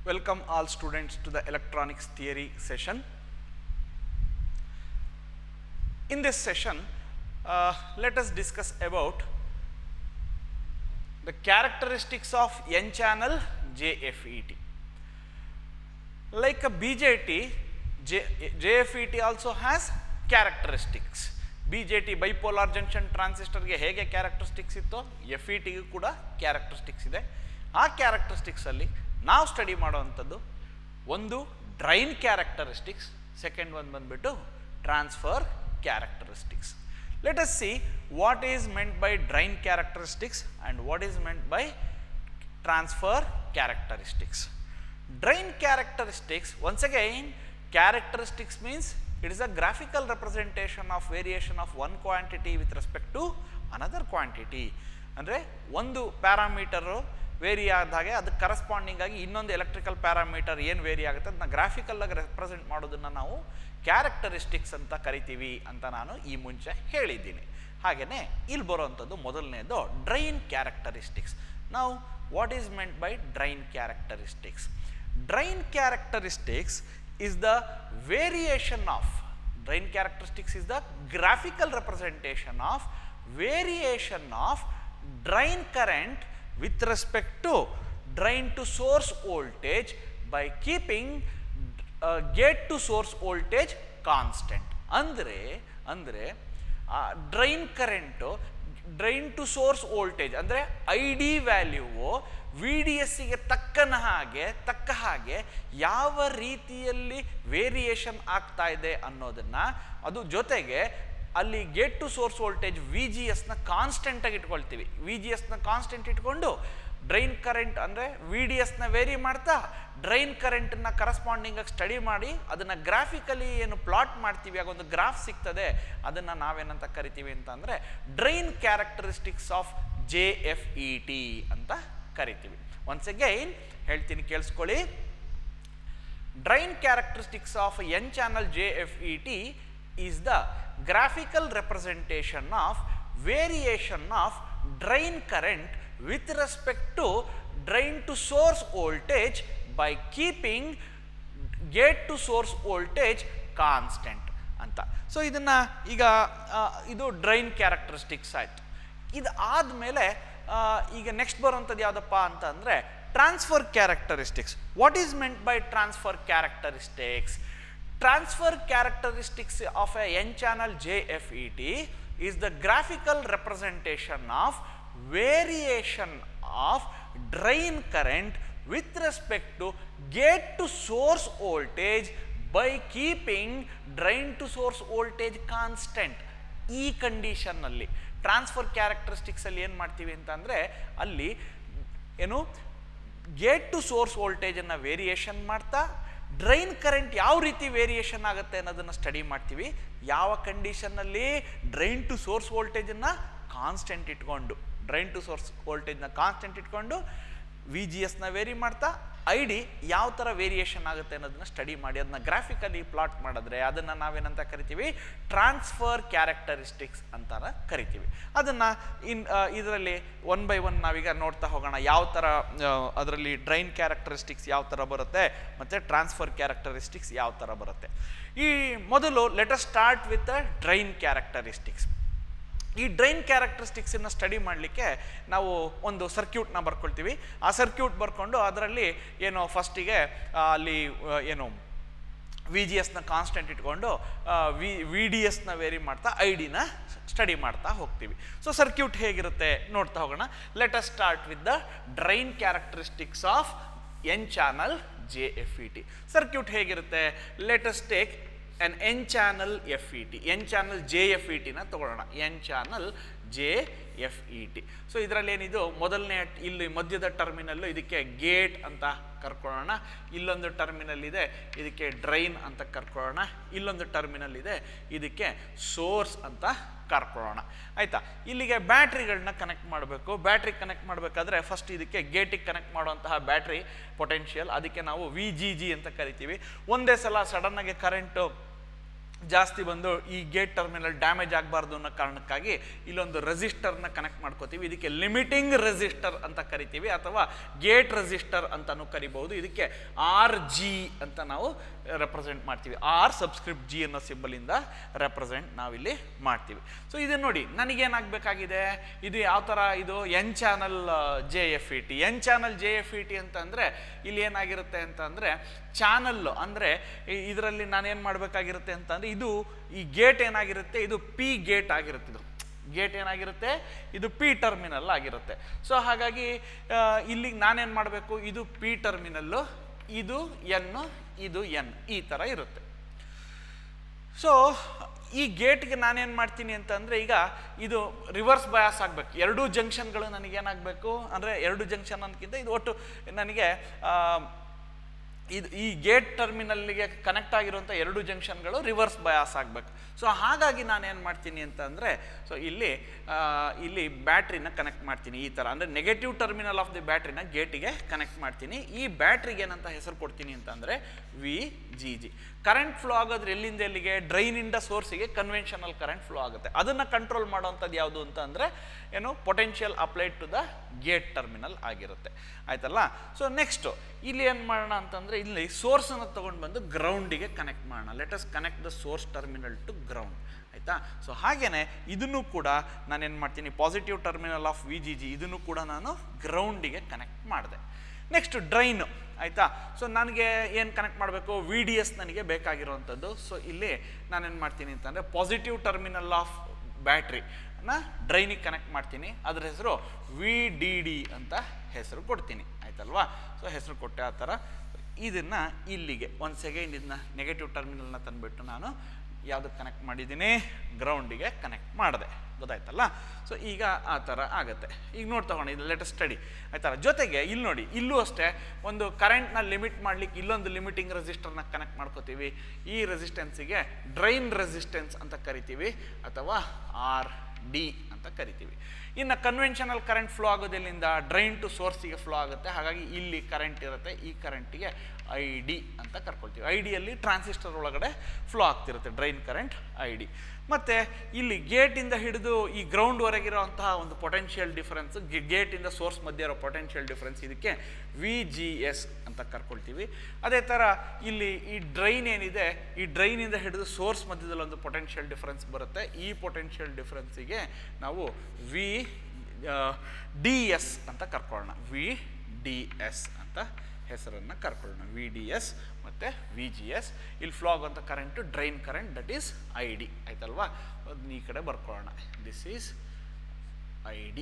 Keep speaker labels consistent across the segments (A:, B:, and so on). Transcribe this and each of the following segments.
A: Welcome all students to the electronics theory session. In this session, uh, let us discuss about the characteristics of N-channel JFET. Like a BJT, J, JFET also has characteristics. BJT bipolar junction ಟ್ರಾನ್ಸಿಸ್ಟರ್ಗೆ ಹೇಗೆ characteristics ಇತ್ತೋ F E ಟಿಗೂ ಕೂಡ characteristics ಇದೆ ಆ ಕ್ಯಾರೆಕ್ಟರಿಸ್ಟಿಕ್ಸಲ್ಲಿ ನಾವು study ಮಾಡುವಂಥದ್ದು ಒಂದು drain characteristics second ಒಂದು ಬಂದ್ಬಿಟ್ಟು transfer characteristics let us see what is meant by drain characteristics and what is meant by transfer characteristics. Drain characteristics, once again, characteristics means it is a graphical representation of variation of one quantity with respect to another quantity. ಅಂದರೆ ಒಂದು ಪ್ಯಾರಾಮೀಟರು very ಆದಾಗೆ ಅದಕ್ಕೆ corresponding ಆಗಿ ಇನ್ನೊಂದು electrical parameter ಏನು very ಆಗುತ್ತೆ ಅದನ್ನ graphical ಆಗಿ represent ಮಾಡೋದನ್ನು ನಾವು ಕ್ಯಾರೆಕ್ಟರಿಸ್ಟಿಕ್ಸ್ ಅಂತ ಕರಿತೀವಿ ಅಂತ ನಾನು ಈ ಮುಂಚೆ ಹೇಳಿದ್ದೀನಿ ಹಾಗೆಯೇ ಇಲ್ಲಿ ಬರುವಂಥದ್ದು ಮೊದಲನೇದು ಡ್ರೈನ್ ಕ್ಯಾರೆಕ್ಟರಿಸ್ಟಿಕ್ಸ್ ನಾವು what is meant by drain characteristics drain characteristics is the variation of drain characteristics is the graphical representation of variation of drain current with respect to drain to source voltage by keeping uh, gate to source voltage constant ಅಂದರೆ ಅಂದರೆ drain current drain to source voltage ಅಂದರೆ I D value V D ಎಸ್ಸಿಗೆ ತಕ್ಕನ ಹಾಗೆ ತಕ್ಕ ಹಾಗೆ ಯಾವ ರೀತಿಯಲ್ಲಿ ವೇರಿಯೇಷನ್ ಆಗ್ತಾ ಇದೆ ಅನ್ನೋದನ್ನು ಅದು ಜೊತೆಗೆ ಅಲ್ಲಿ gate to source voltage V G ಎಸ್ನ ಕಾನ್ಸ್ಟೆಂಟಾಗಿ ಇಟ್ಕೊಳ್ತೀವಿ ವಿ ಜಿ ಎಸ್ನ ಕಾನ್ಸ್ಟೆಂಟ್ ಇಟ್ಕೊಂಡು ಡ್ರೈನ್ ಕರೆಂಟ್ ಅಂದರೆ ವಿ ಡಿ ಎಸ್ನ ವೇರಿ ಮಾಡ್ತಾ ಡ್ರೈನ್ ಕರೆಂಟನ್ನು ಕರಸ್ಪಾಂಡಿಂಗ್ ಆಗಿ ಸ್ಟಡಿ ಮಾಡಿ ಅದನ್ನು ಗ್ರಾಫಿಕಲಿ ಏನು ಪ್ಲಾಟ್ ಮಾಡ್ತೀವಿ ಆಗ ಒಂದು ಗ್ರಾಫ್ ಸಿಗ್ತದೆ ಅದನ್ನು ನಾವೇನಂತ ಕರಿತೀವಿ ಅಂತ ಅಂದರೆ drain characteristics of J F E T ಅಂತ ಕರಿತೀವಿ ಒನ್ಸ್ ಅಗೈನ್ ಹೇಳ್ತೀನಿ ಕೇಳಿಸ್ಕೊಳ್ಳಿ drain characteristics of n channel JFET is the graphical representation of variation of drain current with respect to drain to source voltage by keeping gate to source voltage constant ಅಂತ so ಇದನ್ನ ಈಗ ಆ, ಇದು drain characteristics ಆಯ್ತು ಇದು ಆದಮೇಲೆ ಈಗ next ಬರುವಂಥದ್ದು ಯಾವುದಪ್ಪ ಅಂತ ಅಂದರೆ transfer characteristics what is meant by transfer characteristics transfer characteristics of a N channel J F E T is the graphical representation of variation of drain current with respect to gate to source voltage by keeping drain to source voltage constant ಈ ಕಂಡೀಷನ್ನಲ್ಲಿ transfer ಕ್ಯಾರೆಕ್ಟರಿಸ್ಟಿಕ್ಸಲ್ಲಿ ಏನು ಮಾಡ್ತೀವಿ ಅಂತ ಅಂದರೆ ಅಲ್ಲಿ ಏನು gate to source ವೋಲ್ಟೇಜನ್ನು variation ಮಾಡ್ತಾ drain current ಯಾವ ರೀತಿ ವೇರಿಯೇಷನ್ ಆಗುತ್ತೆ ಅನ್ನೋದನ್ನು ಸ್ಟಡಿ ಮಾಡ್ತೀವಿ ಯಾವ ಕಂಡೀಷನ್ನಲ್ಲಿ ಡ್ರೈನ್ ಟು ಸೋರ್ಸ್ ವೋಲ್ಟೇಜನ್ನು ಕಾನ್ಸ್ಟೆಂಟ್ ಇಟ್ಕೊಂಡು ಡ್ರೈನ್ ಟು ಸೋರ್ಸ್ ವೋಲ್ಟೇಜ್ನ ಕಾನ್ಸ್ಟೆಂಟ್ ಇಟ್ಕೊಂಡು ವಿ ಜಿ ಎಸ್ನ ವೇರಿ ಮಾಡ್ತಾ ಐ ಡಿ ಯಾವ ಥರ ವೇರಿಯೇಷನ್ ಆಗುತ್ತೆ ಅನ್ನೋದನ್ನ ಸ್ಟಡಿ ಮಾಡಿ ಅದನ್ನ ಗ್ರಾಫಿಕಲಿ ಪ್ಲಾಟ್ ಮಾಡಿದ್ರೆ ಅದನ್ನು ನಾವೇನಂತ ಕರಿತೀವಿ ಟ್ರಾನ್ಸ್ಫರ್ ಕ್ಯಾರೆಕ್ಟರಿಸ್ಟಿಕ್ಸ್ ಅಂತ ಕರಿತೀವಿ ಅದನ್ನು ಇನ್ ಇದರಲ್ಲಿ ಒನ್ ಬೈ ಒನ್ ನಾವೀಗ ನೋಡ್ತಾ ಹೋಗೋಣ ಯಾವ ಥರ ಅದರಲ್ಲಿ ಡ್ರೈನ್ ಕ್ಯಾರೆಕ್ಟರಿಸ್ಟಿಕ್ಸ್ ಯಾವ ಥರ ಬರುತ್ತೆ ಮತ್ತು ಟ್ರಾನ್ಸ್ಫರ್ ಕ್ಯಾರೆಕ್ಟರಿಸ್ಟಿಕ್ಸ್ ಯಾವ ಥರ ಬರುತ್ತೆ ಈ ಮೊದಲು let's start with drain characteristics ಈ ಡ್ರೈನ್ ಕ್ಯಾರೆಕ್ಟರಿಸ್ಟಿಕ್ಸನ್ನು ಸ್ಟಡಿ ಮಾಡಲಿಕ್ಕೆ ನಾವು ಒಂದು ಸರ್ಕ್ಯೂಟ್ನ ಬರ್ಕೊಳ್ತೀವಿ ಆ ಸರ್ಕ್ಯೂಟ್ ಬರ್ಕೊಂಡು ಅದರಲ್ಲಿ ಏನು ಫಸ್ಟಿಗೆ ಅಲ್ಲಿ ಆ, ಏನು ವಿ ಜಿ ಎಸ್ನ ಕಾನ್ಸ್ಟೆಂಟ್ ಇಟ್ಕೊಂಡು ವಿ ವಿ ಡಿ ಎಸ್ನ ವೇರಿ ಮಾಡ್ತಾ ಐ ಡಿನ ಸ್ಟಡಿ ಮಾಡ್ತಾ ಹೋಗ್ತೀವಿ ಸೊ ಸರ್ಕ್ಯೂಟ್ ಹೇಗಿರುತ್ತೆ ನೋಡ್ತಾ ಹೋಗೋಣ let us start with the drain characteristics of N channel J F E T circuit ಹೇಗಿರುತ್ತೆ let's take N N channel F E T N channel J F E T ತಗೊಳ್ಳೋಣ N channel J F E T so ಇದರಲ್ಲಿ ಏನಿದು ಮೊದಲನೇ ಇಲ್ಲಿ ಮಧ್ಯದ terminal ಇದಕ್ಕೆ gate ಅಂತ ಕರ್ಕೊಳ್ಳೋಣ ಇಲ್ಲೊಂದು ಟರ್ಮಿನಲ್ ಇದೆ ಇದಕ್ಕೆ ಡ್ರೈನ್ ಅಂತ ಕರ್ಕೊಳ್ಳೋಣ ಇಲ್ಲೊಂದು ಟರ್ಮಿನಲ್ ಇದೆ ಇದಕ್ಕೆ ಸೋರ್ಸ್ ಅಂತ ಕರ್ಕೊಳ್ಳೋಣ ಆಯಿತಾ ಇಲ್ಲಿಗೆ ಬ್ಯಾಟ್ರಿಗಳನ್ನ ಕನೆಕ್ಟ್ ಮಾಡಬೇಕು ಬ್ಯಾಟ್ರಿ ಕನೆಕ್ಟ್ ಮಾಡಬೇಕಾದ್ರೆ ಫಸ್ಟ್ ಇದಕ್ಕೆ ಗೇಟಿಗೆ ಕನೆಕ್ಟ್ ಮಾಡುವಂತಹ ಬ್ಯಾಟ್ರಿ ಪೊಟೆನ್ಷಿಯಲ್ ಅದಕ್ಕೆ ನಾವು ವಿ ಜಿ ಜಿ ಅಂತ ಕರಿತೀವಿ ಒಂದೇ ಸಲ ಸಡನ್ನಾಗಿ ಕರೆಂಟು ಜಾಸ್ತಿ ಬಂದು ಈ ಗೇಟ್ ಟರ್ಮಿನಲ್ ಡ್ಯಾಮೇಜ್ ಆಗಬಾರ್ದು ಅನ್ನೋ ಕಾರಣಕ್ಕಾಗಿ ಇಲ್ಲೊಂದು ರೆಸಿಸ್ಟರ್ನ ಕನೆಕ್ಟ್ ಮಾಡ್ಕೋತೀವಿ ಇದಕ್ಕೆ ಲಿಮಿಟಿಂಗ್ ರೆಸಿಸ್ಟರ್ ಅಂತ ಕರಿತೀವಿ ಅಥವಾ ಗೇಟ್ ರೆಸಿಸ್ಟರ್ ಅಂತಾನು ಕರಿಬಹುದು ಇದಕ್ಕೆ ಆರ್ ಜಿ ಅಂತ ನಾವು ರೆಪ್ರೆಸೆಂಟ್ ಮಾಡ್ತೀವಿ ಆರ್ ಸಬ್ಸ್ಕ್ರಿಪ್ಟ್ ಜಿ ಅನ್ನೋ ಸಿಂಬಲಿಂದ ರೆಪ್ರೆಸೆಂಟ್ ನಾವಿಲ್ಲಿ ಮಾಡ್ತೀವಿ ಸೊ ಇದನ್ನ ನೋಡಿ ನನಗೇನಾಗಬೇಕಾಗಿದೆ ಇದು ಯಾವ ಥರ ಇದು N channel J F E T N channel J F E T ಅಂತಂದರೆ ಇಲ್ಲಿ ಏನಾಗಿರುತ್ತೆ ಅಂತ ಅಂದರೆ ಚಾನಲ್ಲು ಅಂದರೆ ಇದರಲ್ಲಿ ನಾನೇನು ಮಾಡಬೇಕಾಗಿರುತ್ತೆ ಅಂತಂದರೆ ಇದು ಈ ಗೇಟ್ ಏನಾಗಿರುತ್ತೆ ಇದು ಪಿ ಗೇಟ್ ಆಗಿರುತ್ತೆ ಇದು ಗೇಟ್ ಏನಾಗಿರುತ್ತೆ ಇದು ಪಿ ಟರ್ಮಿನಲ್ ಆಗಿರುತ್ತೆ ಸೊ ಹಾಗಾಗಿ ಆ, ಇಲ್ಲಿಗೆ ನಾನೇನು ಮಾಡಬೇಕು ಇದು ಪಿ ಟರ್ಮಿನಲ್ಲು ಇದು ಎನ್ನು ಇದು ಎನ್ ಈ ಥರ ಇರುತ್ತೆ ಸೊ ಈ ಗೇಟ್ಗೆ ನಾನೇನು ಮಾಡ್ತೀನಿ ಅಂತಂದರೆ ಈಗ ಇದು ರಿವರ್ಸ್ ಬಯಾಸ್ ಆಗಬೇಕು ಎರಡೂ ಜಂಕ್ಷನ್ಗಳು ನನಗೇನಾಗಬೇಕು ಅಂದರೆ ಎರಡು ಜಂಕ್ಷನ್ ಅನ್ನಕ್ಕಿಂತ ಇದು ಒಟ್ಟು ನನಗೆ ಆ, ಇದು ಈ ಗೇಟ್ ಟರ್ಮಿನಲ್ಗೆ ಕನೆಕ್ಟ್ ಆಗಿರುವಂಥ ಎರಡು ಜಂಕ್ಷನ್ಗಳು ರಿವರ್ಸ್ ಬಯಾಸ್ ಆಗಬೇಕು ಸೊ ಹಾಗಾಗಿ ನಾನು ಏನು ಮಾಡ್ತೀನಿ ಅಂತ ಅಂದರೆ ಸೊ ಇಲ್ಲಿ ಆ, ಇಲ್ಲಿ ಬ್ಯಾಟ್ರಿನ ಕನೆಕ್ಟ್ ಮಾಡ್ತೀನಿ ಈ ಥರ ಅಂದರೆ ನೆಗೆಟಿವ್ ಟರ್ಮಿನಲ್ ಆಫ್ ದಿ ಬ್ಯಾಟ್ರಿನ ಗೇಟಿಗೆ ಕನೆಕ್ಟ್ ಮಾಡ್ತೀನಿ ಈ ಬ್ಯಾಟ್ರಿಗೆ ಏನಂತ ಹೆಸರು ಕೊಡ್ತೀನಿ ಅಂತಂದರೆ V G G current flow ಆಗೋದ್ರೆ ಎಲ್ಲಿಂದ ಎಲ್ಲಿಗೆ ಡ್ರೈನಿಂದ ಸೋರ್ಸಿಗೆ ಕನ್ವೆನ್ಷನಲ್ ಕರೆಂಟ್ ಫ್ಲೋ ಆಗುತ್ತೆ ಅದನ್ನು ಕಂಟ್ರೋಲ್ ಮಾಡೋವಂಥದ್ದು ಯಾವುದು ಅಂತ ಅಂದರೆ ಏನು potential applied to the gate terminal ಆಗಿರುತ್ತೆ ಆಯ್ತಲ್ಲ ಸೊ ನೆಕ್ಸ್ಟು ಇಲ್ಲಿ ಏನು ಮಾಡೋಣ ಅಂತಂದರೆ ಇಲ್ಲಿ ಸೋರ್ಸನ್ನು ತೊಗೊಂಡು ಬಂದು ಗ್ರೌಂಡಿಗೆ ಕನೆಕ್ಟ್ ಮಾಡೋಣ let's connect the source terminal to ground ಆಯಿತಾ ಸೊ ಹಾಗೇನೆ ಇದನ್ನು ಕೂಡ ನಾನೇನು ಮಾಡ್ತೀನಿ positive terminal of V G G ಇದನ್ನು ಕೂಡ ನಾನು ಗ್ರೌಂಡಿಗೆ ಕನೆಕ್ಟ್ ಮಾಡಿದೆ ನೆಕ್ಸ್ಟ್ ಡ್ರೈನು ಆಯಿತಾ ಸೊ ನನಗೆ ಏನು ಕನೆಕ್ಟ್ ಮಾಡಬೇಕು ವಿ ಡಿ ಎಸ್ ನನಗೆ ಬೇಕಾಗಿರುವಂಥದ್ದು ಸೊ ಇಲ್ಲಿ ನಾನೇನು ಮಾಡ್ತೀನಿ ಅಂತಂದರೆ ಪಾಸಿಟಿವ್ ಟರ್ಮಿನಲ್ ಆಫ್ ಬ್ಯಾಟ್ರಿನ ಡ್ರೈನಿಗೆ ಕನೆಕ್ಟ್ ಮಾಡ್ತೀನಿ ಅದ್ರ ಹೆಸರು ವಿ ಡಿ ಡಿ ಅಂತ ಹೆಸರು ಕೊಡ್ತೀನಿ ಆಯ್ತಲ್ವಾ ಸೊ ಹೆಸರು ಕೊಟ್ಟೆ ಆ ಥರ ಇದನ್ನು ಇಲ್ಲಿಗೆ ಒಂದು ಸೆಕೆಂಡ್ ಇದನ್ನ ನೆಗೆಟಿವ್ ಟರ್ಮಿನಲ್ನ ತಂದುಬಿಟ್ಟು ನಾನು ಯಾವುದಕ್ಕೆ ಕನೆಕ್ಟ್ ಮಾಡಿದ್ದೀನಿ ಗ್ರೌಂಡಿಗೆ ಕನೆಕ್ಟ್ ಮಾಡಿದೆ ಗೊತ್ತಾಯ್ತಲ್ಲ ಸೊ ಈಗ ಆ ಥರ ಆಗುತ್ತೆ ಈಗ ನೋಡಿ ತಗೊಂಡು ಇದು ಲೇಟೆಸ್ಟ್ ಸ್ಟಡಿ ಆಯ್ತಲ್ಲ ಜೊತೆಗೆ ಇಲ್ಲಿ ನೋಡಿ ಇಲ್ಲೂ ಅಷ್ಟೇ ಒಂದು ಕರೆಂಟ್ನ ಲಿಮಿಟ್ ಮಾಡ್ಲಿಕ್ಕೆ ಇಲ್ಲೊಂದು ಲಿಮಿಟಿಂಗ್ ರೆಸಿಸ್ಟರ್ನ ಕನೆಕ್ಟ್ ಮಾಡ್ಕೋತೀವಿ ಈ ರೆಸಿಸ್ಟೆನ್ಸಿಗೆ ಡ್ರೈನ್ ರೆಸಿಸ್ಟೆನ್ಸ್ ಅಂತ ಕರಿತೀವಿ ಅಥವಾ ಆರ್ ಡಿ ಅಂತ ಕರಿತೀವಿ ಇನ್ನು ಕನ್ವೆನ್ಷನಲ್ ಕರೆಂಟ್ ಫ್ಲೋ ಆಗೋದೆಲ್ಲಿಂದ ಡ್ರೈನ್ ಟು ಸೋರ್ಸಿಗೆ ಫ್ಲೋ ಆಗುತ್ತೆ ಹಾಗಾಗಿ ಇಲ್ಲಿ ಕರೆಂಟ್ ಇರುತ್ತೆ ಈ ಕರೆಂಟಿಗೆ ಐ ಡಿ ಅಂತ ಕರ್ಕೊಳ್ತೀವಿ ಐ ಡಿಯಲ್ಲಿ ಟ್ರಾನ್ಸಿಸ್ಟರ್ ಒಳಗಡೆ ಫ್ಲೋ ಆಗ್ತಿರುತ್ತೆ ಡ್ರೈನ್ ಕರೆಂಟ್ ಐ ಡಿ ಮತ್ತು ಇಲ್ಲಿ ಗೇಟಿಂದ ಹಿಡಿದು ಈ ಗ್ರೌಂಡ್ವರೆಗಿರೋಂತಹ ಒಂದು ಪೊಟೆನ್ಷಿಯಲ್ ಡಿಫರೆನ್ಸ್ ಗೇಟಿಂದ ಸೋರ್ಸ್ ಮಧ್ಯೆ ಇರೋ ಪೊಟೆನ್ಷಿಯಲ್ ಡಿಫರೆನ್ಸ್ ಇದಕ್ಕೆ ವಿ ಜಿ ಎಸ್ ಅಂತ ಕರ್ಕೊಳ್ತೀವಿ ಅದೇ ಥರ ಇಲ್ಲಿ ಈ ಡ್ರೈನ್ ಏನಿದೆ ಈ ಡ್ರೈನಿಂದ ಹಿಡಿದು ಸೋರ್ಸ್ ಮಧ್ಯದಲ್ಲಿ ಒಂದು ಪೊಟೆನ್ಷಿಯಲ್ ಡಿಫರೆನ್ಸ್ ಬರುತ್ತೆ ಈ ಪೊಟೆನ್ಷಿಯಲ್ ಡಿಫರೆನ್ಸಿಗೆ ನಾವು ವಿ ಡಿ ಎಸ್ ಅಂತ ಕರ್ಕೊಳ್ಳೋಣ ವಿ ಡಿ ಎಸ್ ಅಂತ ಹೆಸರನ್ನು ಕರ್ಕೊಳ್ಳೋಣ ವಿ ಡಿ ಎಸ್ ಮತ್ತು ವಿ ಜಿ ಎಸ್ ಇಲ್ಲಿ ಫ್ಲೋ ಆಗುವಂಥ current drain current that is I D ಆಯ್ತಲ್ವಾ ಅದನ್ನ ಈ ಕಡೆ ಬರ್ಕೊಳ್ಳೋಣ ದಿಸ್ ಈಸ್ ಐ ಡಿ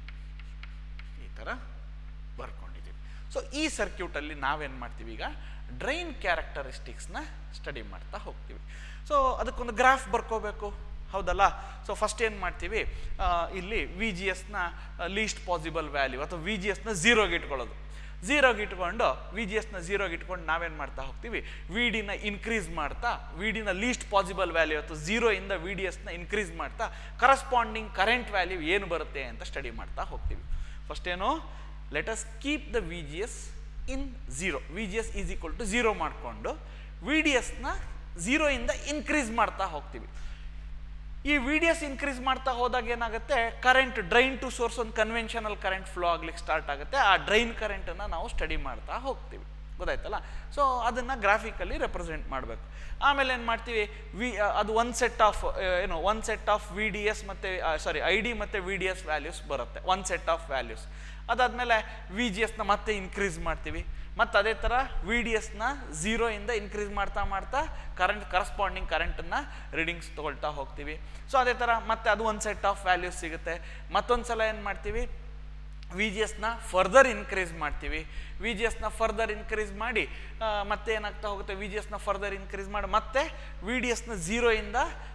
A: ಈ ಥರ ಬರ್ಕೊಂಡಿದ್ದೀವಿ ಸೊ ಈ ಸರ್ಕ್ಯೂಟಲ್ಲಿ ನಾವೇನು ಮಾಡ್ತೀವಿ ಈಗ ಡ್ರೈನ್ ಕ್ಯಾರೆಕ್ಟರಿಸ್ಟಿಕ್ಸ್ನ ಸ್ಟಡಿ ಮಾಡ್ತಾ ಹೋಗ್ತೀವಿ ಸೊ ಅದಕ್ಕೊಂದು ಗ್ರಾಫ್ ಬರ್ಕೋಬೇಕು ಹೌದಲ್ಲ ಸೊ ಫಸ್ಟ್ ಏನು ಮಾಡ್ತೀವಿ ಆ, ಇಲ್ಲಿ ವಿ ಜಿ ಎಸ್ನ ಲೀಸ್ಟ್ ಪಾಸಿಬಲ್ ವ್ಯಾಲ್ಯೂ ಅಥವಾ ವಿ ಜಿ ಎಸ್ನ ಝೀರೋಗೆ ಇಟ್ಕೊಳ್ಳೋದು ಝೀರೋಗೆ ಇಟ್ಕೊಂಡು ವಿ ಜಿ ಎಸ್ನ ಝೀರೋಗೆ ಇಟ್ಕೊಂಡು ನಾವೇನು ಮಾಡ್ತಾ ಹೋಗ್ತೀವಿ ವಿ ಡಿನ ಇನ್ಕ್ರೀಸ್ ಮಾಡ್ತಾ ವಿ ಡಿನ ಲೀಸ್ಟ್ ಪಾಸಿಬಲ್ ವ್ಯಾಲ್ಯೂ ಅಥವಾ ಝೀರೋ ಇಂದ ವಿ ಡಿ ಎಸ್ನ ಇನ್ಕ್ರೀಸ್ ಮಾಡ್ತಾ ಕರಸ್ಪಾಂಡಿಂಗ್ ಕರೆಂಟ್ ವ್ಯಾಲ್ಯೂ ಏನು ಬರುತ್ತೆ ಅಂತ ಸ್ಟಡಿ ಮಾಡ್ತಾ ಹೋಗ್ತೀವಿ ಫಸ್ಟ್ ಏನು let us keep the V G S in zero V G S is equal to zero ಮಾಡಿಕೊಂಡು ವಿ ಡಿ ಎಸ್ನ ಝೀರೋಯಿಂದ ಇನ್ಕ್ರೀಸ್ ಮಾಡ್ತಾ ಹೋಗ್ತೀವಿ ಈ ವಿ ಡಿ ಎಸ್ ಇನ್ಕ್ರೀಸ್ ಮಾಡ್ತಾ ಹೋದಾಗ ಏನಾಗುತ್ತೆ ಕರೆಂಟ್ ಡ್ರೈನ್ ಟು ಸೋರ್ಸ್ ಒಂದು ಕನ್ವೆನ್ಷನಲ್ ಕರೆಂಟ್ ಫ್ಲೋ ಆಗ್ಲಿಕ್ಕೆ ಸ್ಟಾರ್ಟ್ ಆಗುತ್ತೆ ಆ ಡ್ರೈನ್ ಕರೆಂಟನ್ನು ನಾವು ಸ್ಟಡಿ ಮಾಡ್ತಾ ಹೋಗ್ತೀವಿ ಗೊತ್ತಾಯ್ತಲ್ಲ ಸೊ ಅದನ್ನು ಗ್ರಾಫಿಕಲ್ಲಿ ರೆಪ್ರೆಸೆಂಟ್ ಮಾಡಬೇಕು ಆಮೇಲೆ ಏನು ಮಾಡ್ತೀವಿ ವಿ ಅದು ಒಂದು ಸೆಟ್ ಆಫ್ ಏನು ಒಂದು set of V D S ಮತ್ತು ಸಾರಿ ಐ ಡಿ ಮತ್ತು ವಿ ಡಿ ಎಸ್ ವ್ಯಾಲ್ಯೂಸ್ ಬರುತ್ತೆ ಒಂದು ಸೆಟ್ ಆಫ್ ವ್ಯಾಲ್ಯೂಸ್ ಅದಾದಮೇಲೆ ವಿ ಜಿ ಎಸ್ನ ಮತ್ತೆ ಇನ್ಕ್ರೀಸ್ ಮಾಡ್ತೀವಿ ಮತ್ತು ಅದೇ ಥರ ವಿ ಡಿ ಎಸ್ನ ಝೀರೋಯಿಂದ ಇನ್ಕ್ರೀಸ್ ಮಾಡ್ತಾ ಮಾಡ್ತಾ ಕರೆಂಟ್ ಕರಸ್ಪಾಂಡಿಂಗ್ ಕರೆಂಟನ್ನು ರೀಡಿಂಗ್ಸ್ ತೊಗೊಳ್ತಾ ಹೋಗ್ತೀವಿ ಸೊ ಅದೇ ಥರ ಮತ್ತೆ ಅದು ಒಂದು ಸೆಟ್ ಆಫ್ ವ್ಯಾಲ್ಯೂಸ್ ಸಿಗುತ್ತೆ ಮತ್ತೊಂದು ಸಲ ಏನು ಮಾಡ್ತೀವಿ ವಿ ಜಿ ಎಸ್ನ ಫರ್ದರ್ ಇನ್ಕ್ರೀಸ್ ಮಾಡ್ತೀವಿ ವಿ ಜಿ ಎಸ್ನ ಫರ್ದರ್ ಇನ್ಕ್ರೀಸ್ ಮಾಡಿ ಆ, ಮತ್ತೆ ಏನಾಗ್ತಾ ಹೋಗುತ್ತೆ ವಿ ಜಿ ಎಸ್ನ ಫರ್ದರ್ ಇನ್ಕ್ರೀಸ್ ಮಾಡಿ ಮತ್ತೆ ವಿ ಡಿ ಎಸ್ನ ಝೀರೋಯಿಂದ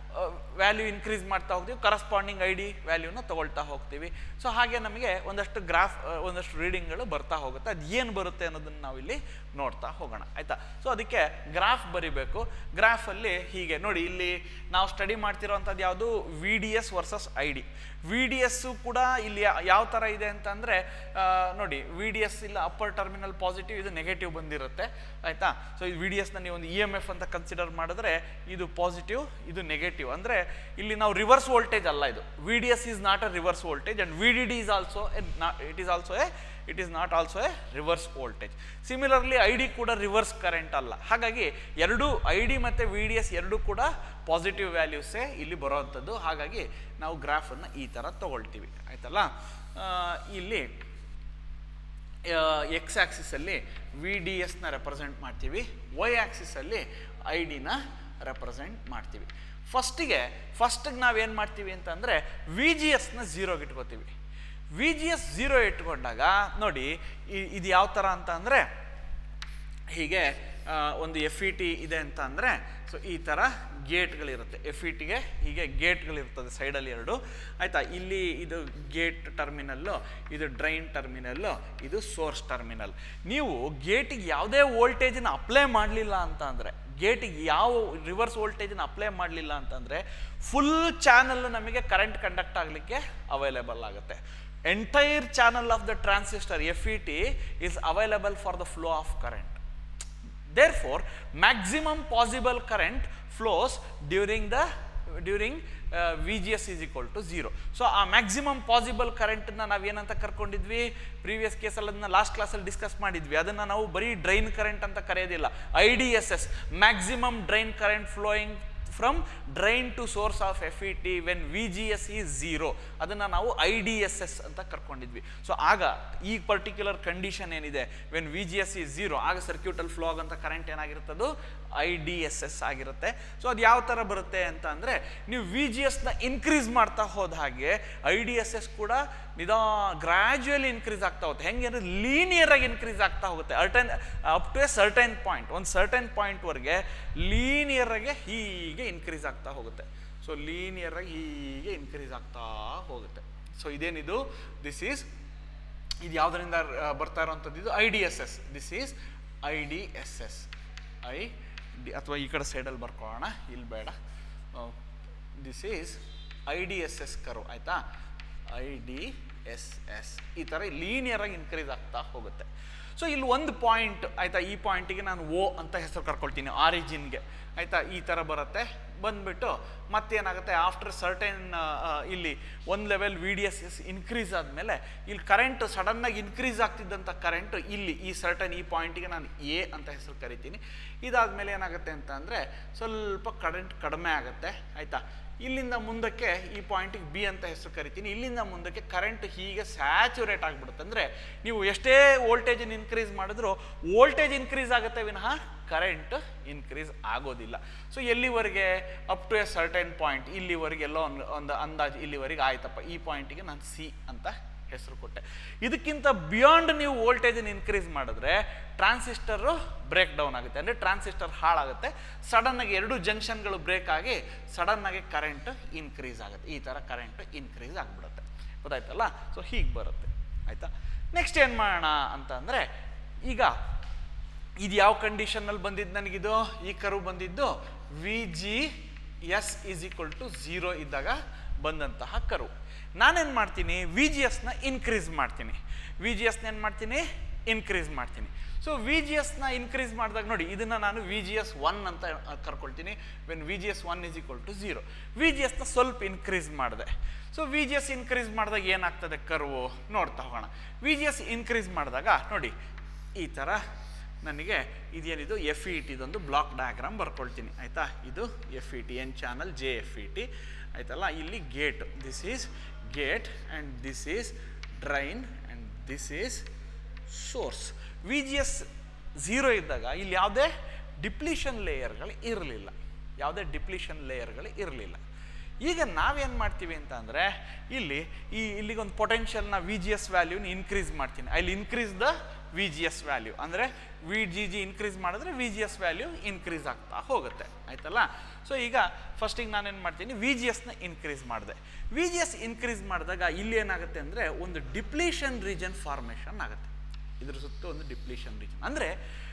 A: ವ್ಯಾಲ್ಯೂ ಇನ್ಕ್ರೀಸ್ ಮಾಡ್ತಾ ಹೋಗ್ತೀವಿ ಕರಸ್ಪಾಂಡಿಂಗ್ ಐ ಡಿ ವ್ಯಾಲ್ಯೂನ ತಗೊಳ್ತಾ ಹೋಗ್ತೀವಿ ಸೊ ಹಾಗೆ ನಮಗೆ ಒಂದಷ್ಟು ಗ್ರಾಫ್ ಒಂದಷ್ಟು ರೀಡಿಂಗ್ಗಳು ಬರ್ತಾ ಹೋಗುತ್ತೆ ಅದು ಏನು ಬರುತ್ತೆ ಅನ್ನೋದನ್ನು ನಾವಿಲ್ಲಿ ನೋಡ್ತಾ ಹೋಗೋಣ ಆಯಿತಾ ಸೊ ಅದಕ್ಕೆ ಗ್ರಾಫ್ ಬರಿಬೇಕು ಗ್ರಾಫಲ್ಲಿ ಹೀಗೆ ನೋಡಿ ಇಲ್ಲಿ ನಾವು ಸ್ಟಡಿ ಮಾಡ್ತಿರೋವಂಥದ್ದು ಯಾವುದು V D S versus I D V D S ಕೂಡ ಇಲ್ಲಿ ಯಾ- ಯಾವ ಥರ ಇದೆ ಅಂತಂದರೆ ನೋಡಿ ವಿ ಡಿ ಎಸ್ ಇಲ್ಲ ಅಪ್ಪರ್ ಟರ್ಮಿನಲ್ ಪಾಸಿಟಿವ್ ಇದು ನೆಗೆಟಿವ್ ಬಂದಿರುತ್ತೆ ಆಯಿತಾ ಸೊ ಈ ವಿ ಡಿ ಎಸ್ನ ನೀವು ಒಂದು ಇ ಎಮ್ ಎಫ್ ಅಂತ ಕನ್ಸಿಡರ್ ಮಾಡಿದ್ರೆ ಇದು ಪಾಸಿಟಿವ್ ಇದು ನೆಗೆಟಿವ್ ಅಂದರೆ ಇಲ್ಲಿ ನಾವು ರಿವರ್ಸ್ ವೋಲ್ಟೇಜ್ ಅಲ್ಲ ಇದು V D S is not a reverse voltage and V D D is also it is also a it is not also a reverse voltage similarly I D ಕೂಡ reverse current ಅಲ್ಲ ಹಾಗಾಗಿ ಎರಡು I D ಮತ್ತು V D S ಎರಡೂ ಕೂಡ positive ವ್ಯಾಲ್ಯೂಸೇ ಇಲ್ಲಿ ಬರೋವಂಥದ್ದು ಹಾಗಾಗಿ ನಾವು ಗ್ರಾಫನ್ನು ಈ ಥರ ತಗೊಳ್ತೀವಿ ಆಯ್ತಲ್ಲ ಆ, ಇಲ್ಲಿ ಎಕ್ಸ್ ಆ್ಯಕ್ಸಿಸಲ್ಲಿ ವಿ ಡಿ ಎಸ್ನ ರೆಪ್ರೆಸೆಂಟ್ ಮಾಡ್ತೀವಿ ವೈ ಆ್ಯಕ್ಸಿಸಲ್ಲಿ ಐ ಡಿನ ರೆಪ್ರೆಸೆಂಟ್ ಮಾಡ್ತೀವಿ ಫಸ್ಟಿಗೆ ಫಸ್ಟಿಗೆ ನಾವೇನು ಮಾಡ್ತೀವಿ ಅಂತಂದರೆ ವಿ ಜಿ ಎಸ್ನ ಝೀರೋಗೆ ಇಟ್ಕೋತೀವಿ ವಿ ಜಿ ಎಸ್ ಝೀರೋ ಇಟ್ಕೊಂಡಾಗ ನೋಡಿ ಇ- ಇದು ಯಾವ ಥರ ಅಂತ ಅಂದರೆ ಹೀಗೆ ಆ, ಒಂದು ಎಫ್ ಇ ಟಿ ಇದೆ ಅಂತ ಅಂದರೆ ಸೊ ಈ ಥರ ಗೇಟ್ಗಳಿರುತ್ತೆ ಎಫ್ ಇ ಟಿಗೆ ಹೀಗೆ ಗೇಟ್ಗಳಿರ್ತದೆ ಸೈಡಲ್ಲಿ ಎರಡು ಆಯಿತಾ ಇಲ್ಲಿ ಇದು ಗೇಟ್ ಟರ್ಮಿನಲ್ಲು ಇದು ಡ್ರೈನ್ ಟರ್ಮಿನಲ್ಲು ಇದು ಸೋರ್ಸ್ ಟರ್ಮಿನಲ್ ನೀವು ಗೇಟಿಗೆ ಯಾವುದೇ ವೋಲ್ಟೇಜನ್ನ ಅಪ್ಲೈ ಮಾಡಲಿಲ್ಲ ಅಂತ ಅಂದರೆ ಗೇಟಿಗೆ ಯಾವ ರಿವರ್ಸ್ ವೋಲ್ಟೇಜನ್ನ ಅಪ್ಲೈ ಮಾಡಲಿಲ್ಲ ಅಂತಂದರೆ ಫುಲ್ ಚಾನಲ್ಲು ನಮಗೆ ಕರೆಂಟ್ ಕಂಡಕ್ಟ್ ಆಗಲಿಕ್ಕೆ ಅವೈಲೇಬಲ್ ಆಗುತ್ತೆ entire channel of the transistor F E T is available for the flow of current therefore maximum possible current flows during the during uh, VGS is equal to 0 so ಆ maximum possible ಕರೆಂಟನ್ನ ನಾವು ಏನಂತ ಕರ್ಕೊಂಡಿದ್ವಿ previous ಕೇಸಲ್ಲಿ ಅದನ್ನ last ಕ್ಲಾಸಲ್ಲಿ discuss ಮಾಡಿದ್ವಿ ಅದನ್ನು ನಾವು ಬರೀ ಡ್ರೈನ್ ಕರೆಂಟ್ ಅಂತ ಕರೆಯೋದಿಲ್ಲ I D S S maximum drain current flowing from drain to source of F E T when V G S ಈ ಝೀರೋ ಅದನ್ನು ನಾವು ಐ ಡಿ ಎಸ್ ಎಸ್ ಅಂತ ಕರ್ಕೊಂಡಿದ್ವಿ ಸೊ ಆಗ ಈ ಪರ್ಟಿಕ್ಯುಲರ್ ಕಂಡೀಷನ್ ಏನಿದೆ ವೆನ್ ವಿ ಜಿ ಎಸ್ ಈ zero ಆಗ ಸರ್ಕ್ಯೂಟಲ್ ಫ್ಲೋ ಆಗಂತ ಕರೆಂಟ್ ಏನಾಗಿರುತ್ತದು ಐ ಡಿ ಎಸ್ ಎಸ್ ಆಗಿರುತ್ತೆ ಸೊ ಅದು ಯಾವ ಥರ ಬರುತ್ತೆ ಅಂತ ಅಂದರೆ ನೀವು ವಿ ಜಿ ಎಸ್ನ ಇನ್ಕ್ರೀಸ್ ಮಾಡ್ತಾ ಹೋದ ಹಾಗೆ ಐ ಡಿ ಎಸ್ ಎಸ್ ಕೂಡ ನಿದಾ ಗ್ರ್ಯಾಜುಯಲಿ ಇನ್ಕ್ರೀಸ್ ಆಗ್ತಾ ಹೋಗುತ್ತೆ ಹೆಂಗೆ ಅಂದರೆ ಲೀನಿಯರ್ ಆಗಿ ಇನ್ಕ್ರೀಸ್ ಆಗ್ತಾ ಹೋಗುತ್ತೆ ಅರ್ಟನ್ up to a certain point ಒಂದು ಸರ್ಟೈನ್ ಪಾಯಿಂಟ್ವರೆಗೆ ಲೀನಿಯರ್ ಆಗಿ ಹೀಗೆ ಇನ್ಕ್ರೀಸ್ ಆಗ್ತಾ ಹೋಗುತ್ತೆ ಸೊ ಲೀನಿಯರ್ ಆಗಿ ಹೀಗೆ ಇನ್ಕ್ರೀಸ್ ಆಗ್ತಾ ಹೋಗುತ್ತೆ ಸೊ ಇದೇನಿದು ದಿಸ್ ಈಸ್ ಇದು ಯಾವುದರಿಂದ ಆ, ಬರ್ತಾ ಇರೋವಂಥದ್ದು ಇದು I D S S this is I D S S I D ಅಥವಾ ಈ ಕಡೆ ಸೈಡಲ್ಲಿ ಬರ್ಕೊಳ್ಳೋಣ ಇಲ್ಲಿ ಬೇಡ this is I D S S curve ಆಯಿತಾ ಐ ಡಿ ಎಸ್ ಎಸ್ ಈ ಥರ ಲೀನಿಯರ್ ಆಗಿ ಇನ್ಕ್ರೀಸ್ ಆಗ್ತಾ ಹೋಗುತ್ತೆ ಸೊ ಇಲ್ಲಿ ಒಂದು ಪಾಯಿಂಟ್ ಆಯಿತಾ ಈ ಪಾಯಿಂಟಿಗೆ ನಾನು ಓ ಅಂತ ಹೆಸರು ಕರ್ಕೊಳ್ತೀನಿ ಆರಿಜಿನ್ಗೆ ಆಯಿತಾ ಈ ಥರ ಬರುತ್ತೆ ಬಂದ್ಬಿಟ್ಟು ಮತ್ತೇನಾಗುತ್ತೆ ಆಫ್ಟರ್ ಸರ್ಟೈನ್ ಇಲ್ಲಿ ಒಂದು level V D S S increase ಆದಮೇಲೆ ಇಲ್ಲಿ ಕರೆಂಟ್ ಸಡನ್ನಾಗಿ ಇನ್ಕ್ರೀಸ್ ಆಗ್ತಿದ್ದಂಥ ಕರೆಂಟ್ ಇಲ್ಲಿ ಈ ಸರ್ಟನ್ ಈ ಪಾಯಿಂಟಿಗೆ ನಾನು ಎ ಅಂತ ಹೆಸರು ಕರಿತೀನಿ ಇದಾದಮೇಲೆ ಏನಾಗುತ್ತೆ ಅಂತ ಅಂದರೆ ಸ್ವಲ್ಪ ಕರೆಂಟ್ ಕಡಿಮೆ ಆಗುತ್ತೆ ಆಯಿತಾ ಇಲ್ಲಿಂದ ಮುಂದಕ್ಕೆ ಈ ಪಾಯಿಂಟಿಗೆ ಬಿ ಅಂತ ಹೆಸರು ಕರಿತೀನಿ ಇಲ್ಲಿಂದ ಮುಂದಕ್ಕೆ ಕರೆಂಟ್ ಹೀಗೆ ಸ್ಯಾಚುರೇಟ್ ಆಗಿಬಿಡುತ್ತೆ ಅಂದರೆ ನೀವು ಎಷ್ಟೇ ವೋಲ್ಟೇಜನ್ನು ಇನ್ಕ್ರೀಸ್ ಮಾಡಿದ್ರು ವೋಲ್ಟೇಜ್ ಇನ್ಕ್ರೀಸ್ ಆಗುತ್ತೆ ವಿನಃ ಕರೆಂಟ್ ಇನ್ಕ್ರೀಸ್ ಆಗೋದಿಲ್ಲ ಸೊ ಎಲ್ಲಿವರೆಗೆ up to a certain point ಇಲ್ಲಿವರೆಗೆ ಎಲ್ಲೋ ಒಂದು ಒಂದು ಅಂದಾಜು ಇಲ್ಲಿವರೆಗೆ ಆಯ್ತಪ್ಪ ಈ ಪಾಯಿಂಟಿಗೆ ನಾನು ಸಿ ಅಂತ ಹೆಸರು ಕೊಟ್ಟೆ ಇದಕ್ಕಿಂತ ಬಿಯಾಂಡ್ ನೀವು ವೋಲ್ಟೇಜನ್ನು ಇನ್ಕ್ರೀಸ್ ಮಾಡಿದ್ರೆ ಟ್ರಾನ್ಸಿಸ್ಟರು ಬ್ರೇಕ್ ಡೌನ್ ಆಗುತ್ತೆ ಅಂದರೆ ಟ್ರಾನ್ಸಿಸ್ಟರ್ ಹಾಳಾಗುತ್ತೆ ಸಡನ್ನಾಗಿ ಎರಡು ಜಂಕ್ಷನ್ಗಳು ಬ್ರೇಕ್ ಆಗಿ ಸಡನ್ನಾಗಿ ಕರೆಂಟ್ ಇನ್ಕ್ರೀಸ್ ಆಗುತ್ತೆ ಈ ಥರ ಕರೆಂಟ್ ಇನ್ಕ್ರೀಸ್ ಆಗಿಬಿಡುತ್ತೆ ಗೊತ್ತಾಯ್ತಲ್ಲ ಸೊ ಹೀಗೆ ಬರುತ್ತೆ ಆಯಿತಾ ನೆಕ್ಸ್ಟ್ ಏನು ಮಾಡೋಣ ಅಂತ ಅಂದರೆ ಈಗ ಇದು ಯಾವ ಕಂಡೀಷನ್ನಲ್ಲಿ ಬಂದಿದ್ದು ನನಗಿದು ಈ ಕರು ಬಂದಿದ್ದು V G S is equal to zero ಇದ್ದಾಗ ಬಂದಂತಹ ಕರು ನಾನೇನು ಮಾಡ್ತೀನಿ ವಿ ಜಿ ಎಸ್ನ ಇನ್ಕ್ರೀಸ್ ಮಾಡ್ತೀನಿ ವಿ ಜಿ ಎಸ್ನ ಏನು ಮಾಡ್ತೀನಿ ಇನ್ಕ್ರೀಸ್ ಮಾಡ್ತೀನಿ ಸೊ ವಿ ಜಿ ಎಸ್ನ ಇನ್ಕ್ರೀಸ್ ಮಾಡಿದಾಗ ನೋಡಿ ಇದನ್ನು ನಾನು ವಿ ಜಿ ಎಸ್ ಒನ್ ಅಂತ ಆ, ಕರ್ಕೊಳ್ತೀನಿ when V G S one is equal to zero V G ಎಸ್ನ ಸ್ವಲ್ಪ ಇನ್ಕ್ರೀಸ್ ಮಾಡಿದೆ so V G S increase ಮಾಡಿದಾಗ ಏನಾಗ್ತದೆ ಕರ್ವು ನೋಡ್ತಾ ಹೋಗೋಣ ವಿ ಜಿ ಎಸ್ ಇನ್ಕ್ರೀಸ್ ಮಾಡಿದಾಗ ನೋಡಿ ಈ ಥರ ನನಗೆ ಇದೇನಿದು ಎಫ್ ಇ ಟಿದೊಂದು ಬ್ಲಾಕ್ ಡಯಾಗ್ರಾಮ್ ಬರ್ಕೊಳ್ತೀನಿ ಆಯಿತಾ ಇದು F E T N channel J F E T ಆಯ್ತಲ್ಲ ಇಲ್ಲಿ gate this is gate and this is drain and this is source V G S zero ಇದ್ದಾಗ ಇಲ್ಲಿ ಯಾವುದೇ ಡಿಪ್ಲೀಷನ್ ಲೇಯರ್ಗಳು ಇರಲಿಲ್ಲ ಯಾವುದೇ ಡಿಪ್ಲೀಷನ್ ಲೇಯರ್ಗಳು ಇರಲಿಲ್ಲ ಈಗ ನಾವೇನು ಮಾಡ್ತೀವಿ ಅಂತ ಅಂದರೆ ಇಲ್ಲಿ ಈ ಇಲ್ಲಿಗೊಂದು ಪೊಟೆನ್ಷಿಯಲ್ನ ವಿ ಜಿ ಎಸ್ ವ್ಯಾಲ್ಯೂನ ಇನ್ಕ್ರೀಸ್ ಮಾಡ್ತೀನಿ I increase the V G S value ಅಂದರೆ ವಿ ಜಿ ಜಿ ಇನ್ಕ್ರೀಸ್ ಮಾಡಿದ್ರೆ V G S value increase ಆಗ್ತಾ ಹೋಗುತ್ತೆ ಆಯ್ತಲ್ಲ ಸೊ ಈಗ ಫಸ್ಟಿಗೆ ನಾನೇನು ಮಾಡ್ತೀನಿ ವಿ ಜಿ ಎಸ್ನ ಇನ್ಕ್ರೀಸ್ ಮಾಡಿದೆ ವಿ ಜಿ ಎಸ್ ಇನ್ಕ್ರೀಸ್ ಮಾಡಿದಾಗ ಇಲ್ಲಿ ಏನಾಗುತ್ತೆ ಅಂದರೆ ಒಂದು ಡಿಪ್ಲೀಷನ್ ರೀಜನ್ ಫಾರ್ಮೇಷನ್ ಆಗುತ್ತೆ ಇದ್ರ ಸುತ್ತ ಒಂದು ಡಿಪ್ಲೀಷನ್ ರೀಜನ್ ಅಂದರೆ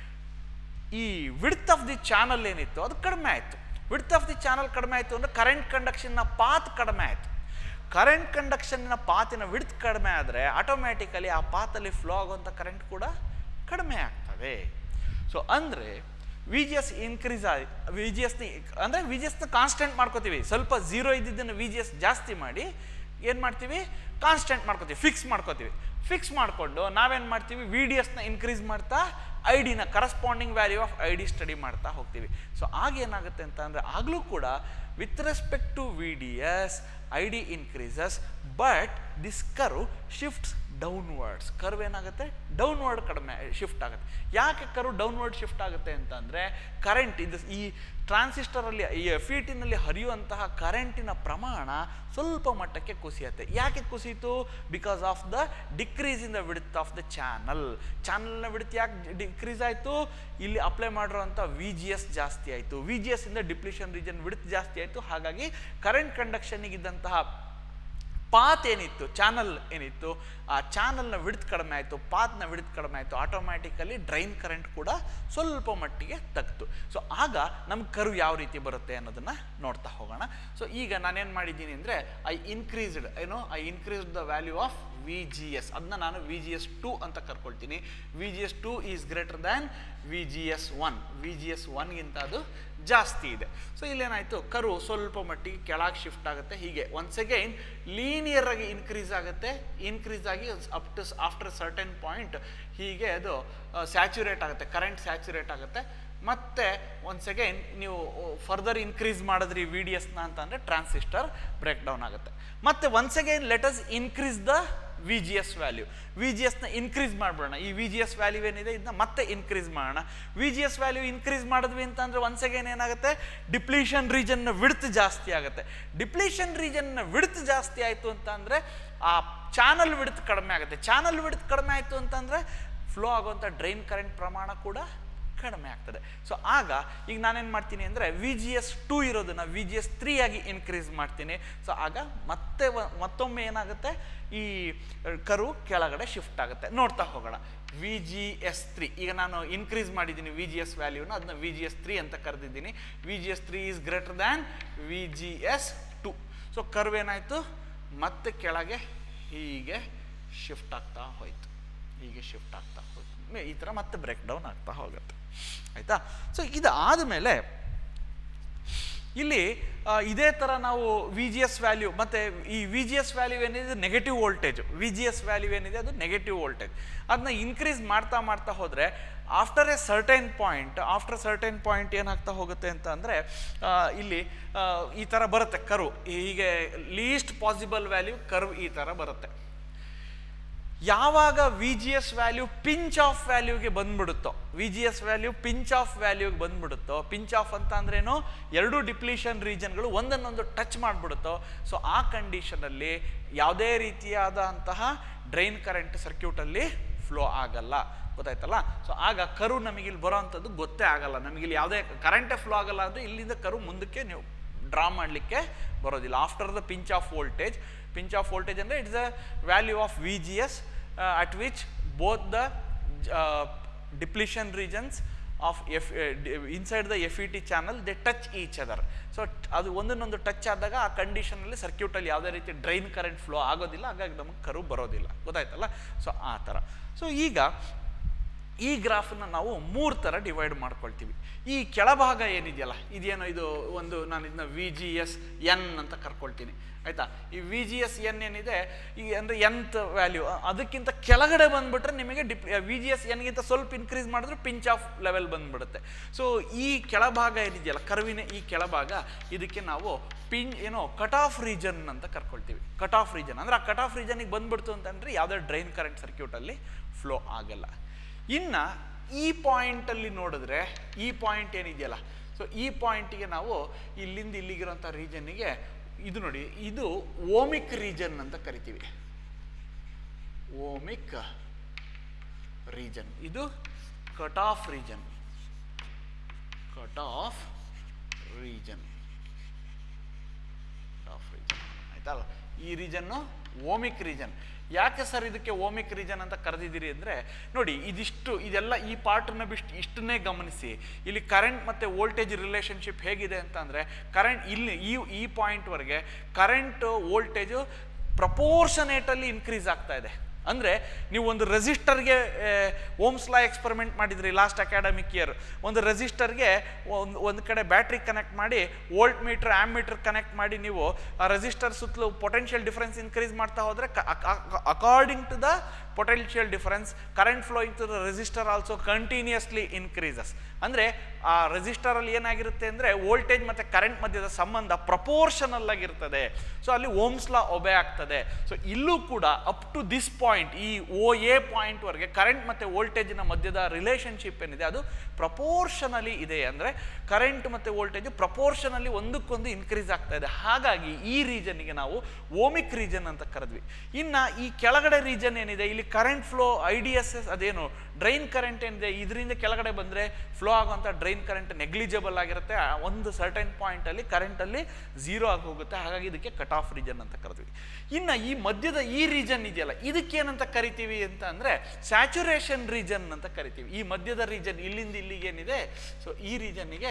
A: ಈ ವಿಡ್ತ್ ಆಫ್ ದಿ ಚಾನಲ್ ಏನಿತ್ತು ಅದು ಕಡಿಮೆ ಆಯಿತು ವಿಡ್ತ್ ಆಫ್ ದಿ ಚಾನಲ್ ಕಡಿಮೆ ಆಯಿತು ಅಂದರೆ ಕರೆಂಟ್ ಕಂಡಕ್ಷನ್ನ ಪಾತ್ ಕಡಿಮೆ ಆಯಿತು ಕರೆಂಟ್ ಕಂಡಕ್ಷನ್ನ ಪಾತಿನ ವಿಡ್ತ್ ಕಡಿಮೆ ಆದರೆ ಆಟೋಮ್ಯಾಟಿಕಲಿ ಆ ಪಾತಲ್ಲಿ ಫ್ಲೋ ಆಗುವಂಥ ಕರೆಂಟ್ ಕೂಡ ಕಡಿಮೆ ಆಗ್ತದೆ ಸೊ ಅಂದರೆ ವಿ ಜಿ ಎಸ್ ಇನ್ಕ್ರೀಸ್ ಆಗಿ ವಿ ಜಿ ಎಸ್ನ ಅಂದರೆ ವಿ ಜಿ ಎಸ್ನ ಕಾನ್ಸ್ಟೆಂಟ್ ಮಾಡ್ಕೋತೀವಿ ಸ್ವಲ್ಪ ಝೀರೋ ಇದ್ದಿದ್ದನ್ನು ವಿ ಜಿ ಎಸ್ ಜಾಸ್ತಿ ಮಾಡಿ ಏನು ಮಾಡ್ತೀವಿ ಕಾನ್ಸ್ಟೆಂಟ್ ಮಾಡ್ಕೋತೀವಿ ಫಿಕ್ಸ್ ಮಾಡ್ಕೋತೀವಿ ಫಿಕ್ಸ್ ಮಾಡಿಕೊಂಡು ನಾವೇನು ಮಾಡ್ತೀವಿ ವಿ ಡಿ ಎಸ್ನ ಇನ್ಕ್ರೀಸ್ ಮಾಡ್ತಾ ಐ ಡಿನ corresponding value of I D study ಮಾಡ್ತಾ ಹೋಗ್ತೀವಿ ಸೊ ಆಗ ಏನಾಗುತ್ತೆ ಅಂತ ಅಂದರೆ ಆಗಲೂ ಕೂಡ with respect to V D S I D increases but this curve shifts downwards curve ಏನಾಗುತ್ತೆ ಡೌನ್ವರ್ಡ್ ಕಡಿಮೆ ಶಿಫ್ಟ್ ಆಗುತ್ತೆ ಯಾಕೆ ಕರ್ವ್ ಡೌನ್ವರ್ಡ್ ಶಿಫ್ಟ್ ಆಗುತ್ತೆ ಅಂತಂದರೆ ಕರೆಂಟ್ ಇದು ಈ ಟ್ರಾನ್ಸಿಸ್ಟರಲ್ಲಿ ಈ ಫೀಟಿನಲ್ಲಿ ಹರಿಯುವಂತಹ ಕರೆಂಟಿನ ಪ್ರಮಾಣ ಸ್ವಲ್ಪ ಮಟ್ಟಕ್ಕೆ ಕುಸಿಯುತ್ತೆ ಯಾಕೆ ಕುಸಿಯಿತು because of the decrease in the width of the channel ಚಾನಲ್ನ ವಿಡ್ತ್ ಯಾಕೆ ಡಿಕ್ರೀಸ್ ಆಯಿತು ಇಲ್ಲಿ ಅಪ್ಲೈ ಮಾಡಿರೋಂಥ ವಿ ಜಿ ಎಸ್ ಜಾಸ್ತಿ ಆಯಿತು ವಿ ಜಿ ಎಸ್ ಇಂದ ಡಿಪ್ಲಿಷನ್ ರೀಜನ್ ವಿಡ್ತ್ ಜಾಸ್ತಿ ಆಯಿತು ಹಾಗಾಗಿ ಕರೆಂಟ್ ಕಂಡಕ್ಷನಿಗಿದ್ದಂತಹ ಪಾತ್ ಏನಿತ್ತು ಚಾನಲ್ ಏನಿತ್ತು ಆ ಚಾನಲ್ನ ವಿಡ್ತ್ ಕಡಿಮೆ ಆಯಿತು ಪಾತ್ನ ವಿಡ್ತ್ ಕಡಿಮೆ ಆಯಿತು ಆಟೋಮ್ಯಾಟಿಕಲಿ ಡ್ರೈನ್ ಕರೆಂಟ್ ಕೂಡ ಸ್ವಲ್ಪ ಮಟ್ಟಿಗೆ ತಗ್ತು ಸೊ ಆಗ ನಮ್ಮ ಕರು ಯಾವ ರೀತಿ ಬರುತ್ತೆ ಅನ್ನೋದನ್ನು ನೋಡ್ತಾ ಹೋಗೋಣ ಸೊ ಈಗ ನಾನೇನು ಮಾಡಿದ್ದೀನಿ ಅಂದರೆ ಐ ಇನ್ಕ್ರೀಸ್ಡ್ ಏನು I increased the value of V G S ಅದನ್ನ ನಾನು ವಿ ಜಿ ಎಸ್ ಟು ಅಂತ ಕರ್ಕೊಳ್ತೀನಿ V G S two is greater than V G S one V G S ಒನ್ಗಿಂತ ಅದು ಜಾಸ್ತಿ ಇದೆ ಸೊ ಇಲ್ಲೇನಾಯಿತು ಕರು ಸ್ವಲ್ಪ ಮಟ್ಟಿಗೆ ಕೆಳಗೆ ಶಿಫ್ಟ್ ಆಗುತ್ತೆ ಹೀಗೆ ಒನ್ಸ್ ಅಗೈನ್ ಲೀನಿಯರ್ ಆಗಿ ಇನ್ಕ್ರೀಸ್ ಆಗುತ್ತೆ ಇನ್ಕ್ರೀಸ್ ಆಗಿ up to after certain point ಹೀಗೆ ಅದು ಸ್ಯಾಚುರೇಟ್ ಆಗುತ್ತೆ ಕರೆಂಟ್ ಸ್ಯಾಚುರೇಟ್ ಆಗುತ್ತೆ ಮತ್ತೆ ಒನ್ಸ್ ಅಗೈನ್ ನೀವು ಫರ್ದರ್ ಇನ್ಕ್ರೀಸ್ ಮಾಡಿದ್ರಿ ವಿ ಡಿ ಎಸ್ನ ಅಂತಂದರೆ ಟ್ರಾನ್ಸಿಸ್ಟರ್ ಬ್ರೇಕ್ ಡೌನ್ ಆಗುತ್ತೆ ಮತ್ತೆ once again let's increase the V G S value V G ಎಸ್ನ ಇನ್ಕ್ರೀಸ್ ಮಾಡ್ಬಿಡೋಣ ಈ ವಿ ಜಿ ಎಸ್ ವ್ಯಾಲ್ಯೂ ಏನಿದೆ ಇದನ್ನ ಮತ್ತೆ ಇನ್ಕ್ರೀಸ್ ಮಾಡೋಣ V G S value increase ಮಾಡಿದ್ವಿ ಅಂತಂದರೆ ಒನ್ಸ್ ಅಗೈನ್ ಏನಾಗುತ್ತೆ ಡಿಪ್ಲೀಷನ್ ರೀಜನ್ನ ವಿಡ್ತ್ ಜಾಸ್ತಿ ಆಗುತ್ತೆ ಡಿಪ್ಲೀಷನ್ ರೀಜನ್ನ ವಿಡ್ತ್ ಜಾಸ್ತಿ ಆಯಿತು ಅಂತ ಅಂದರೆ ಆ ಚಾನಲ್ ವಿಡ್ತ್ ಕಡಿಮೆ ಆಗುತ್ತೆ ಚಾನಲ್ ವಿಡ್ತ್ ಕಡಿಮೆ ಆಯಿತು ಅಂತಂದರೆ ಫ್ಲೋ ಆಗುವಂಥ ಡ್ರೈನ್ ಕರೆಂಟ್ ಪ್ರಮಾಣ ಕೂಡ ಕಡಿಮೆ ಆಗ್ತದೆ ಸೊ ಆಗ ಈಗ ನಾನೇನು ಮಾಡ್ತೀನಿ ಅಂದರೆ ವಿ ಜಿ ಎಸ್ ಟೂ ಇರೋದನ್ನು ವಿ ಜಿ ಎಸ್ ತ್ರೀ ಆಗಿ ಇನ್ಕ್ರೀಸ್ ಮಾಡ್ತೀನಿ ಸೊ ಆಗ ಮತ್ತೆ ವ- ಮತ್ತೊಮ್ಮೆ ಏನಾಗುತ್ತೆ ಈ ಕರು ಕೆಳಗಡೆ ಶಿಫ್ಟ್ ಆಗುತ್ತೆ ನೋಡ್ತಾ ಹೋಗೋಣ ವಿ ಜಿ ಎಸ್ ತ್ರೀ ಈಗ ನಾನು ಇನ್ಕ್ರೀಸ್ ಮಾಡಿದ್ದೀನಿ ವಿ ಜಿ ಎಸ್ ವ್ಯಾಲ್ಯೂನ ಅದನ್ನ ವಿ ಜಿ ಎಸ್ ತ್ರೀ ಅಂತ ಕರೆದಿದ್ದೀನಿ V G S three is greater than V G S two so curve ಏನಾಯಿತು ಮತ್ತೆ ಕೆಳಗೆ ಹೀಗೆ ಶಿಫ್ಟ್ ಆಗ್ತಾ ಹೋಯ್ತು ಹೀಗೆ ಶಿಫ್ಟ್ ಆಗ್ತಾ ಹೋಯ್ತು ಮೇ- ಈ ಥರ ಮತ್ತೆ ಬ್ರೇಕ್ ಡೌನ್ ಆಗ್ತಾ ಹೋಗುತ್ತೆ ಆಯಿತಾ ಸೊ ಇದಾದ ಮೇಲೆ ಇಲ್ಲಿ ಆ, ಇದೇ ಥರ ನಾವು ವಿ ಜಿ ಎಸ್ ವ್ಯಾಲ್ಯೂ ಮತ್ತು ಈ ವಿ ಜಿ ಎಸ್ ವ್ಯಾಲ್ಯೂ ಏನಿದೆ negative voltage V G S value ಏನಿದೆ ಅದು ನೆಗೆಟಿವ್ ವೋಲ್ಟೇಜ್ ಅದನ್ನ ಇನ್ಕ್ರೀಸ್ ಮಾಡ್ತಾ ಮಾಡ್ತಾ ಹೋದರೆ after a certain point after certain point ಏನಾಗ್ತಾ ಹೋಗುತ್ತೆ ಅಂತ ಅಂದರೆ ಇಲ್ಲಿ ಆ, ಈ ಥರ ಬರುತ್ತೆ ಕರು ಹೀಗೆ ಲೀಸ್ಟ್ ಪಾಸಿಬಲ್ ವ್ಯಾಲ್ಯೂ ಕರ್ವ್ ಈ ಥರ ಬರುತ್ತೆ ಯಾವಾಗ V G S value pinch off ವ್ಯಾಲ್ಯೂಗೆ ಬಂದ್ಬಿಡುತ್ತೋ V G S value pinch off ವ್ಯಾಲ್ಯೂಗೆ ಬಂದ್ಬಿಡುತ್ತೋ ಪಿಂಚ್ ಆಫ್ ಅಂತ ಅಂದ್ರೇನು ಎರಡು ಡಿಪ್ಲೀಷನ್ ರೀಜನ್ಗಳು ಒಂದನ್ನೊಂದು ಟಚ್ ಮಾಡಿಬಿಡುತ್ತೋ ಸೊ ಆ ಕಂಡೀಷನಲ್ಲಿ ಯಾವುದೇ ರೀತಿಯಾದಂತಹ ಡ್ರೈನ್ ಕರೆಂಟ್ ಸರ್ಕ್ಯೂಟಲ್ಲಿ ಫ್ಲೋ ಆಗಲ್ಲ ಗೊತ್ತಾಯ್ತಲ್ಲ ಸೊ ಆಗ ಕರು ನಮಗೆ ಇಲ್ಲಿ ಬರೋ ಅಂಥದ್ದು ಗೊತ್ತೇ ಆಗಲ್ಲ ನಮಗೆ ಇಲ್ಲಿ ಯಾವುದೇ ಕರೆಂಟೇ ಫ್ಲೋ ಆಗಲ್ಲ ಅಂದರೆ ಇಲ್ಲಿಂದ ಕರು ಮುಂದಕ್ಕೆ ನೀವು ಡ್ರಾ ಮಾಡಲಿಕ್ಕೆ ಬರೋದಿಲ್ಲ after the pinch off voltage pinch off voltage ಅಂದರೆ it's a value of V G S at which both the depletion regions of F inside the F E T channel they touch each other so ಅದು ಒಂದನ್ನೊಂದು touch ಆದಾಗ ಆ ಕಂಡೀಷನಲ್ಲಿ ಸರ್ಕ್ಯೂಟಲ್ಲಿ ಯಾವುದೇ ರೀತಿ drain current flow ಆಗೋದಿಲ್ಲ ಹಾಗಾಗಿ ನಮಗೆ ಕರು ಬರೋದಿಲ್ಲ ಗೊತ್ತಾಯ್ತಲ್ಲ ಸೊ ಆ ಥರ ಸೊ ಈಗ ಈ ಗ್ರಾಫನ್ನ ನಾವು ಮೂರು ಥರ ಡಿವೈಡ್ ಮಾಡ್ಕೊಳ್ತೀವಿ ಈ ಕೆಳಭಾಗ ಏನಿದೆಯಲ್ಲ ಇದೇನೋ ಇದು ಒಂದು ನಾನು ಇದನ್ನ ವಿ ಜಿ ಎಸ್ ಎನ್ ಅಂತ ಕರ್ಕೊಳ್ತೀನಿ ಆಯಿತಾ ಈ ವಿ ಜಿ ಎಸ್ ಎನ್ ಏನಿದೆ ಈ ಅಂದರೆ ಎನ್ತ್ ವ್ಯಾಲ್ಯೂ ಅದಕ್ಕಿಂತ ಕೆಳಗಡೆ ಬಂದುಬಿಟ್ರೆ ನಿಮಗೆ ಡಿಪ್ ವಿ ಜಿ ಎಸ್ ಎನ್ಗಿಂತ ಸ್ವಲ್ಪ ಇನ್ಕ್ರೀಸ್ ಮಾಡಿದ್ರೆ ಪಿಂಚ್ ಆಫ್ ಲೆವೆಲ್ ಬಂದ್ಬಿಡುತ್ತೆ ಸೊ ಈ ಕೆಳಭಾಗ ಏನಿದೆಯಲ್ಲ ಕರ್ವಿನ ಈ ಕೆಳಭಾಗ ಇದಕ್ಕೆ ನಾವು ಪಿನ್ ಏನೋ ಕಟ್ ಆಫ್ ರೀಜನ್ ಅಂತ ಕರ್ಕೊಳ್ತೀವಿ ಕಟ್ ಆಫ್ ರೀಜನ್ ಅಂದರೆ ಆ ಕಟ್ ಆಫ್ ರೀಜನಿಗೆ ಬಂದ್ಬಿಡ್ತು ಅಂತಂದರೆ ಯಾವುದೇ ಡ್ರೈನ್ ಕರೆಂಟ್ ಸರ್ಕ್ಯೂಟಲ್ಲಿ ಫ್ಲೋ ಆಗಲ್ಲ ಇನ್ನು ಈ ಪಾಯಿಂಟಲ್ಲಿ ನೋಡಿದ್ರೆ ಈ ಪಾಯಿಂಟ್ ಏನಿದೆಯಲ್ಲ ಸೊ ಈ ಪಾಯಿಂಟಿಗೆ ನಾವು ಇಲ್ಲಿಂದ ಇಲ್ಲಿಗಿರೋಂಥ ರೀಜನ್ನಿಗೆ ಇದು ನೋಡಿ ಇದು ಓಮಿಕ್ ರೀಜನ್ ಅಂತ ಕರಿತೀವಿ ಓಮಿಕ್ ರೀಜನ್ ಇದು cut off region cut off region off region ಆಯ್ತಲ್ಲ ಈ ರೀಜನ್ನು ಓಮಿಕ್ ರೀಜನ್ ಯಾಕೆ ಸರ್ ಇದಕ್ಕೆ ಓಮಿಕ್ ರೀಜನ್ ಅಂತ ಕರೆದಿದ್ದೀರಿ ಅಂದರೆ ನೋಡಿ ಇದಿಷ್ಟು ಇದೆಲ್ಲ ಈ ಪಾರ್ಟನ್ನ ಬಿಟ್ಟು ಇಷ್ಟನ್ನೇ ಗಮನಿಸಿ ಇಲ್ಲಿ ಕರೆಂಟ್ ಮತ್ತು ವೋಲ್ಟೇಜ್ ರಿಲೇಷನ್ಶಿಪ್ ಹೇಗಿದೆ ಅಂತ ಅಂದರೆ ಕರೆಂಟ್ ಇಲ್ಲಿ ಈ ಈ ಪಾಯಿಂಟ್ವರೆಗೆ ಕರೆಂಟ್ ವೋಲ್ಟೇಜು ಪ್ರಪೋರ್ಷನೇಟಲ್ಲಿ ಇನ್ಕ್ರೀಸ್ ಆಗ್ತಾ ಇದೆ ಅಂದರೆ ನೀವು ಒಂದು ರೆಸಿಸ್ಟರ್ಗೆ ಓಮ್ಸ್ ಲಾ ಎಕ್ಸ್ಪೆರಿಮೆಂಟ್ ಮಾಡಿದ್ರಿ ಲಾಸ್ಟ್ ಅಕಾಡೆಮಿಕ್ ಇಯರ್ ಒಂದು ರೆಸಿಸ್ಟರ್ಗೆ ಒಂದು ಒಂದು ಕಡೆ ಬ್ಯಾಟ್ರಿ ಕನೆಕ್ಟ್ ಮಾಡಿ voltmeter ammeter connect ಮಾಡಿ ನೀವು ಆ ರೆಸಿಸ್ಟರ್ ಸುತ್ತಲೂ ಪೊಟೆನ್ಷಿಯಲ್ ಡಿಫರೆನ್ಸ್ ಇನ್ಕ್ರೀಸ್ ಮಾಡ್ತಾ ಹೋದರೆ according to the potential difference current flowing to the resistor also continuously increases ಅಂದರೆ ಆ ರೆಸಿಸ್ಟರಲ್ಲಿ ಏನಾಗಿರುತ್ತೆ ಅಂದರೆ ವೋಲ್ಟೇಜ್ ಮತ್ತು ಕರೆಂಟ್ ಮಧ್ಯದ ಸಂಬಂಧ ಪ್ರಪೋರ್ಷನಲ್ ಆಗಿರ್ತದೆ ಸೊ ಅಲ್ಲಿ ಓಮ್ಸ್ ಲಾ ಒಬೆ ಆಗ್ತದೆ ಸೊ ಇಲ್ಲೂ ಕೂಡ ಅಪ್ ಟು ದಿಸ್ ಪಾಯಿಂಟ್ ಈ ಓ ಎ ಪಾಯಿಂಟ್ವರೆಗೆ ಕರೆಂಟ್ ಮತ್ತು ವೋಲ್ಟೇಜಿನ ಮಧ್ಯದ ರಿಲೇಷನ್ಶಿಪ್ ಏನಿದೆ ಅದು ಪ್ರಪೋರ್ಷನಲಿ ಇದೆ ಅಂದರೆ ಕರೆಂಟ್ ಮತ್ತು ವೋಲ್ಟೇಜ್ ಪ್ರಪೋರ್ಷನಲ್ಲಿ ಒಂದಕ್ಕೊಂದು ಇನ್ಕ್ರೀಸ್ ಆಗ್ತಾ ಇದೆ ಹಾಗಾಗಿ ಈ ರೀಜನ್ಗೆ ನಾವು ಓಮಿಕ್ ರೀಜನ್ ಅಂತ ಕರೆದ್ವಿ ಇನ್ನು ಈ ಕೆಳಗಡೆ ರೀಜನ್ ಏನಿದೆ ಇಲ್ಲಿ current flow I D S S ಅದೇನು ಡ್ರೈನ್ ಕರೆಂಟ್ ಏನಿದೆ ಇದರಿಂದ ಕೆಳಗಡೆ ಬಂದರೆ ಫ್ಲೋ ಆಗುವಂಥ ಡ್ರೈನ್ ಕರೆಂಟ್ ನೆಗ್ಲಿಜಿಬಲ್ ಆಗಿರುತ್ತೆ ಆ ಒಂದು ಸರ್ಟೈನ್ ಪಾಯಿಂಟಲ್ಲಿ ಕರೆಂಟಲ್ಲಿ ಝೀರೋ ಆಗಿ ಹೋಗುತ್ತೆ ಹಾಗಾಗಿ ಇದಕ್ಕೆ ಕಟ್ ಆಫ್ ರೀಜನ್ ಅಂತ ಕರೆದ್ವಿ ಇನ್ನು ಈ ಮಧ್ಯದ ಈ ರೀಜನ್ ಇದೆಯಲ್ಲ ಇದಕ್ಕೇನಂತ ಕರಿತೀವಿ ಅಂತ ಅಂದರೆ ಸ್ಯಾಚುರೇಷನ್ ರೀಜನ್ ಅಂತ ಕರಿತೀವಿ ಈ ಮಧ್ಯದ ರೀಜನ್ ಇಲ್ಲಿಂದ ಇಲ್ಲಿಗೆ ಏನಿದೆ ಸೊ ಈ ರೀಜನ್ನಿಗೆ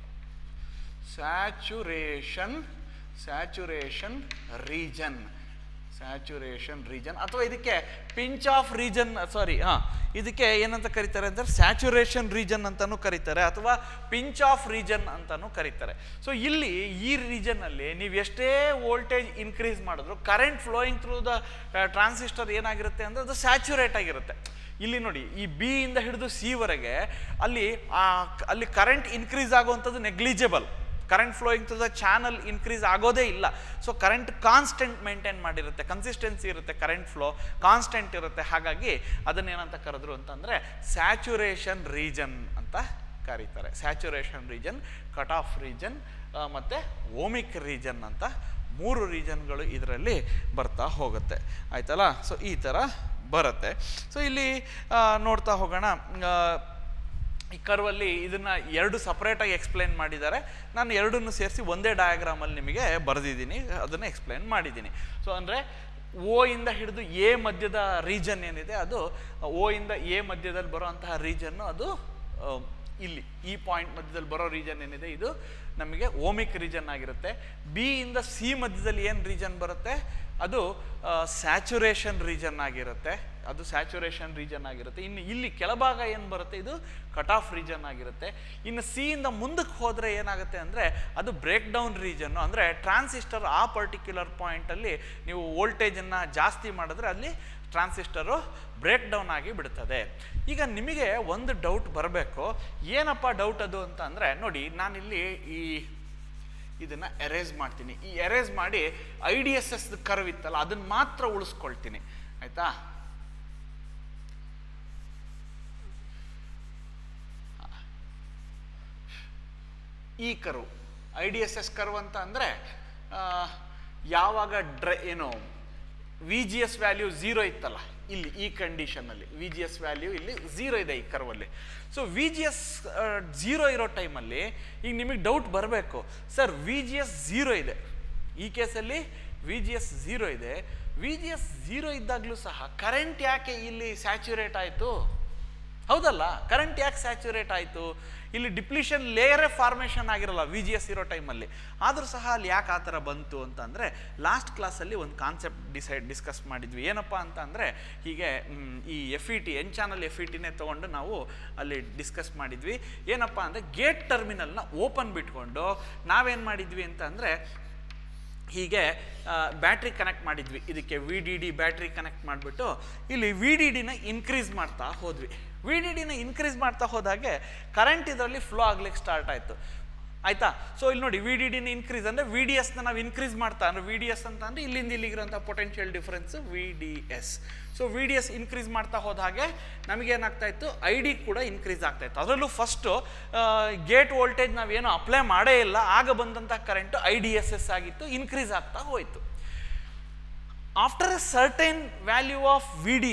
A: saturation saturation region saturation region ಅಥವಾ ಇದಕ್ಕೆ ಪಿಂಚ್ ಆಫ್ ರೀಜನ್ ಸಾರಿ ಹಾಂ ಇದಕ್ಕೆ ಏನಂತ ಕರೀತಾರೆ ಅಂದರೆ ಸ್ಯಾಚುರೇಷನ್ ರೀಜನ್ ಅಂತಲೂ ಕರೀತಾರೆ ಅಥವಾ ಪಿಂಚ್ ಆಫ್ ರೀಜನ್ ಅಂತಲೂ ಕರೀತಾರೆ ಸೊ ಇಲ್ಲಿ ಈ ರೀಜನ್ನಲ್ಲಿ ನೀವು ಎಷ್ಟೇ ವೋಲ್ಟೇಜ್ ಇನ್ಕ್ರೀಸ್ ಮಾಡಿದ್ರು current flowing through the transistor ಏನಾಗಿರುತ್ತೆ ಅಂದರೆ ಅದು ಸ್ಯಾಚುರೇಟ್ ಆಗಿರುತ್ತೆ ಇಲ್ಲಿ ನೋಡಿ ಈ ಬಿ ಇಂದ ಹಿಡಿದು ಸಿ ವರೆಗೆ ಅಲ್ಲಿ ಆ ಅಲ್ಲಿ ಕರೆಂಟ್ ಇನ್ಕ್ರೀಸ್ ಆಗುವಂಥದ್ದು negligible current flowing to the channel increase ಆಗೋದೇ ಇಲ್ಲ ಸೊ ಕರೆಂಟ್ ಕಾನ್ಸ್ಟೆಂಟ್ ಮೇಂಟೈನ್ ಮಾಡಿರುತ್ತೆ ಕನ್ಸಿಸ್ಟೆನ್ಸಿ ಇರುತ್ತೆ ಕರೆಂಟ್ ಫ್ಲೋ ಕಾನ್ಸ್ಟೆಂಟ್ ಇರುತ್ತೆ ಹಾಗಾಗಿ ಅದನ್ನೇನಂತ ಕರೆದ್ರು ಅಂತಂದರೆ ಸ್ಯಾಚುರೇಷನ್ ರೀಜನ್ ಅಂತ ಕರೀತಾರೆ saturation region cut off region ಮತ್ತು ಓಮಿಕ್ ರೀಜನ್ ಅಂತ ಮೂರು ರೀಜನ್ಗಳು ಇದರಲ್ಲಿ ಬರ್ತಾ ಹೋಗುತ್ತೆ ಆಯ್ತಲ್ಲ ಸೊ ಈ ಥರ ಬರುತ್ತೆ ಸೊ ಇಲ್ಲಿ ಆ, ನೋಡ್ತಾ ಹೋಗೋಣ ಆ, ಈ ಕರ್ವಲ್ಲಿ ಇದನ್ನ ಎರಡು ಸಪ್ರೇಟಾಗಿ ಎಕ್ಸ್ಪ್ಲೈನ್ ಮಾಡಿದ್ದಾರೆ ನಾನು ಎರಡನ್ನು ಸೇರಿಸಿ ಒಂದೇ ಡಯಾಗ್ರಾಮಲ್ಲಿ ನಿಮಗೆ ಬರೆದಿದ್ದೀನಿ ಅದನ್ನು ಎಕ್ಸ್ಪ್ಲೈನ್ ಮಾಡಿದ್ದೀನಿ ಸೊ ಅಂದರೆ ಓ ಇಂದ ಹಿಡಿದು ಎ ಮಧ್ಯದ ರೀಜನ್ ಏನಿದೆ ಅದು ಓ ಇಂದ ಎ ಮಧ್ಯದಲ್ಲಿ ಬರುವಂತಹ ರೀಜನ್ನು ಅದು ಆ, ಇಲ್ಲಿ ಈ ಪಾಯಿಂಟ್ ಮಧ್ಯದಲ್ಲಿ ಬರೋ ರೀಜನ್ ಏನಿದೆ ಇದು ನಮಗೆ ಓಮಿಕ್ ರೀಜನ್ ಆಗಿರುತ್ತೆ ಬಿ ಇಂದ ಸಿ ಮಧ್ಯದಲ್ಲಿ ಏನು ರೀಜನ್ ಬರುತ್ತೆ ಅದು ಸ್ಯಾಚುರೇಷನ್ ರೀಜನ್ ಆಗಿರುತ್ತೆ ಅದು ಸ್ಯಾಚುರೇಷನ್ ರೀಜನ್ ಆಗಿರುತ್ತೆ ಇನ್ನು ಇಲ್ಲಿ ಕೆಳಭಾಗ ಏನು ಬರುತ್ತೆ ಇದು ಕಟ್ ಆಫ್ ರೀಜನ್ ಆಗಿರುತ್ತೆ ಇನ್ನು ಸಿ ಇಂದ ಮುಂದಕ್ಕೆ ಹೋದರೆ ಏನಾಗುತ್ತೆ ಅಂದರೆ ಅದು ಬ್ರೇಕ್ ಡೌನ್ ರೀಜನ್ನು ಅಂದರೆ ಟ್ರಾನ್ಸಿಸ್ಟರ್ ಆ ಪರ್ಟಿಕ್ಯುಲರ್ ಪಾಯಿಂಟಲ್ಲಿ ನೀವು ವೋಲ್ಟೇಜನ್ನು ಜಾಸ್ತಿ ಮಾಡಿದ್ರೆ ಅಲ್ಲಿ ಟ್ರಾನ್ಸಿಸ್ಟರು ಬ್ರೇಕ್ ಡೌನ್ ಆಗಿ ಬಿಡ್ತದೆ ಈಗ ನಿಮಗೆ ಒಂದು ಡೌಟ್ ಬರಬೇಕು ಏನಪ್ಪ ಡೌಟ್ ಅದು ಅಂತ ಅಂದರೆ ನೋಡಿ ನಾನಿಲ್ಲಿ ಈ ಇದನ್ನು ಎರೇಸ್ ಮಾಡ್ತೀನಿ ಈ ಎರೇಸ್ ಮಾಡಿ I D S S curve ಇತ್ತಲ್ಲ ಅದನ್ನು ಮಾತ್ರ ಉಳಿಸ್ಕೊಳ್ತೀನಿ ಆಯ್ತಾ ಈ curve I D S S curve ಅಂತ ಅಂದರೆ ಯಾವಾಗ ಡ್ರ ಏನು V G S value zero ಇತ್ತಲ್ಲ ಇಲ್ಲಿ ಈ ಕಂಡೀಷನಲ್ಲಿ ವಿ ಜಿ ಎಸ್ ವ್ಯಾಲ್ಯೂ ಇಲ್ಲಿ ಝೀರೋ ಇದೆ ಈ ಕರ್ವಲ್ಲಿ so V G S zero ಇರೋ ಟೈಮಲ್ಲಿ ಈಗ ನಿಮಗೆ ಡೌಟ್ ಬರಬೇಕು sir V G S zero ಇದೆ ಈ ಕೇಸಲ್ಲಿ ವಿ ಜಿ ಎಸ್ ಝೀರೋ ಇದೆ ವಿ ಜಿ ಎಸ್ ಝೀರೋ ಇದ್ದಾಗಲೂ ಸಹ ಕರೆಂಟ್ ಯಾಕೆ ಇಲ್ಲಿ ಸ್ಯಾಚುರೇಟ್ ಆಯಿತು ಹೌದಲ್ಲ ಕರೆಂಟ್ ಯಾಕೆ ಸ್ಯಾಚುರೇಟ್ ಆಯಿತು ಇಲ್ಲಿ ಡಿಪ್ಲಿಷನ್ ಲೇಯರೇ ಫಾರ್ಮೇಷನ್ ಆಗಿರಲ್ಲ ವಿ ಜಿ ಎಸ್ ಇರೋ ಟೈಮಲ್ಲಿ ಆದರೂ ಸಹ ಅಲ್ಲಿ ಯಾಕೆ ಆ ಥರ ಬಂತು ಅಂತಂದರೆ ಲಾಸ್ಟ್ ಕ್ಲಾಸಲ್ಲಿ ಒಂದು ಕಾನ್ಸೆಪ್ಟ್ ಡಿಸೈಡ್ ಡಿಸ್ಕಸ್ ಮಾಡಿದ್ವಿ ಏನಪ್ಪ ಅಂತ ಅಂದರೆ ಹೀಗೆ ಮ್, ಈ F E T N channel F E ಟಿನೇ ತೊಗೊಂಡು ನಾವು ಅಲ್ಲಿ ಡಿಸ್ಕಸ್ ಮಾಡಿದ್ವಿ ಏನಪ್ಪ ಅಂದರೆ ಗೇಟ್ ಟರ್ಮಿನಲ್ನ ಓಪನ್ ಬಿಟ್ಕೊಂಡು ನಾವೇನು ಮಾಡಿದ್ವಿ ಅಂತ ಅಂದರೆ ಹೀಗೆ ಬ್ಯಾಟ್ರಿ ಕನೆಕ್ಟ್ ಮಾಡಿದ್ವಿ ಇದಕ್ಕೆ V D D battery connect ಮಾಡಿಬಿಟ್ಟು ಇಲ್ಲಿ ವಿ ಡಿ ಡಿನ ಇನ್ಕ್ರೀಸ್ ಮಾಡ್ತಾ ಹೋದ್ವಿ ವಿ ಡಿ ಡಿನ ಇನ್ಕ್ರೀಸ್ ಮಾಡ್ತಾ ಹೋದಾಗೆ ಕರೆಂಟ್ ಇದರಲ್ಲಿ ಫ್ಲೋ ಆಗ್ಲಿಕ್ಕೆ ಸ್ಟಾರ್ಟ್ ಆಯಿತು ಆಯ್ತಾ ಸೊ ಇಲ್ಲಿ ನೋಡಿ ವಿ ಡಿ ಡಿನ ಇನ್ಕ್ರೀಸ್ ಅಂದರೆ ವಿ ಡಿ ಎಸ್ನ ನಾವು ಇನ್ಕ್ರೀಸ್ ಮಾಡ್ತಾ ಅಂದರೆ ವಿ ಡಿ ಎಸ್ ಅಂತ ಅಂದರೆ ಇಲ್ಲಿಂದ ಇಲ್ಲಿಗಿರೋಂಥ potential difference V D S so V D S increase ಮಾಡ್ತಾ ಹೋದ ಹಾಗೆ ನಮಗೇನಾಗ್ತಾ ಇತ್ತು ಐ ಡಿ ಕೂಡ ಇನ್ಕ್ರೀಸ್ ಆಗ್ತಾ ಇತ್ತು ಅದರಲ್ಲೂ ಫಸ್ಟು ಗೇಟ್ ವೋಲ್ಟೇಜ್ ನಾವೇನು ಅಪ್ಲೈ ಮಾಡೇ ಇಲ್ಲ ಆಗ ಬಂದಂಥ current I D S S ಆಗಿತ್ತು ಇನ್ಕ್ರೀಸ್ ಆಗ್ತಾ ಹೋಯಿತು after a certain value of V D S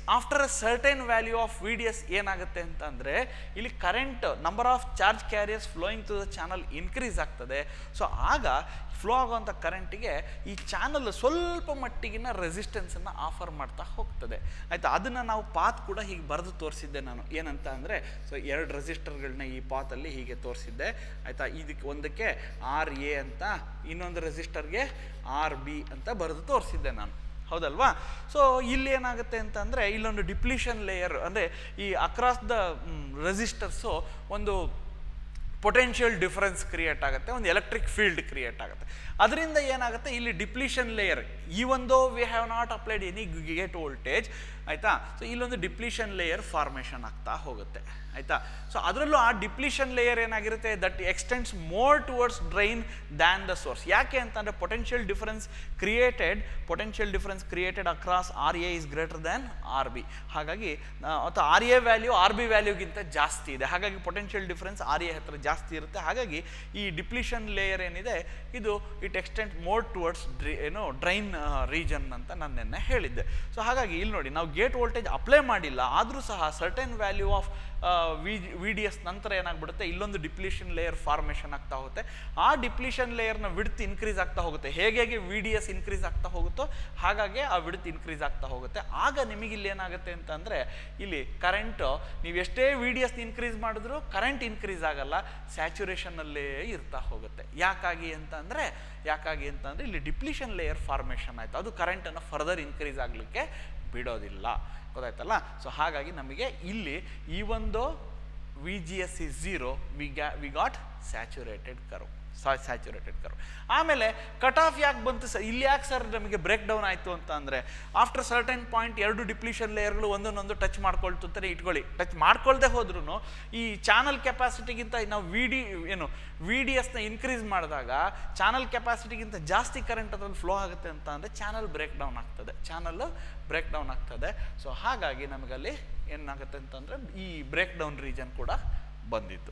A: after a certain value of V D S ಏನಾಗುತ್ತೆ ಅಂತಂದರೆ ಇಲ್ಲಿ current number of charge carriers flowing to the channel increase ಆಗ್ತದೆ so ಆಗ flow ಆಗುವಂಥ ಕರೆಂಟಿಗೆ ಈ ಚಾನಲ್ ಸ್ವಲ್ಪ ಮಟ್ಟಿಗಿನ ರೆಸಿಸ್ಟೆನ್ಸನ್ನು ಆಫರ್ ಮಾಡ್ತಾ ಹೋಗ್ತದೆ ಆಯಿತಾ ಅದನ್ನು ನಾವು ಪಾತ್ ಕೂಡ ಹೀಗೆ ಬರೆದು ತೋರಿಸಿದ್ದೆ ನಾನು ಏನಂತ ಅಂದರೆ ಸೊ ಎರಡು ರೆಸಿಸ್ಟರ್ಗಳನ್ನ ಈ ಪಾತಲ್ಲಿ ಹೀಗೆ ತೋರಿಸಿದ್ದೆ ಆಯಿತಾ ಇದಕ್ಕೆ ಒಂದಕ್ಕೆ ಆರ್ ಎ ಅಂತ ಇನ್ನೊಂದು ರೆಸಿಸ್ಟರ್ಗೆ ಆರ್ ಬಿ ಅಂತ ಬರೆದು ತೋರಿಸಿದ್ದೆ ನಾನು ಹೌದಲ್ವಾ ಸೊ ಇಲ್ಲಿ ಏನಾಗುತ್ತೆ ಅಂತಂದರೆ ಇಲ್ಲೊಂದು ಡಿಪ್ಲೀಷನ್ ಲೇಯರ್ ಅಂದರೆ ಈ ಅಕ್ರಾಸ್ ದ ರೆಸಿಸ್ಟರ್ಸು ಒಂದು ಪೊಟೆನ್ಷಿಯಲ್ ಡಿಫರೆನ್ಸ್ ಕ್ರಿಯೇಟ್ ಆಗುತ್ತೆ ಒಂದು ಎಲೆಕ್ಟ್ರಿಕ್ ಫೀಲ್ಡ್ ಕ್ರಿಯೇಟ್ ಆಗುತ್ತೆ ಅದರಿಂದ ಏನಾಗುತ್ತೆ ಇಲ್ಲಿ ಡಿಪ್ಲೀಷನ್ ಲೇಯರ್ ಈ ಒಂದು we have not applied any gate voltage ಆಯಿತಾ ಸೊ ಇಲ್ಲೊಂದು ಡಿಪ್ಲೀಷನ್ ಲೇಯರ್ ಫಾರ್ಮೇಷನ್ ಆಗ್ತಾ ಹೋಗುತ್ತೆ ಆಯಿತಾ ಸೊ ಅದರಲ್ಲೂ ಆ ಡಿಪ್ಲೀಷನ್ ಲೇಯರ್ ಏನಾಗಿರುತ್ತೆ that extends more towards drain than the source ಯಾಕೆ ಅಂತಂದರೆ potential difference created potential difference created across R A is greater than R B ಹಾಗಾಗಿ ಅಥವಾ R A value R B ವ್ಯಾಲ್ಯೂಗಿಂತ ಜಾಸ್ತಿ ಇದೆ ಹಾಗಾಗಿ ಪೊಟೆನ್ಷಿಯಲ್ ಡಿಫರೆನ್ಸ್ ಆರ್ ಎ ಹತ್ರ ಜಾಸ್ತಿ ಇರುತ್ತೆ ಹಾಗಾಗಿ ಈ ಡಿಪ್ಲೀಷನ್ ಲೇಯರ್ ಏನಿದೆ ಇದು ಇಟ್ ಎಕ್ಸ್ಟೆಂಡ್ ಮೋರ್ ಟುವರ್ಡ್ಸ್ ಡ್ರಿ ಏನು ಡ್ರೈನ್ ರೀಜನ್ ಅಂತ ನಾನು ನಿನ್ನೆ ಹೇಳಿದ್ದೆ ಸೊ ಹಾಗಾಗಿ ಇಲ್ಲಿ ನೋಡಿ ನಾವು ಗೇಟ್ ವೋಲ್ಟೇಜ್ ಅಪ್ಲೈ ಮಾಡಿಲ್ಲ ಆದರೂ ಸಹ certain value of V V D S ನಂತರ ಏನಾಗ್ಬಿಡುತ್ತೆ ಇಲ್ಲೊಂದು ಡಿಪ್ಲೀಷನ್ ಲೇಯರ್ ಫಾರ್ಮೇಷನ್ ಆಗ್ತಾ ಹೋಗುತ್ತೆ ಆ ಡಿಪ್ಲೀಷನ್ ಲೇಯರ್ನ ವಿಡ್ತ್ ಇನ್ಕ್ರೀಸ್ ಆಗ್ತಾ ಹೋಗುತ್ತೆ ಹೇಗೆ ಹೇಗೆ ವಿ ಡಿ ಎಸ್ ಇನ್ಕ್ರೀಸ್ ಆಗ್ತಾ ಹೋಗುತ್ತೋ ಹಾಗಾಗಿ ಆ ವಿಡ್ತ್ ಇನ್ಕ್ರೀಸ್ ಆಗ್ತಾ ಹೋಗುತ್ತೆ ಆಗ ನಿಮಗೆ ಇಲ್ಲಿ ಏನಾಗುತ್ತೆ ಅಂತಂದರೆ ಇಲ್ಲಿ ಕರೆಂಟು ನೀವು ಎಷ್ಟೇ ವಿ ಡಿ ಎಸ್ ಇನ್ಕ್ರೀಸ್ ಮಾಡಿದ್ರೂ ಕರೆಂಟ್ ಇನ್ಕ್ರೀಸ್ ಆಗಲ್ಲ ಸ್ಯಾಚುರೇಷನ್ನಲ್ಲೇ ಇರ್ತಾ ಹೋಗುತ್ತೆ ಯಾಕಾಗಿ ಅಂತಂದರೆ ಯಾಕಾಗಿ ಅಂತಂದರೆ ಇಲ್ಲಿ ಡಿಪ್ಲೀಷನ್ ಲೇಯರ್ ಫಾರ್ಮೇಷನ್ ಆಯಿತು ಅದು ಕರೆಂಟನ್ನು ಫರ್ದರ್ ಇನ್ಕ್ರೀಸ್ ಆಗಲಿಕ್ಕೆ ಬಿಡೋದಿಲ್ಲ ಗೊತ್ತಾಯ್ತಲ್ಲ ಸೊ ಹಾಗಾಗಿ ನಮಗೆ ಇಲ್ಲಿ ಈ ಒಂದು V G S is zero we ಗ್ಯಾ we got saturated curve saturated curve ಆಮೇಲೆ ಕಟ್ ಆಫ್ ಯಾಕೆ ಬಂತು ಸರ್ ಇಲ್ಲಿ ಯಾಕೆ ಸರ್ ನಮಗೆ ಬ್ರೇಕ್ ಡೌನ್ ಆಯಿತು ಅಂತ ಅಂದರೆ ಆಫ್ಟರ್ ಸರ್ಟನ್ ಪಾಯಿಂಟ್ ಎರಡು ಡಿಪ್ಲೀಷನ್ ಲೇಯರ್ಗಳು ಒಂದೊಂದೊಂದು ಟಚ್ ಮಾಡ್ಕೊಳ್ತು ಅಂತಲೇ ಇಟ್ಕೊಳ್ಳಿ ಟಚ್ ಮಾಡ್ಕೊಳ್ದೆ ಹೋದ್ರೂ ಈ ಚಾನಲ್ ಕೆಪಾಸಿಟಿಗಿಂತ ನಾವು ವಿ ಡಿ ಏನು ವಿ ಡಿ ಎಸ್ನ ಇನ್ಕ್ರೀಸ್ ಮಾಡಿದಾಗ ಚಾನಲ್ ಕೆಪಾಸಿಟಿಗಿಂತ ಜಾಸ್ತಿ ಕರೆಂಟ್ ಅದ್ರಲ್ಲಿ ಫ್ಲೋ ಆಗುತ್ತೆ ಅಂತ ಅಂದರೆ ಚಾನಲ್ ಬ್ರೇಕ್ ಡೌನ್ ಆಗ್ತದೆ ಚಾನಲ್ ಬ್ರೇಕ್ ಡೌನ್ ಆಗ್ತದೆ ಸೊ ಹಾಗಾಗಿ ನಮಗಲ್ಲಿ ಏನಾಗುತ್ತೆ ಅಂತಂದರೆ ಈ ಬ್ರೇಕ್ ಡೌನ್ ರೀಜನ್ ಕೂಡ ಬಂದಿತ್ತು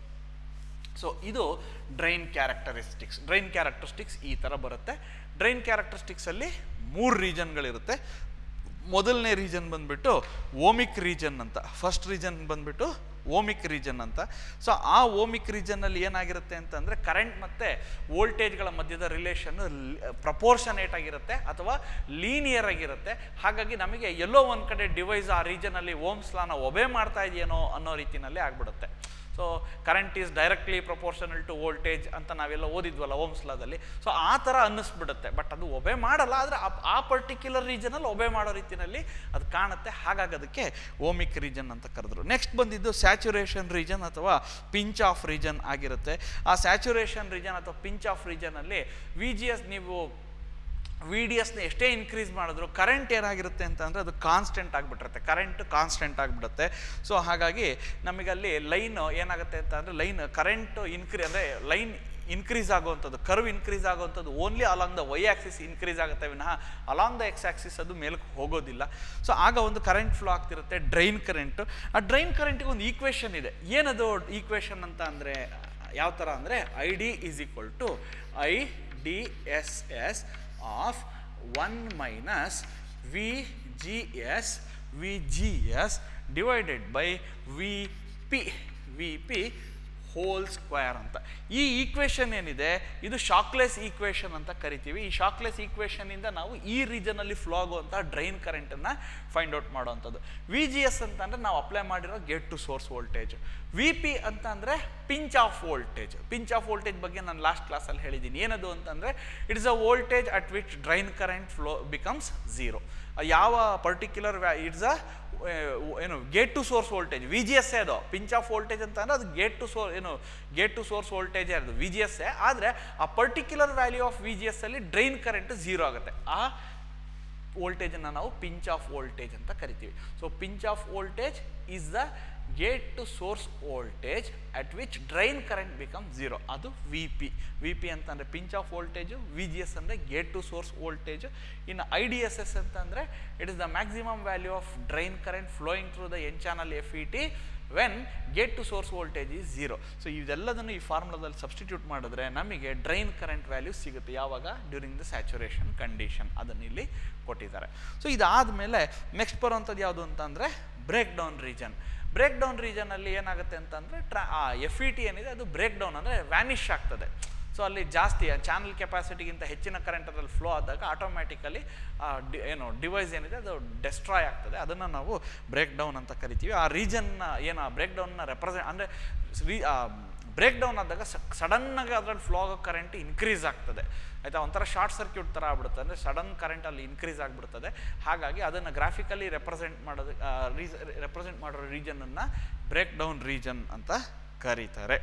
A: ಸೊ ಇದು ಡ್ರೈನ್ ಕ್ಯಾರೆಕ್ಟರಿಸ್ಟಿಕ್ಸ್ ಡ್ರೈನ್ ಕ್ಯಾರೆಕ್ಟರಿಸ್ಟಿಕ್ಸ್ ಈ ಥರ ಬರುತ್ತೆ ಡ್ರೈನ್ ಕ್ಯಾರೆಕ್ಟರಿಸ್ಟಿಕ್ಸಲ್ಲಿ ಮೂರು ರೀಜನ್ಗಳಿರುತ್ತೆ ಮೊದಲನೇ ರೀಜನ್ ಬಂದ್ಬಿಟ್ಟು ಓಮಿಕ್ ರೀಜನ್ ಅಂತ ಫಸ್ಟ್ ರೀಜನ್ ಬಂದ್ಬಿಟ್ಟು ಓಮಿಕ್ ರೀಜನ್ ಅಂತ ಸೊ ಆ ಓಮಿಕ್ ರೀಜನ್ನಲ್ಲಿ ಏನಾಗಿರುತ್ತೆ ಅಂತಂದರೆ ಕರೆಂಟ್ ಮತ್ತು ವೋಲ್ಟೇಜ್ಗಳ ಮಧ್ಯದ ರಿಲೇಷನ್ ಪ್ರಪೋರ್ಷನೇಟ್ ಆಗಿರುತ್ತೆ ಅಥವಾ ಲೀನಿಯರ್ ಆಗಿರುತ್ತೆ ಹಾಗಾಗಿ ನಮಗೆ ಎಲ್ಲೋ ಒಂದು ಕಡೆ ಡಿವೈಸ್ ಆ ರೀಜನಲ್ಲಿ ಓಮ್ಸ್ ಲಾನ ಒಬೆ ಮಾಡ್ತಾ ಇದೆಯೇನೋ ಅನ್ನೋ ರೀತಿಯಲ್ಲಿ ಆಗ್ಬಿಡುತ್ತೆ so current is directly proportional to voltage ಅಂತ ನಾವೆಲ್ಲ ಓದಿದ್ವಲ್ಲ ಓಮ್ಸ್ ಲಾದಲ್ಲಿ ಸೊ ಆ ಥರ ಅನ್ನಿಸ್ಬಿಡುತ್ತೆ ಬಟ್ ಅದು ಒಬೆ ಮಾಡಲ್ಲ ಆದರೆ ಆ ಪರ್ಟಿಕ್ಯುಲರ್ ರೀಜನಲ್ಲಿ ಒಬೆ ಮಾಡೋ ರೀತಿಯಲ್ಲಿ ಅದು ಕಾಣುತ್ತೆ ಹಾಗಾಗಿ ಅದಕ್ಕೆ ಓಮಿಕ್ ರೀಜನ್ ಅಂತ ಕರೆದ್ರು ನೆಕ್ಸ್ಟ್ ಬಂದಿದ್ದು ಸ್ಯಾಚುರೇಷನ್ ರೀಜನ್ ಅಥವಾ ಪಿಂಚ್ ಆಫ್ ರೀಜನ್ ಆಗಿರುತ್ತೆ ಆ ಸ್ಯಾಚುರೇಷನ್ ರೀಜನ್ ಅಥವಾ ಪಿಂಚ್ ಆಫ್ ರೀಜನಲ್ಲಿ ವಿ ಜಿ ಎಸ್ ನೀವು ವಿ ಡಿ ಎಸ್ನ ಎಷ್ಟೇ ಇನ್ಕ್ರೀಸ್ ಮಾಡಿದ್ರು ಕರೆಂಟ್ ಏನಾಗಿರುತ್ತೆ ಅಂತಂದರೆ ಅದು ಕಾನ್ಸ್ಟೆಂಟ್ ಆಗಿಬಿಟ್ಟಿರುತ್ತೆ ಕರೆಂಟ್ ಕಾನ್ಸ್ಟೆಂಟ್ ಆಗಿಬಿಡುತ್ತೆ ಸೊ ಹಾಗಾಗಿ ನಮಗಲ್ಲಿ ಲೈನ್ ಏನಾಗುತ್ತೆ ಅಂತ ಅಂದರೆ ಲೈನ್ ಕರೆಂಟ್ ಇನ್ಕ್ರೀ ಅಂದರೆ ಲೈನ್ ಇನ್ಕ್ರೀಸ್ ಆಗುವಂಥದ್ದು ಕರ್ವ್ ಇನ್ಕ್ರೀಸ್ ಆಗುವಂಥದ್ದು only along the Y axis increase ಆಗುತ್ತೆ ವಿನಃ ಅಲಾಂಗ್ ದ ಎಕ್ಸ್ ಆಕ್ಸಿಸ್ ಅದು ಮೇಲಕ್ಕೆ ಹೋಗೋದಿಲ್ಲ ಸೊ ಆಗ ಒಂದು ಕರೆಂಟ್ ಫ್ಲೋ ಆಗ್ತಿರುತ್ತೆ ಡ್ರೈನ್ ಕರೆಂಟು ಆ ಡ್ರೈನ್ ಕರೆಂಟಿಗೆ ಒಂದು ಈಕ್ವೇಷನ್ ಇದೆ ಏನದು ಈಕ್ವೇಷನ್ ಅಂತ ಅಂದರೆ ಯಾವ ಥರ ಅಂದರೆ I D is equal to I D S S of one minus V G S V G S divided by V P V P whole square ಅಂತ ಈ ಈಕ್ವೇಷನ್ ಏನಿದೆ ಇದು ಶಾಕ್ಲೆಸ್ ಈಕ್ವೇಷನ್ ಅಂತ ಕರಿತೀವಿ ಈ ಶಾಕ್ಲೆಸ್ ಈಕ್ವೇಷನಿಂದ ನಾವು ಈ ರೀಜನಲ್ಲಿ ಫ್ಲೋ ಆಗುವಂಥ ಡ್ರೈನ್ ಕರೆಂಟನ್ನು ಫೈಂಡ್ ಔಟ್ ಮಾಡುವಂಥದ್ದು ವಿ ಜಿ ಎಸ್ ಅಂತಂದರೆ ನಾವು ಅಪ್ಲೈ ಮಾಡಿರೋ gate to source voltage V P ಅಂತ ಅಂದರೆ pinch off voltage pinch off voltage ಬಗ್ಗೆ ನಾನು ಲಾಸ್ಟ್ ಕ್ಲಾಸಲ್ಲಿ ಹೇಳಿದ್ದೀನಿ ಏನದು ಅಂತಂದರೆ it is a voltage at which drain current flow becomes zero ಯಾವ ಪರ್ಟಿಕ್ಯುಲರ್ ವ್ಯಾ ಇಟ್ಸ್ ಅ ಏನು gate to source voltage V G S ಅದು ಪಿಂಚ್ ಆಫ್ ವೋಲ್ಟೇಜ್ ಅಂತ ಅಂದರೆ ಅದು ಗೇಟ್ ಟು ಸೋರ್ ಏನು ಗೇಟ್ ಟು ಸೋರ್ಸ್ ವೋಲ್ಟೇಜೇ ಅದು ವಿ ಜಿ ಎಸ್ ಆದರೆ ಆ particular value of V G S ಅಲ್ಲಿ ಡ್ರೈನ್ ಕರೆಂಟ್ ಝೀರೋ ಆಗುತ್ತೆ ಆ ವೋಲ್ಟೇಜನ್ನು ನಾವು ಪಿಂಚ್ ಆಫ್ ವೋಲ್ಟೇಜ್ ಅಂತ ಕರಿತೀವಿ so pinch off voltage is the gate to source voltage at which drain current become zero ಅದು ವಿ ಪಿ ವಿ ಪಿ ಅಂತಂದರೆ pinch off voltage V G S ಅಂದರೆ gate to source voltage ಇನ್ನು I D S S ಅಂತಂದರೆ it is the maximum value of drain current flowing through the N channel F E T when gate to source voltage is zero so ಇದೆಲ್ಲದನ್ನು ಈ ಫಾರ್ಮುಲಾದಲ್ಲಿ substitute ಮಾಡಿದ್ರೆ ನಮಗೆ drain current value ಸಿಗುತ್ತೆ ಯಾವಾಗ during the saturation condition ಅದನ್ನು ಇಲ್ಲಿ ಕೊಟ್ಟಿದ್ದಾರೆ ಸೊ ಇದಾದಮೇಲೆ ನೆಕ್ಸ್ಟ್ ಬರುವಂಥದ್ದು ಯಾವುದು ಅಂತಂದರೆ break down region break down ರೀಜನಲ್ಲಿ ಏನಾಗುತ್ತೆ ಅಂತಂದರೆ ಟ್ರಾ ಎಫ್ ಇ ಟಿ ಏನಿದೆ ಅದು ಬ್ರೇಕ್ ಡೌನ್ ಅಂದರೆ ವ್ಯಾನಿಷ್ ಆಗ್ತದೆ ಸೊ ಅಲ್ಲಿ ಜಾಸ್ತಿ ಚಾನಲ್ ಕೆಪಾಸಿಟಿಗಿಂತ ಹೆಚ್ಚಿನ ಕರೆಂಟ್ ಅದ್ರಲ್ಲಿ ಫ್ಲೋ ಆದಾಗ ಆಟೋಮ್ಯಾಟಿಕಲಿ ಏನು ಡಿವೈಸ್ ಏನಿದೆ ಅದು ಡೆಸ್ಟ್ರಾಯ್ ಆಗ್ತದೆ ಅದನ್ನು ನಾವು ಬ್ರೇಕ್ ಡೌನ್ ಅಂತ ಕರಿತೀವಿ ಆ ರೀಜನ್ನ ಏನು ಆ ಬ್ರೇಕ್ ಡೌನ್ನ ರೆಪ್ರೆಸೆಂಟ್ ಅಂದರೆ ರೀ ಬ್ರೇಕ್ ಡೌನ್ ಆದಾಗ ಸಡನ್ನಾಗಿ ಅದ್ರಲ್ಲಿ ಫ್ಲೋ ಆಗೋ ಕರೆಂಟ್ ಇನ್ಕ್ರೀಸ್ ಆಗ್ತದೆ ಆಯಿತಾ ಒಂಥರ ಶಾರ್ಟ್ ಸರ್ಕ್ಯೂಟ್ ಥರ ಆಗ್ಬಿಡುತ್ತೆ ಅಂದರೆ ಸಡನ್ ಕರೆಂಟ್ ಅಲ್ಲಿ ಇನ್ಕ್ರೀಸ್ ಆಗಿಬಿಡ್ತದೆ ಹಾಗಾಗಿ ಅದನ್ನು ಗ್ರಾಫಿಕಲಿ ರೆಪ್ರೆಸೆಂಟ್ ಮಾಡೋದು ರೀಸ್ ರೆಪ್ರೆಸೆಂಟ್ ಮಾಡೋ ರೀಜನನ್ನು ಬ್ರೇಕ್ ಡೌನ್ ರೀಜನ್ ಅಂತ ಕರೀತಾರೆ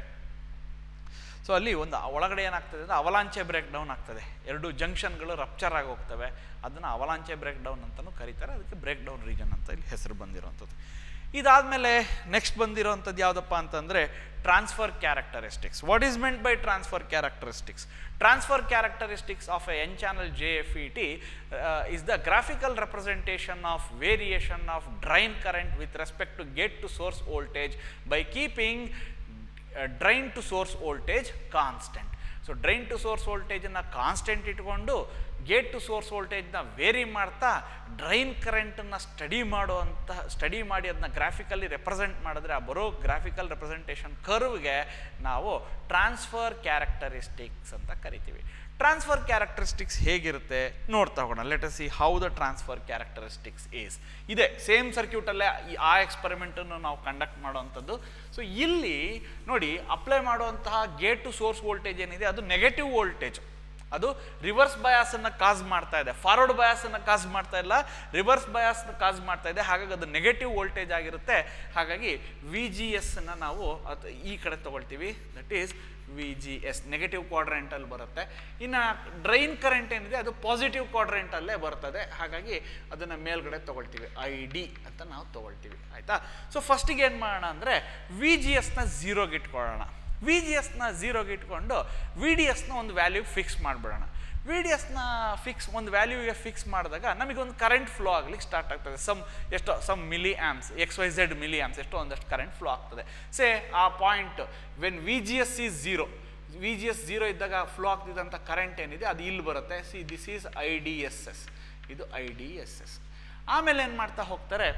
A: ಸೊ ಅಲ್ಲಿ ಒಂದು ಒಳಗಡೆ ಏನಾಗ್ತದೆ ಅಂದರೆ ಅವಲಾಂಚೆ ಬ್ರೇಕ್ ಡೌನ್ ಆಗ್ತದೆ ಎರಡು ಜಂಕ್ಷನ್ಗಳು ರಪ್ಚರ್ ಆಗಿ ಹೋಗ್ತವೆ ಅದನ್ನು ಅವಲಾಂಚೆ ಬ್ರೇಕ್ ಡೌನ್ ಅಂತಲೂ ಕರೀತಾರೆ ಅದಕ್ಕೆ ಬ್ರೇಕ್ ಡೌನ್ ರೀಜನ್ ಅಂತ ಇಲ್ಲಿ ಹೆಸರು ಬಂದಿರೋವಂಥದ್ದು ಇದಾದಮೇಲೆ ನೆಕ್ಸ್ಟ್ ಬಂದಿರೋವಂಥದ್ದು ಯಾವುದಪ್ಪ ಅಂತಂದರೆ transfer characteristics what is meant by transfer characteristics transfer characteristics of a N channel J F E T is the graphical representation of variation of drain current with respect to gate to source voltage by keeping drain to source voltage constant so drain to source ವೋಲ್ಟೇಜನ್ನು constant ಇಟ್ಕೊಂಡು gate to source ವೋಲ್ಟೇಜ್ನ vary ಮಾಡ್ತಾ drain ಕರೆಂಟನ್ನು study ಮಾಡುವಂಥ study ಮಾಡಿ ಅದನ್ನ graphically represent ಮಾಡಿದ್ರೆ ಆ ಬರೋ ಗ್ರಾಫಿಕಲ್ ರೆಪ್ರೆಸೆಂಟೇಷನ್ ಕರ್ವ್ಗೆ ನಾವು ಟ್ರಾನ್ಸ್ಫರ್ ಕ್ಯಾರೆಕ್ಟರಿಸ್ಟಿಕ್ಸ್ ಅಂತ ಕರಿತೀವಿ ಟ್ರಾನ್ಸ್ಫರ್ ಕ್ಯಾರೆಕ್ಟರಿಸ್ಟಿಕ್ಸ್ ಹೇಗಿರುತ್ತೆ ನೋಡ್ತಾ ಹೋಗೋಣ let see how the transfer characteristics is ಇದೆ ಸೇಮ್ ಸರ್ಕ್ಯೂಟಲ್ಲೇ ಆ ಎಕ್ಸ್ಪರಿಮೆಂಟನ್ನು ನಾವು ಕಂಡಕ್ಟ್ ಮಾಡುವಂಥದ್ದು ಸೊ ಇಲ್ಲಿ ನೋಡಿ ಅಪ್ಲೈ ಮಾಡುವಂತಹ ಗೇಟ್ ಟು ಸೋರ್ಸ್ ವೋಲ್ಟೇಜ್ ಏನಿದೆ ಅದು ನೆಗೆಟಿವ್ ವೋಲ್ಟೇಜ್ ಅದು ರಿವರ್ಸ್ ಬಯಾಸನ್ನು ಕಾಸ್ ಮಾಡ್ತಾ ಇದೆ ಫಾರ್ವರ್ಡ್ ಬಯಾಸನ್ನು ಕಾಸ್ ಮಾಡ್ತಾ ಇಲ್ಲ ರಿವರ್ಸ್ ಬಯಾಸ್ನ ಕಾಸ್ ಮಾಡ್ತಾ ಇದೆ ಹಾಗಾಗಿ ಅದು ನೆಗೆಟಿವ್ ವೋಲ್ಟೇಜ್ ಆಗಿರುತ್ತೆ ಹಾಗಾಗಿ ವಿ ಜಿ ಎಸ್ಸನ್ನು ನಾವು ಅದು ಈ ಕಡೆ ತಗೊಳ್ತೀವಿ that is V G S negative ಕ್ವಾಡ್ರೆಂಟಲ್ಲಿ ಬರುತ್ತೆ ಇನ್ನು ಡ್ರೈನ್ ಕರೆಂಟ್ ಏನಿದೆ ಅದು ಪಾಸಿಟಿವ್ ಕ್ವಾಡ್ರೆಂಟಲ್ಲೇ ಬರ್ತದೆ ಹಾಗಾಗಿ ಅದನ್ನು ಮೇಲ್ಗಡೆ ತೊಗೊಳ್ತೀವಿ ಐ ಡಿ ಅಂತ ನಾವು ತೊಗೊಳ್ತೀವಿ ಆಯಿತಾ ಸೊ ಫಸ್ಟಿಗೆ ಏನು ಮಾಡೋಣ ಅಂದರೆ ವಿ ಜಿ ಎಸ್ನ ಝೀರೋಗೆ ಇಟ್ಕೊಳ್ಳೋಣ ವಿ ಜಿ ಎಸ್ನ ಝೀರೋಗೆ ಇಟ್ಕೊಂಡು ವಿ ಡಿ ಎಸ್ನ ಒಂದು ವ್ಯಾಲ್ಯೂ ಫಿಕ್ಸ್ ಮಾಡಿಬಿಡೋಣ ವಿ ಡಿ ಎಸ್ನ ಫಿಕ್ಸ್ ಒಂದು ವ್ಯಾಲ್ಯೂಗೆ ಫಿಕ್ಸ್ ಮಾಡಿದಾಗ ನಮಗೆ ಒಂದು ಕರೆಂಟ್ ಫ್ಲೋ ಆಗ್ಲಿಕ್ಕೆ ಸ್ಟಾರ್ಟ್ ಆಗ್ತದೆ ಸಮ್ ಎಷ್ಟೋ some milliamps X Y Z milliamps ಎಷ್ಟೋ ಒಂದಷ್ಟು ಕರೆಂಟ್ ಫ್ಲೋ ಆಗ್ತದೆ say a point when V G S is zero V G S zero ಇದ್ದಾಗ ಫ್ಲೋ ಆಗ್ತಿದ್ದಂಥ ಕರೆಂಟ್ ಏನಿದೆ ಅದು ಇಲ್ಲಿ ಬರುತ್ತೆ see this is I D S S ಇದು ಐ ಡಿ ಎಸ್ ಎಸ್ ಆಮೇಲೆ ಏನು ಮಾಡ್ತಾ ಹೋಗ್ತಾರೆ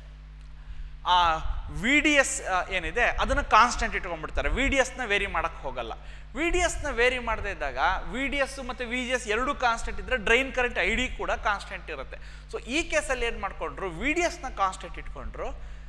A: ಆ ವಿ ಡಿ ಎಸ್ ಏನಿದೆ ಅದನ್ನು ಕಾನ್ಸ್ಟೆಂಟ್ ಇಟ್ಕೊಂಡ್ಬಿಡ್ತಾರೆ ವಿ ಡಿ ಎಸ್ನ ವೇರಿ ಮಾಡೋಕ್ಕೆ ಹೋಗಲ್ಲ ವಿ ಡಿ ಎಸ್ನ ವೇರಿ ಮಾಡದೇ ಇದ್ದಾಗ ವಿ ಡಿ ಎಸ್ ಮತ್ತು ವಿ ಜಿ ಎಸ್ ಎರಡೂ ಕಾನ್ಸ್ಟೆಂಟ್ ಇದ್ದರೆ ಡ್ರೈನ್ ಕರೆಂಟ್ ಐ ಡಿ ಕೂಡ ಕಾನ್ಸ್ಟೆಂಟ್ ಇರುತ್ತೆ ಸೊ ಈ ಕೇಸಲ್ಲಿ ಏನು ಮಾಡಿಕೊಂಡ್ರು ವಿ ಡಿ ಎಸ್ನ ಕಾನ್ಸ್ಟೆಂಟ್ ಇಟ್ಕೊಂಡ್ರು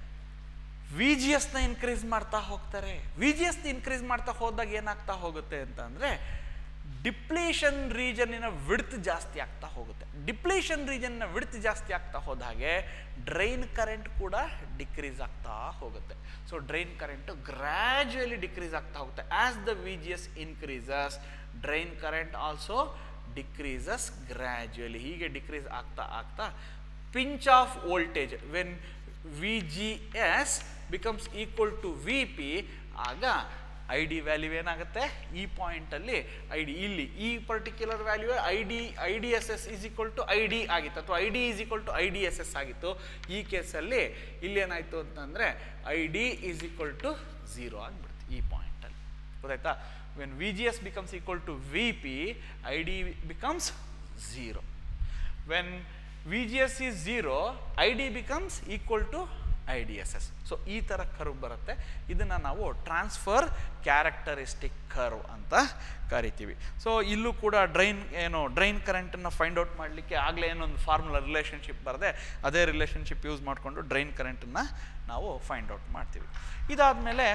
A: ವಿ ಜಿ ಎಸ್ನ ಇನ್ಕ್ರೀಸ್ ಮಾಡ್ತಾ ಹೋಗ್ತಾರೆ ವಿ ಜಿ ಎಸ್ನ ಇನ್ಕ್ರೀಸ್ ಮಾಡ್ತಾ ಹೋದಾಗ ಏನಾಗ್ತಾ ಹೋಗುತ್ತೆ ಅಂತ ಅಂದರೆ ಡಿಪ್ಲೇಷನ್ ರೀಜನ್ನಿನ ವಿಡ್ತ್ ಜಾಸ್ತಿ ಆಗ್ತಾ ಹೋಗುತ್ತೆ ಡಿಪ್ಲೇಷನ್ ರೀಜನ್ನ ವಿಡ್ತ್ ಜಾಸ್ತಿ ಆಗ್ತಾ ಹೋದ ಹಾಗೆ ಡ್ರೈನ್ ಕರೆಂಟ್ ಕೂಡ ಡಿಕ್ರೀಸ್ ಆಗ್ತಾ ಹೋಗುತ್ತೆ so drain current gradually decrease ಆಗ್ತಾ ಹೋಗುತ್ತೆ as the V G S increases drain current also decreases gradually ಹೀಗೆ ಡಿಕ್ರೀಸ್ ಆಗ್ತಾ ಆಗ್ತಾ pinch off voltage when V G S becomes equal to V P ಆಗ I D value ಏನಾಗುತ್ತೆ ಈ ಪಾಯಿಂಟಲ್ಲಿ I D ಇಲ್ಲಿ ಈ particular value I D I D S S is equal to I D ಆಗಿತ್ತು ಅಥವಾ I D is equal to I D S S ಆಗಿತ್ತು ಈ ಕೇಸಲ್ಲಿ ಇಲ್ಲಿ ಏನಾಯಿತು ಅಂತಂದರೆ I D is equal to zero ಆಗಿಬಿಡ್ತು ಈ ಪಾಯಿಂಟಲ್ಲಿ ಗೊತ್ತಾಯ್ತಾ when V G S becomes equal to V P I D becomes zero when V G S is zero I D becomes equal to I D S S so ಈ ಥರ curve ಬರುತ್ತೆ ಇದನ್ನು ನಾವು transfer characteristic curve ಅಂತ ಕರಿತೀವಿ so ಇಲ್ಲೂ ಕೂಡ drain ಏನು ಡ್ರೈನ್ ಕರೆಂಟನ್ನು ಫೈಂಡ್ ಔಟ್ ಮಾಡಲಿಕ್ಕೆ ಆಗಲೇ ಏನೊಂದು ಫಾರ್ಮುಲಾ ರಿಲೇಷನ್ಶಿಪ್ ಬರದೆ ಅದೇ ರಿಲೇಷನ್ಶಿಪ್ ಯೂಸ್ ಮಾಡಿಕೊಂಡು ಡ್ರೈನ್ ಕರೆಂಟನ್ನು ನಾವು ಫೈಂಡ್ ಔಟ್ ಮಾಡ್ತೀವಿ ಇದಾದಮೇಲೆ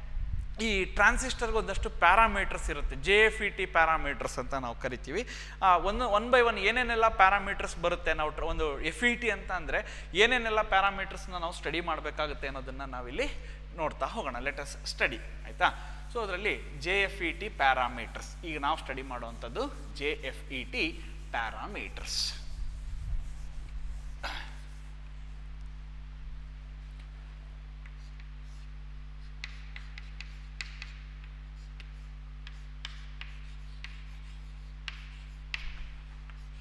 A: ಈ ಟ್ರಾನ್ಸಿಸ್ಟರ್ಗೆ ಒಂದಷ್ಟು ಪ್ಯಾರಾಮೀಟರ್ಸ್ ಇರುತ್ತೆ J F E T parameters ಅಂತ ನಾವು ಕರಿತೀವಿ ಆ, ಒಂದು ಒನ್ ಬೈ ಒನ್ ಏನೇನೆಲ್ಲ ಪ್ಯಾರಾಮೀಟರ್ಸ್ ಬರುತ್ತೆ ನಾವು ಟ್ರ- ಒಂದು ಎಫ್ ಇ ಟಿ ಅಂತ ಅಂದರೆ ಏನೇನೆಲ್ಲ ಪ್ಯಾರಾಮೀಟರ್ಸ್ನ ನಾವು ಸ್ಟಡಿ ಮಾಡಬೇಕಾಗುತ್ತೆ ಅನ್ನೋದನ್ನು ನಾವಿಲ್ಲಿ ನೋಡ್ತಾ ಹೋಗೋಣ ಲೆಟಸ್ ಸ್ಟಡಿ ಆಯಿತಾ ಸೊ ಅದರಲ್ಲಿ J F E T parameters ಈಗ ನಾವು ಸ್ಟಡಿ ಮಾಡುವಂಥದ್ದು J F E T parameters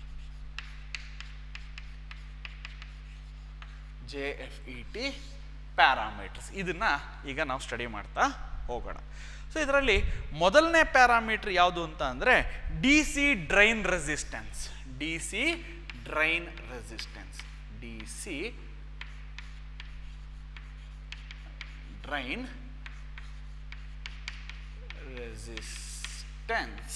A: J F E T parameters ಇದನ್ನು ಈಗ ನಾವು ಸ್ಟಡಿ ಮಾಡ್ತಾ ಹೋಗೋಣ ಸೊ ಇದರಲ್ಲಿ ಮೊದಲನೇ ಪ್ಯಾರಾಮೀಟರ್ ಯಾವುದು ಅಂತ ಅಂದರೆ D C drain resistance D C drain resistance D C drain resistance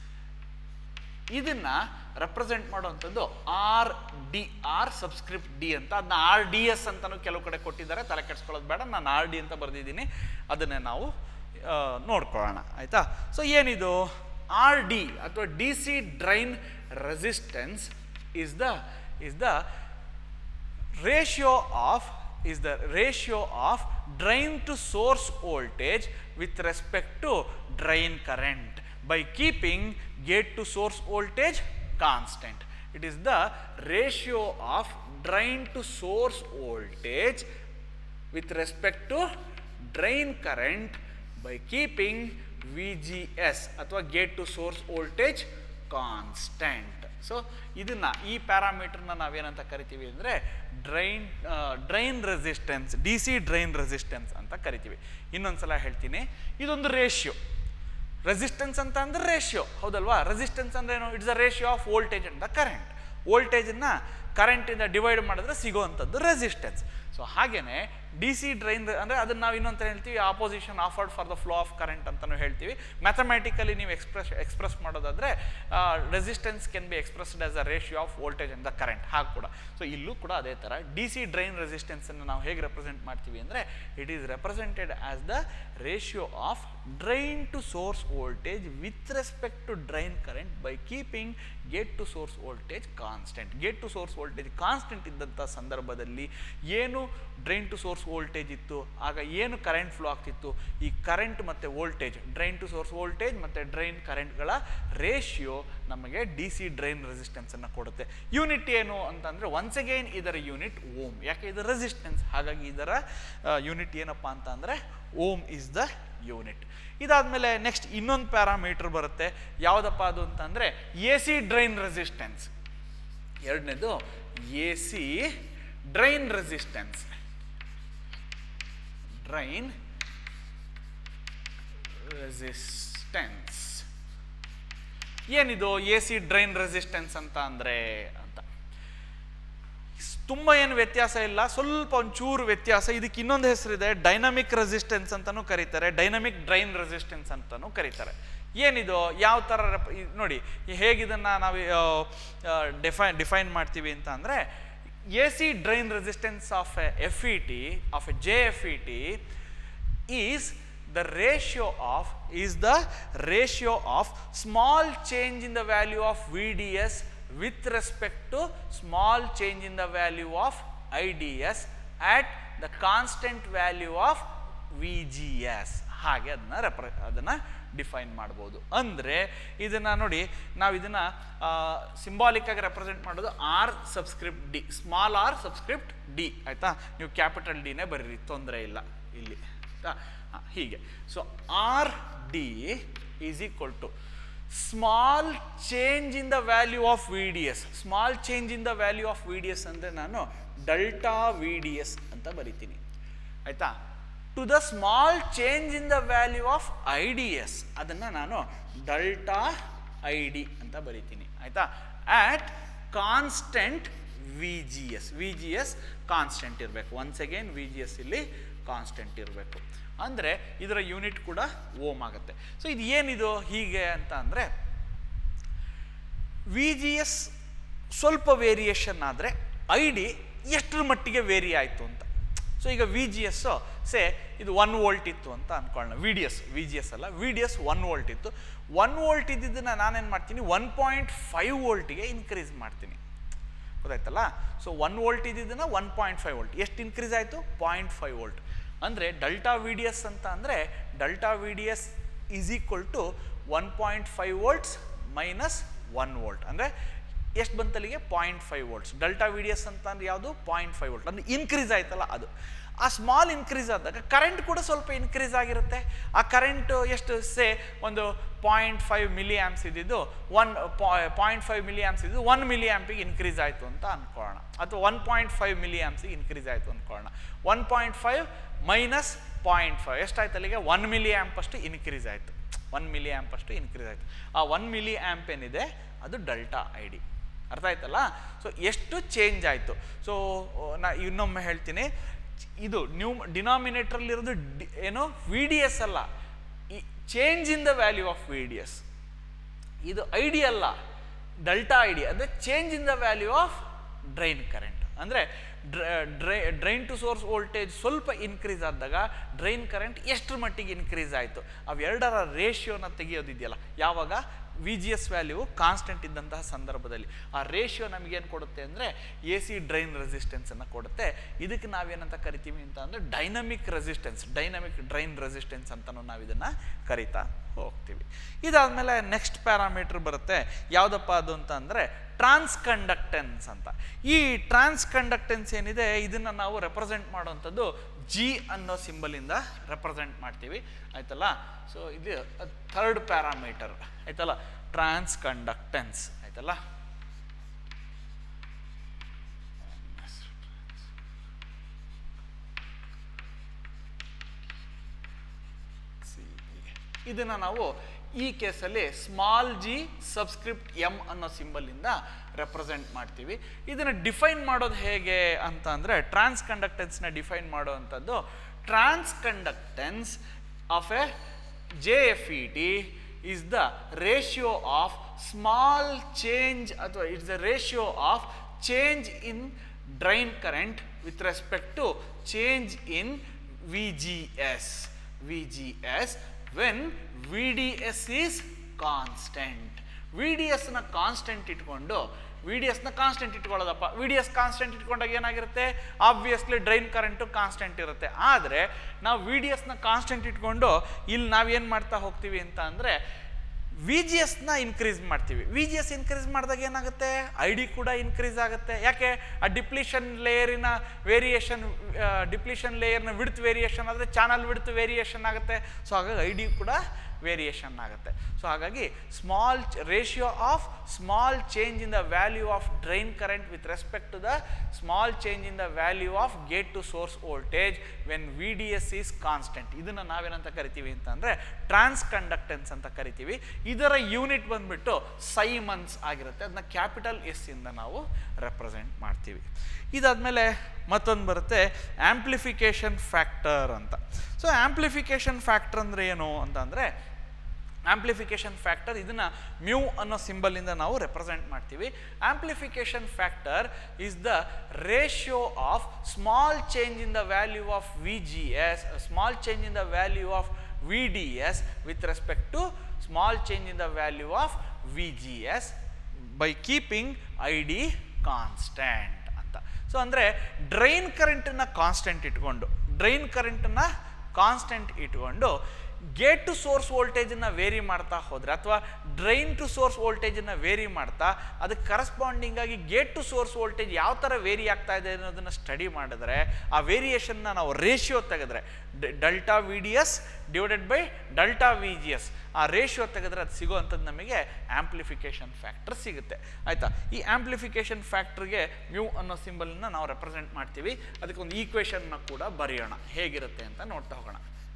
A: ಇದನ್ನ ರೆಪ್ರೆಸೆಂಟ್ ಮಾಡುವಂಥದ್ದು R D R subscript D ಅಂತ ಅದನ್ನ ಆರ್ ಡಿ ಎಸ್ ಅಂತಾನು ಕೆಲವು ಕಡೆ ಕೊಟ್ಟಿದ್ದಾರೆ ತಲೆ ಕೆಡ್ಸ್ಕೊಳ್ಳೋದು ಬೇಡ ನಾನು ಆರ್ ಡಿ ಅಂತ ಬರೆದಿದ್ದೀನಿ ಅದನ್ನೇ ನಾವು ಆ, ನೋಡ್ಕೊಳ್ಳೋಣ ಆಯಿತಾ ಸೊ ಏನಿದು ಆರ್ ಡಿ ಅಥವಾ D C drain resistance is the is the ratio of is the ratio of drain to source voltage with respect to drain current by keeping gate to source voltage constant it is the ratio of drain to source voltage with respect to drain current by keeping VGS ಅಥವಾ gate to source voltage constant so ಇದನ್ನ ಈ ಪ್ಯಾರಾಮೀಟರ್ನ ನಾವೇನಂತ ಕರಿತೀವಿ ಅಂದರೆ drain drain resistance D C drain resistance ಅಂತ ಕರಿತೀವಿ ಇನ್ನೊಂದ್ಸಲ ಹೇಳ್ತೀನಿ ಇದೊಂದು ರೇಷಿಯೋ ರೆಸಿಸ್ಟೆನ್ಸ್ ಅಂತ ಅಂದ್ರೆ ರೇಷಿಯೋ ಹೌದಲ್ವಾ ರೆಸಿಸ್ಟೆನ್ಸ್ ಅಂದ್ರೆ ಏನು it's a ratio of voltage and the current ವೋಲ್ಟೇಜನ್ನ ಕರೆಂಟಿಂದ ಡಿವೈಡ್ ಮಾಡಿದ್ರೆ ಸಿಗೋವಂಥದ್ದು ರೆಸಿಸ್ಟೆನ್ಸ್ ಸೊ ಹಾಗೇನೆ ಡಿ ಸಿ ಡ್ರೈನ್ ಅಂದರೆ ಅದನ್ನು ನಾವು ಇನ್ನೊಂದು ಹೇಳ್ತೀವಿ opposition afforded for the flow of current ಅಂತಲೂ ಹೇಳ್ತೀವಿ ಮ್ಯಾಥಮೆಟಿಕಲಿ ನೀವು ಎಕ್ಸ್ಪ್ರೆಸ್ ಎಕ್ಸ್ಪ್ರೆಸ್ ಮಾಡೋದಾದರೆ resistance can be expressed as a ratio of voltage and the current ಹಾಗೆ ಕೂಡ ಸೊ ಇಲ್ಲೂ ಕೂಡ ಅದೇ ಥರ ಡಿ ಸಿ ಡ್ರೈನ್ ರೆಸಿಸ್ಟೆನ್ಸನ್ನು ನಾವು ಹೇಗೆ ರೆಪ್ರೆಸೆಂಟ್ ಮಾಡ್ತೀವಿ ಅಂದರೆ it is represented as the ratio of drain to source voltage with respect to drain current by keeping gate to source voltage constant gate to source voltage constant ಇದ್ದಂಥ ಸಂದರ್ಭದಲ್ಲಿ ಏನು drain to source voltage ಇತ್ತು ಆಗ ಏನು current flow ಆಗ್ತಿತ್ತು ಈ current ಮತ್ತು voltage drain to source voltage ಮತ್ತು ಡ್ರೈನ್ ಕರೆಂಟ್ಗಳ ರೇಷಿಯೋ ನಮಗೆ ಡಿ ಸಿ ಡ್ರೈನ್ ರೆಸಿಸ್ಟೆನ್ಸನ್ನು ಕೊಡುತ್ತೆ ಯೂನಿಟ್ ಏನು ಅಂತಂದರೆ ಒನ್ಸ್ ಅಗೈನ್ ಇದರ ಯೂನಿಟ್ ಓಮ್ ಯಾಕೆ ಇದು ರೆಸಿಸ್ಟೆನ್ಸ್ ಹಾಗಾಗಿ ಇದರ ಯೂನಿಟ್ ಏನಪ್ಪ ಅಂತ ಅಂದರೆ ಓಮ್ ಇಸ್ ದ ಯೂನಿಟ್ ಇದಾದಮೇಲೆ ನೆಕ್ಸ್ಟ್ ಇನ್ನೊಂದು ಪ್ಯಾರಾಮೀಟರ್ ಬರುತ್ತೆ ಯಾವುದಪ್ಪ ಅದು ಅಂತಂದರೆ ಎ ಸಿ ಡ್ರೈನ್ ರೆಸಿಸ್ಟೆನ್ಸ್ ಎರಡನೇದು A C drain resistance drain resistance ಏನಿದು ಎ ಸಿ ಡ್ರೈನ್ ರೆಸಿಸ್ಟೆನ್ಸ್ ಅಂತ ಅಂದರೆ ಅಂತ ತುಂಬ ಏನು ವ್ಯತ್ಯಾಸ ಇಲ್ಲ ಸ್ವಲ್ಪ ಒಂಚೂರು ವ್ಯತ್ಯಾಸ ಇದಕ್ಕೆ ಇನ್ನೊಂದು ಹೆಸರಿದೆ ಡೈನಮಿಕ್ ರೆಸಿಸ್ಟೆನ್ಸ್ ಅಂತಲೂ ಕರೀತಾರೆ ಡೈನಮಿಕ್ ಡ್ರೈನ್ ರೆಸಿಸ್ಟೆನ್ಸ್ ಅಂತಲೂ ಕರೀತಾರೆ ಏನಿದು ಯಾವ ಥರ rep- ಇದ್ ನೋಡಿ ಹೇಗಿದನ್ನು ನಾವು ಡಿಫೈನ್ ಡಿಫೈನ್ ಮಾಡ್ತೀವಿ ಅಂತ ಅಂದರೆ A C drain resistance of F E T of a J F E T is the ratio of is the ratio of small change in the value of VDS with respect to small change in the value of IDS at the constant value of VGS ಹಾಗೆ ಅದನ್ನ ರೆಪ್ರ ಅದನ್ನು define ಮಾಡ್ಬೋದು ಅಂದರೆ ಇದನ್ನು ನೋಡಿ ನಾವು ಇದನ್ನು symbolic ಆಗಿ ರೆಪ್ರೆಸೆಂಟ್ ಮಾಡೋದು R subscript D small R subscript D ಆಯಿತಾ ನೀವು ಕ್ಯಾಪಿಟಲ್ ಡಿನೇ ಬರೀರಿ ತೊಂದರೆ ಇಲ್ಲ ಇಲ್ಲಿ ಆಯ್ತಾ ಹಾಂ ಹೀಗೆ so R D is equal to small change in the value of V D S small change in the value of V D S ಅಂದರೆ ನಾನು ಡಲ್ಟಾ ವಿ ಡಿ ಎಸ್ ಅಂತ ಬರಿತೀನಿ ಆಯಿತಾ to the small change in the value of I D S ಅದನ್ನು ನಾನು delta I D ಅಂತ ಬರಿತೀನಿ ಆಯಿತಾ at constant V G S V G S constant ಇರಬೇಕು once again V G S ಇಲ್ಲಿ ಕಾನ್ಸ್ಟೆಂಟ್ ಇರಬೇಕು ಅಂದರೆ ಇದರ ಯೂನಿಟ್ ಕೂಡ ಓಮ್ ಆಗುತ್ತೆ ಸೊ ಇದು ಏನಿದು ಹೀಗೆ ಅಂತ ಅಂದರೆ ವಿ ಜಿ ಎಸ್ ಸ್ವಲ್ಪ ವೇರಿಯೇಷನ್ ಆದರೆ ಐ ಡಿ ಎಷ್ಟರ ಮಟ್ಟಿಗೆ ವೇರಿ ಆಯಿತು ಅಂತ ಸೊ ಈಗ ವಿ ಜಿ ಎಸ್ಸು ಸೇ ಇದು ಒನ್ ವೋಲ್ಟ್ ಇತ್ತು ಅಂತ ಅಂದ್ಕೊಳ್ಳೋಣ V D S V G S ಅಲ್ಲ V D S one volt ಇತ್ತು ಒನ್ ವೋಲ್ಟ್ ಇದ್ದಿದ್ದನ್ನು ನಾನೇನು ಮಾಡ್ತೀನಿ ಒನ್ ಪಾಯಿಂಟ್ ಫೈವ್ ವೋಲ್ಟಿಗೆ ಇನ್ಕ್ರೀಸ್ ಮಾಡ್ತೀನಿ ಗೊತ್ತಾಯ್ತಲ್ಲ ಸೊ ಒನ್ ವೋಲ್ಟ್ ಇದ್ದಿದ್ದನ್ನು ಒನ್ ಪಾಯಿಂಟ್ ಫೈವ್ ವೋಲ್ಟ್ ಎಷ್ಟು ಇನ್ಕ್ರೀಸ್ ಆಯಿತು ಪಾಯಿಂಟ್ ಫೈವ್ ವೋಲ್ಟ್ ಅಂದರೆ ಡಲ್ಟಾ ವಿ ಡಿ ಎಸ್ ಅಂತ ಅಂದರೆ delta V D S is equal to one point five volts minus one volt ಅಂದರೆ ಎಷ್ಟು ಬಂತಲ್ಲಿಗೆ point five volts delta V D S ಅಂತ ಅಂದ್ರೆ ಯಾವುದು ಪಾಯಿಂಟ್ ಫೈವ್ ವೋಲ್ಟ್ ಅಂದ್ರೆ ಇನ್ಕ್ರೀಸ್ ಆಯ್ತಲ್ಲ ಅದು ಆ ಸ್ಮಾಲ್ ಇನ್ಕ್ರೀಸ್ ಆದಾಗ ಕರೆಂಟ್ ಕೂಡ ಸ್ವಲ್ಪ ಇನ್ಕ್ರೀಸ್ ಆಗಿರುತ್ತೆ ಆ ಕರೆಂಟ್ ಎಷ್ಟು ಸೇ ಒಂದು ಪಾಯಿಂಟ್ ಫೈವ್ ಮಿಲಿ ಆ್ಯಮ್ಸ್ ಇದ್ದಿದ್ದು one point five milliamps ಇದ್ದು ಒನ್ ಮಿಲಿ ಆ್ಯಂಪಿಗೆ ಇನ್ಕ್ರೀಸ್ ಆಯಿತು ಅಂತ ಅನ್ಕೊಳ್ಳೋಣ ಅಥವಾ ಒನ್ ಪಾಯಿಂಟ್ ಫೈವ್ ಮಿಲಿ ಆ್ಯಮ್ಸಿಗೆ ಇನ್ಕ್ರೀಸ್ ಆಯಿತು ಅಂದ್ಕೊಳ್ಳೋಣ one point five minus point five ಎಷ್ಟಾಯ್ತು ಅಲ್ಲಿಗೆ ಒನ್ ಮಿಲಿ ಆ್ಯಂಪ್ ಅಷ್ಟು ಇನ್ಕ್ರೀಸ್ ಆಯಿತು ಒನ್ ಮಿಲಿ ಆ್ಯಂಪ್ ಅಷ್ಟು ಇನ್ಕ್ರೀಸ್ ಆಯಿತು ಆ ಒನ್ ಮಿಲಿ ಆ್ಯಂಪ್ ಏನಿದೆ ಅದು ಡೆಲ್ಟಾ ಐ ಡಿ ಅರ್ಥ ಆಯ್ತಲ್ಲ ಸೊ ಎಷ್ಟು ಚೇಂಜ್ ಆಯಿತು ಸೊ ನಾ ಇನ್ನೊಮ್ಮೆ ಹೇಳ್ತೀನಿ ಇದು ನ್ಯೂ ಡಿನಾಮಿನೇಟ್ರಲ್ಲಿರೋದು ಡಿ ಏನು ವಿ ಡಿ ಎಸ್ ಅಲ್ಲ ಈ change in the value of V D S ಇದು ಐ ಡಿ ಅಲ್ಲ ಡೆಲ್ಟಾ ಐ ಡಿ ಅಂದರೆ change in the value of drain current ಅಂದರೆ dry drain to source voltage ಸ್ವಲ್ಪ ಇನ್ಕ್ರೀಸ್ ಆದಾಗ ಡ್ರೈನ್ ಕರೆಂಟ್ ಎಷ್ಟರ ಮಟ್ಟಿಗೆ ಇನ್ಕ್ರೀಸ್ ಆಯಿತು ಅವೆರಡರ ರೇಷಿಯೋನ ತೆಗೆಯೋದಿದೆಯಲ್ಲ ಯಾವಾಗ V G S value constant ಇದ್ದಂತಹ ಸಂದರ್ಭದಲ್ಲಿ ಆ ರೇಷಿಯೋ ನಮಗೇನು ಕೊಡುತ್ತೆ ಅಂದರೆ ಎ ಸಿ ಡ್ರೈನ್ ರೆಸಿಸ್ಟೆನ್ಸನ್ನು ಕೊಡುತ್ತೆ ಇದಕ್ಕೆ ನಾವೇನಂತ ಕರಿತೀವಿ ಅಂತ ಅಂದರೆ dynamic resistance dynamic drain resistance ಅಂತಲೂ ನಾವು ಇದನ್ನು ಕರಿತಾ ಹೋಗ್ತೀವಿ ಇದಾದಮೇಲೆ ನೆಕ್ಸ್ಟ್ ಪ್ಯಾರಾಮೀಟ್ರ್ ಬರುತ್ತೆ ಯಾವುದಪ್ಪ ಅದು ಅಂತ ಅಂದರೆ ಟ್ರಾನ್ಸ್ ಕಂಡಕ್ಟೆನ್ಸ್ ಅಂತ ಈ ಟ್ರಾನ್ಸ್ ಕಂಡಕ್ಟೆನ್ಸ್ ಏನಿದೆ ಇದನ್ನು ನಾವು ರೆಪ್ರೆಸೆಂಟ್ ಮಾಡುವಂಥದ್ದು ಜಿ ಅನ್ನೋ ಸಿಂಬಲಿಂದ ರೆಪ್ರೆಸೆಂಟ್ ಮಾಡ್ತೀವಿ ಆಯ್ತಲ್ಲ ಸೊ ಇದು ಥರ್ಡ್ ಪ್ಯಾರಾಮೀಟರ್ ಆಯ್ತಲ್ಲ ಟ್ರಾನ್ಸ್ ಕಂಡಕ್ಟೆನ್ಸ್ ಆಯ್ತಲ್ಲ ಇದನ್ನು ನಾವು ಈ ಕೇಸಲ್ಲಿ ಸ್ಮಾಲ್ ಜಿ ಸಬ್ಸ್ಕ್ರಿಪ್ಟ್ ಎಮ್ ಅನ್ನೋ ಸಿಂಬಲಿಂದ ರೆಪ್ರೆಸೆಂಟ್ ಮಾಡ್ತೀವಿ ಇದನ್ನು ಡಿಫೈನ್ ಮಾಡೋದು ಹೇಗೆ ಅಂತ ಅಂದರೆ ಟ್ರಾನ್ಸ್ ಕಂಡಕ್ಟೆನ್ಸ್ನ ಡಿಫೈನ್ ಮಾಡುವಂಥದ್ದು transconductance of a J F E T is the ratio of small change ಅಥವಾ it's the ratio of change in drain current with respect to change in VGS VGS when VDS is constant VDS ನ constant ಇಟ್ಕೊಂಡು V D ಎಸ್ನ constant ಇಟ್ಕೊಳ್ಳೋದಪ್ಪ V D S constant ಇಟ್ಕೊಂಡಾಗ ಏನಾಗಿರುತ್ತೆ obviously drain current constant ಇರುತ್ತೆ ಆದರೆ ನಾವು V D ಎಸ್ನ ಕಾನ್ಸ್ಟೆಂಟ್ ಇಟ್ಕೊಂಡು ಇಲ್ಲಿ ನಾವೇನು ಮಾಡ್ತಾ ಹೋಗ್ತೀವಿ ಅಂತ ಅಂದರೆ ವಿ ಜಿ ಎಸ್ನ ಇನ್ಕ್ರೀಸ್ ಮಾಡ್ತೀವಿ ವಿ ಜಿ ಎಸ್ ಇನ್ಕ್ರೀಸ್ ಮಾಡಿದಾಗ ಏನಾಗುತ್ತೆ ಐ ಡಿ ಕೂಡ ಇನ್ಕ್ರೀಸ್ ಆಗುತ್ತೆ ಯಾಕೆ ಆ ಡಿಪ್ಲಿಷನ್ ಲೇಯರಿನ ವೇರಿಯೇಷನ್ ಡಿಪ್ಲಿಷನ್ ಲೇಯರ್ನ ವಿಡ್ತ್ ವೇರಿಯೇಷನ್ ಆದರೆ ಚಾನಲ್ ವಿಡ್ತ್ ವೇರಿಯೇಷನ್ ಆಗುತ್ತೆ ಸೊ ಹಾಗಾಗಿ ಐ ಡಿ ಕೂಡ ವೇರಿಯೇಷನ್ ಆಗುತ್ತೆ ಸೊ ಹಾಗಾಗಿ small ratio of small change in the value of drain current with respect to the small change in the value of gate to source voltage when V D S is constant ಇದನ್ನು ನಾವೇನಂತ ಕರಿತೀವಿ ಅಂತಂದರೆ ಟ್ರಾನ್ಸ್ transconductance ಅಂತ ಕರಿತೀವಿ ಇದರ unit ಬಂದ್ಬಿಟ್ಟು Symons ಆಗಿರುತ್ತೆ ಅದನ್ನ ಕ್ಯಾಪಿಟಲ್ ಎಸ್ ಇಂದ ನಾವು ರೆಪ್ರೆಸೆಂಟ್ ಮಾಡ್ತೀವಿ ಇದಾದಮೇಲೆ ಮತ್ತೊಂದು ಬರುತ್ತೆ ಆಂಪ್ಲಿಫಿಕೇಶನ್ ಫ್ಯಾಕ್ಟರ್ ಅಂತ ಸೊ ಆಂಪ್ಲಿಫಿಕೇಶನ್ ಫ್ಯಾಕ್ಟರ್ ಅಂದರೆ ಏನು ಅಂತಂದರೆ ಆಂಪ್ಲಿಫಿಕೇಶನ್ ಫ್ಯಾಕ್ಟರ್ ಇದನ್ನು ಮ್ಯೂ ಅನ್ನೋ ಸಿಂಬಲಿಂದ ನಾವು ರೆಪ್ರೆಸೆಂಟ್ ಮಾಡ್ತೀವಿ amplification factor is the ratio of small change in the value of V G S small change in the value of V D S with respect to small change in the value of V G S by keeping I D constant ಅಂತ so ಅಂದರೆ drain ಕರೆಂಟನ್ನು constant ಇಟ್ಕೊಂಡು drain ಕರೆಂಟನ್ನು constant ಇಟ್ಕೊಂಡು gate to source ವೋಲ್ಟೇಜನ್ನು vary ಮಾಡ್ತಾ ಹೋದರೆ ಅಥವಾ ಡ್ರೈನ್ ಟು ಸೋರ್ಸ್ ವೋಲ್ಟೇಜನ್ನು ವೇರಿ ಮಾಡ್ತಾ ಅದಕ್ಕೆ ಕರಸ್ಪಾಂಡಿಂಗ್ ಆಗಿ ಗೇಟ್ ಟು ಸೋರ್ಸ್ ವೋಲ್ಟೇಜ್ ಯಾವ ಥರ ವೇರಿ ಆಗ್ತಾ ಇದೆ ಅನ್ನೋದನ್ನು ಸ್ಟಡಿ ಮಾಡಿದ್ರೆ ಆ ವೇರಿಯೇಷನ್ನ ನಾವು ರೇಷಿಯೋ ತೆಗೆದ್ರೆ delta V D S divided by delta V G S ಆ ರೇಷಿಯೋ ತೆಗೆದ್ರೆ ಅದು ಸಿಗೋವಂಥದ್ದು ನಮಗೆ ಆಂಪ್ಲಿಫಿಕೇಶನ್ ಫ್ಯಾಕ್ಟರ್ ಸಿಗುತ್ತೆ ಆಯಿತಾ ಈ ಆಂಪ್ಲಿಫಿಕೇಶನ್ ಫ್ಯಾಕ್ಟ್ರಿಗೆ ಮ್ಯೂ ಅನ್ನೋ ಸಿಂಬಲನ್ನ ನಾವು ರೆಪ್ರೆಸೆಂಟ್ ಮಾಡ್ತೀವಿ ಅದಕ್ಕೆ ಒಂದು ಈಕ್ವೇಷನ್ನ ಕೂಡ ಬರೆಯೋಣ ಹೇಗಿರುತ್ತೆ ಅಂತ ನೋಡ್ತಾ ಹೋಗೋಣ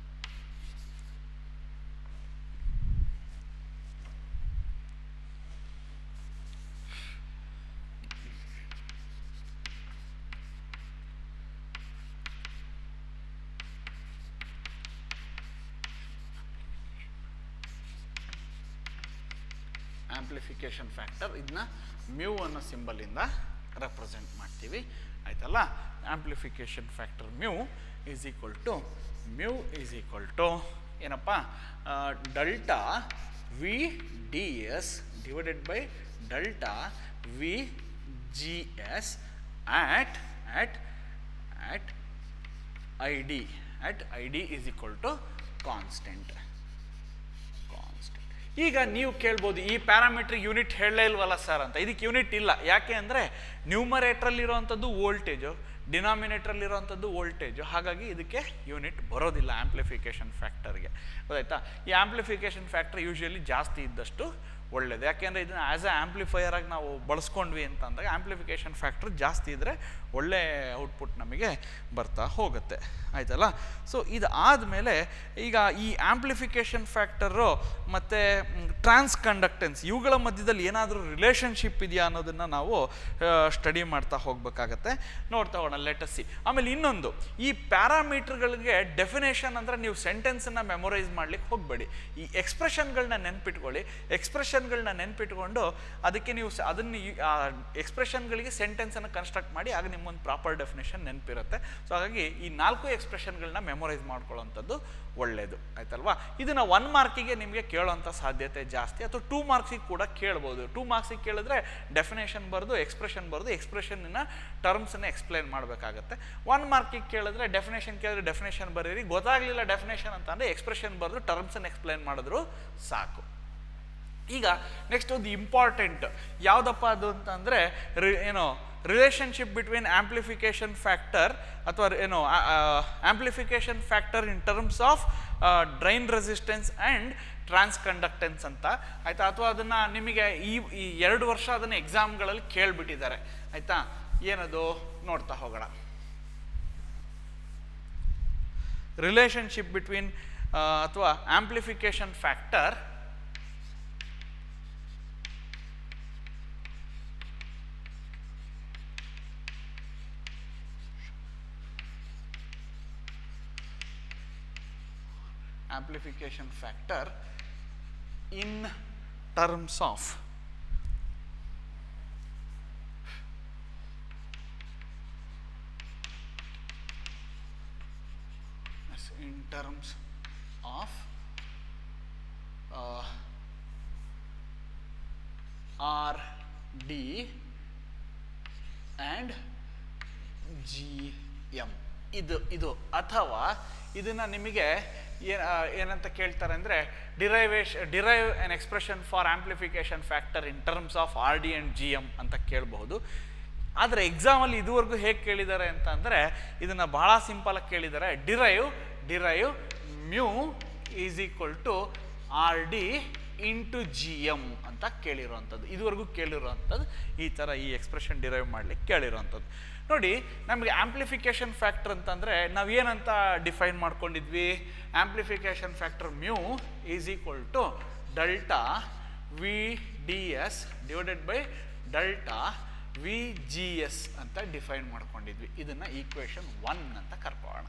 A: ಆಂಪ್ಲಿಫಿಕೇಶನ್ ಫ್ಯಾಕ್ಟರ್ ಇದನ್ನ ಮ್ಯೂ ಅನ್ನೋ ಸಿಂಬಲಿಂದ ರೆಪ್ರೆಸೆಂಟ್ ಮಾಡ್ತೀವಿ ಆಯ್ತಲ್ಲ amplification factor mu is equal to mu is equal to ಏನಪ್ಪ delta V D S divided by delta V G S at at at I D at I D is equal to constant constant ಈಗ ನೀವು ಕೇಳ್ಬೋದು ಈ ಪ್ಯಾರಾಮೀಟ್ರಿಗೆ unit ಹೇಳಲೇ ಇಲ್ವಲ್ಲ sir ಅಂತ ಇದಕ್ಕೆ unit ಇಲ್ಲ ಯಾಕೆ ಅಂದರೆ ನ್ಯೂಮರೇಟ್ರಲ್ಲಿರುವಂಥದ್ದು ವೋಲ್ಟೇಜು ಡಿನಾಮಿನೇಟ್ರಲ್ಲಿರುವಂಥದ್ದು ವೋಲ್ಟೇಜು ಹಾಗಾಗಿ ಇದಕ್ಕೆ ಯೂನಿಟ್ ಬರೋದಿಲ್ಲ ಆ್ಯಂಪ್ಲಿಫಿಕೇಷನ್ ಫ್ಯಾಕ್ಟರ್ಗೆ ಗೊತ್ತಾಯ್ತಾ ಈ ಆ್ಯಂಪ್ಲಿಫಿಕೇಷನ್ ಫ್ಯಾಕ್ಟರ್ ಯೂಶಲಿ ಜಾಸ್ತಿ ಇದ್ದಷ್ಟು ಒಳ್ಳೇದು ಯಾಕೆಂದರೆ ಇದನ್ನ ಆ್ಯಸ್ ಎ ಆ್ಯಂಪ್ಲಿಫೈಯರ್ ಆಗಿ ನಾವು ಬಳಸ್ಕೊಂಡ್ವಿ ಅಂತ ಅಂದಾಗ ಆ್ಯಂಪ್ಲಿಫಿಕೇಷನ್ ಫ್ಯಾಕ್ಟರ್ ಜಾಸ್ತಿ ಇದ್ದರೆ ಒಳ್ಳೆ ಔಟ್ಪುಟ್ ನಮಗೆ ಬರ್ತಾ ಹೋಗುತ್ತೆ ಆಯ್ತಲ್ಲ ಸೊ ಇದು ಆದಮೇಲೆ ಈಗ ಈ ಆ್ಯಂಪ್ಲಿಫಿಕೇಷನ್ ಫ್ಯಾಕ್ಟರು ಮತ್ತು ಟ್ರಾನ್ಸ್ ಕಂಡಕ್ಟೆನ್ಸ್ ಇವುಗಳ ಮಧ್ಯದಲ್ಲಿ ಏನಾದರೂ ರಿಲೇಷನ್ಶಿಪ್ ಇದೆಯಾ ಅನ್ನೋದನ್ನು ನಾವು ಸ್ಟಡಿ ಮಾಡ್ತಾ ಹೋಗಬೇಕಾಗತ್ತೆ ನೋಡ್ತಾ ಹೋಗೋಣ ಲೆಟಸ್ಸಿ ಆಮೇಲೆ ಇನ್ನೊಂದು ಈ ಪ್ಯಾರಾಮೀಟರ್ಗಳಿಗೆ ಡೆಫಿನೇಷನ್ ಅಂದರೆ ನೀವು ಸೆಂಟೆನ್ಸನ್ನು ಮೆಮೊರೈಸ್ ಮಾಡ್ಲಿಕ್ಕೆ ಹೋಗಬೇಡಿ ಈ ಎಕ್ಸ್ಪ್ರೆಷನ್ಗಳನ್ನ ನೆನ್ಪಿಟ್ಕೊಳ್ಳಿ ಎಕ್ಸ್ಪ್ರೆಷನ್ಗಳನ್ನ ನೆನ್ಪಿಟ್ಕೊಂಡು ಅದಕ್ಕೆ ನೀವು ಸ- ಅದನ್ನು ಎಕ್ಸ್ಪ್ರೆಷನ್ಗಳಿಗೆ ಸೆಂಟೆನ್ಸನ್ನು ಕನ್ಸ್ಟ್ರಕ್ಟ್ ಮಾಡಿ ಆಗ ನಿಮ್ಮೊಂದು ಪ್ರಾಪರ್ ಡೆಫಿನೇಷನ್ ನೆನಪಿರುತ್ತೆ ಸೊ ಹಾಗಾಗಿ ಈ ನಾಲ್ಕು ಎಕ್ಸ್ಪ್ರೆಷನ್ಗಳನ್ನ ಮೆಮೊರೈಸ್ ಮಾಡ್ಕೊಳ್ಳೋವಂಥದ್ದು ಒಳ್ಳೆಯದು ಆಯ್ತಲ್ವಾ ಇದನ್ನು ಒನ್ ಮಾರ್ಕಿಗೆ ನಿಮಗೆ ಕೇಳೋಂಥ ಸಾಧ್ಯತೆ ಜಾಸ್ತಿ ಅಥವಾ ಟೂ ಮಾರ್ಕ್ಸಿಗೆ ಕೂಡ ಕೇಳ್ಬೋದು ಟೂ ಮಾರ್ಕ್ಸಿಗೆ ಕೇಳಿದ್ರೆ ಡೆಫಿನೇಷನ್ ಬರೆದು ಎಕ್ಸ್ಪ್ರೆಷನ್ ಬರೆದು ಎಕ್ಸ್ಪ್ರೆಷನ್ನ ಟರ್ಮ್ಸನ್ನು ಎಕ್ಸ್ಪ್ಲೇನ್ ಮಾಡಬೇಕಾಗತ್ತೆ ಒನ್ ಮಾರ್ಕಿಗೆ ಕೇಳಿದ್ರೆ ಡೆಫಿನೇಷನ್ ಕೇಳಿದ್ರೆ ಡೆಫಿನೇಷನ್ ಬರೀರಿ ಗೊತ್ತಾಗಲಿಲ್ಲ ಡೆಫಿನೇಷನ್ ಅಂತ ಅಂದರೆ ಎಕ್ಸ್ಪ್ರೆಷನ್ ಬರೆದು ಟರ್ಮ್ಸನ್ನು ಎಕ್ಸ್ಪ್ಲೇನ್ ಮಾಡಿದ್ರು ಸಾಕು ಈಗ ನೆಕ್ಸ್ಟ್ ಒಂದು ಇಂಪಾರ್ಟೆಂಟ್ ಯಾವುದಪ್ಪ ಅದು ಅಂತಂದರೆ ಏನೋ ರಿಲೇಷನ್ಶಿಪ್ ಬಿಟ್ವೀನ್ ಆಂಪ್ಲಿಫಿಕೇಶನ್ ಫ್ಯಾಕ್ಟರ್ ಅಥವಾ ಏನೋ amplification factor in terms of drain resistance and transconductance ಅಂತ ಆಯಿತಾ ಅಥವಾ ಅದನ್ನು ನಿಮಗೆ ಈ ಈ ಎರಡು ವರ್ಷ ಅದನ್ನು ಎಕ್ಸಾಮ್ಗಳಲ್ಲಿ ಕೇಳಿಬಿಟ್ಟಿದ್ದಾರೆ ಆಯಿತಾ ಏನದು ನೋಡ್ತಾ ಹೋಗೋಣ ರಿಲೇಷನ್ಶಿಪ್ ಬಿಟ್ವೀನ್ ಅಥವಾ amplification factor amplification factor in terms of yes, in terms of uh, R D and G M ಇದು ಇದು ಅಥವಾ ಇದನ್ನು ನಿಮಗೆ ಏನ್ ಆ, ಏನಂತ ಕೇಳ್ತಾರೆ ಅಂದರೆ derivation derive an expression for amplification factor in terms of R D and G M ಅಂತ ಕೇಳಬಹುದು ಆದರೆ ಎಕ್ಸಾಮಲ್ಲಿ ಇದುವರೆಗೂ ಹೇಗೆ ಕೇಳಿದ್ದಾರೆ ಅಂತ ಅಂದರೆ ಇದನ್ನು ಬಹಳ ಸಿಂಪಲಾಗಿ ಕೇಳಿದ್ದಾರೆ derive derive mu is equal to R D into G M ಅಂತ ಕೇಳಿರುವಂಥದ್ದು ಇದುವರೆಗೂ ಕೇಳಿರುವಂಥದ್ದು ಈ ಥರ ಈ ಎಕ್ಸ್ಪ್ರೆಷನ್ ಡಿರೈವ್ ಮಾಡಲಿಕ್ಕೆ ಕೇಳಿರುವಂಥದ್ದು ನೋಡಿ ನಮಗೆ ಆಂಪ್ಲಿಫಿಕೇಶನ್ ಫ್ಯಾಕ್ಟರ್ ಅಂತಂದರೆ ನಾವು ಏನಂತ ಡಿಫೈನ್ ಮಾಡ್ಕೊಂಡಿದ್ವಿ amplification factor mu is equal to delta V D S divided by delta V G S ಅಂತ ಡಿಫೈನ್ ಮಾಡ್ಕೊಂಡಿದ್ವಿ ಇದನ್ನು ಈಕ್ವೇಷನ್ ಒನ್ ಅಂತ ಕರ್ಕೊಳ್ಳೋಣ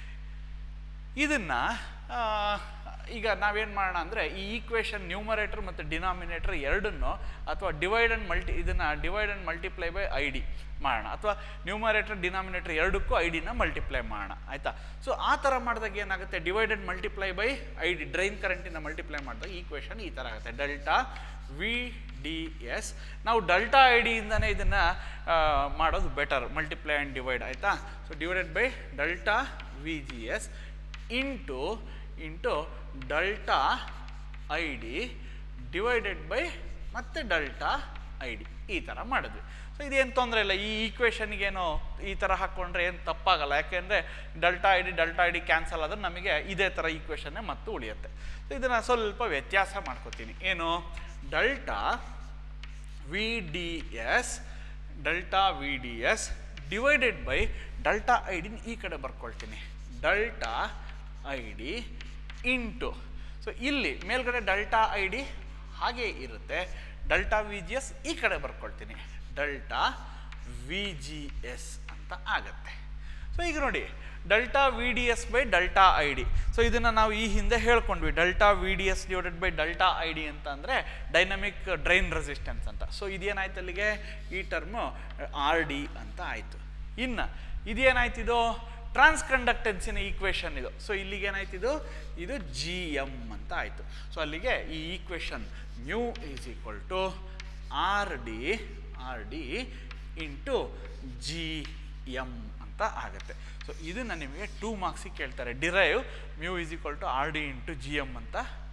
A: ಇದನ್ನ ಆ, ಈಗ ನಾವೇನು ಮಾಡೋಣ ಅಂದರೆ ಈ ಈಕ್ವೇಷನ್ ನ್ಯೂಮರೇಟರ್ ಮತ್ತು ಡಿನಾಮಿನೇಟರ್ ಎರಡನ್ನು ಅಥವಾ ಡಿವೈಡ್ ಆ್ಯಂಡ್ ಮಲ್ಟಿ ಇದನ್ನು divide and multiply by I D ಮಾಡೋಣ ಅಥವಾ ನ್ಯೂಮರೇಟರ್ ಡಿನಾಮಿನೇಟರ್ ಎರಡಕ್ಕೂ ಐ ಡಿನ ಮಲ್ಟಿಪ್ಲೈ ಮಾಡೋಣ ಆಯಿತಾ ಸೊ ಆ ಥರ ಮಾಡಿದಾಗ ಏನಾಗುತ್ತೆ divide and multiply by I D drain ಕರೆಂಟಿಂದ ಮಲ್ಟಿಪ್ಲೈ ಮಾಡಿದಾಗ ಈಕ್ವೇಷನ್ ಈ ಥರ ಆಗುತ್ತೆ ಡೆಲ್ಟಾ ವಿ ಡಿ ಎಸ್ ನಾವು ಡಲ್ಟಾ ಐ ಡಿಯಿಂದನೇ ಇದನ್ನು ಮಾಡೋದು ಬೆಟರ್ ಮಲ್ಟಿಪ್ಲೈ ಆ್ಯಂಡ್ ಡಿವೈಡ್ ಆಯಿತಾ so divided by delta V G S into into delta I D divided by ಮತ್ತೆ ಡಲ್ಟಾ ಐ ಡಿ ಈ ಥರ ಮಾಡಿದ್ವಿ ಸೊ ಇದೇನು ತೊಂದರೆ ಇಲ್ಲ ಈ ಈಕ್ವೇಷನ್ಗೇನು ಈ ಥರ ಹಾಕ್ಕೊಂಡ್ರೆ ಏನು ತಪ್ಪಾಗಲ್ಲ ಯಾಕೆಂದರೆ delta I D delta I D cancel ಆದ್ರೆ ನಮಗೆ ಇದೇ ಥರ ಈಕ್ವೇಷನ್ನೇ ಮತ್ತು ಉಳಿಯುತ್ತೆ ಸೊ ಇದನ್ನು ಸ್ವಲ್ಪ ವ್ಯತ್ಯಾಸ ಮಾಡ್ಕೋತೀನಿ ಏನು delta V D S delta V D S divided by delta I ಡಿನ ಈ ಕಡೆ ಬರ್ಕೊಳ್ತೀನಿ delta I D into so ಇಲ್ಲಿ ಮೇಲ್ಗಡೆ ಡೆಲ್ಟಾ ಐ ಡಿ ಹಾಗೇ ಇರುತ್ತೆ ಡೆಲ್ಟಾ ವಿ ಜಿ ಎಸ್ ಈ ಕಡೆ ಬರ್ಕೊಳ್ತೀನಿ ಡೆಲ್ಟಾ ವಿ ಜಿ ಎಸ್ ಅಂತ ಆಗತ್ತೆ ಸೊ ಈಗ ನೋಡಿ delta V D S by delta I D so ಇದನ್ನು ನಾವು ಈ ಹಿಂದೆ ಹೇಳ್ಕೊಂಡ್ವಿ delta V D S divided by delta I D ಅಂತ ಅಂದರೆ ಡೈನಮಿಕ್ ಡ್ರೈನ್ ರೆಸಿಸ್ಟೆನ್ಸ್ ಅಂತ ಸೊ ಇದೇನಾಯ್ತು ಅಲ್ಲಿಗೆ ಈ ಟರ್ಮು ಆರ್ ಡಿ ಅಂತ ಆಯಿತು ಇನ್ನು ಇದೇನಾಯ್ತು ಇದು ಟ್ರಾನ್ಸ್ ಕಂಡಕ್ಟೆನ್ಸಿನ ಈಕ್ವೇಷನ್ ಇದು ಸೊ ಇಲ್ಲಿಗೆ ಏನಾಯ್ತು ಇದು ಇದು ಜಿ ಎಮ್ ಅಂತ ಆಯಿತು ಸೊ ಅಲ್ಲಿಗೆ ಈ equation mu is equal to R D R D into G M ಅಂತ ಆಗುತ್ತೆ ಸೊ ಇದನ್ನು ನಿಮಗೆ ಟೂ ಮಾರ್ಕ್ಸಿಗೆ ಕೇಳ್ತಾರೆ derive mu is equal to R D into G M ಅಂತ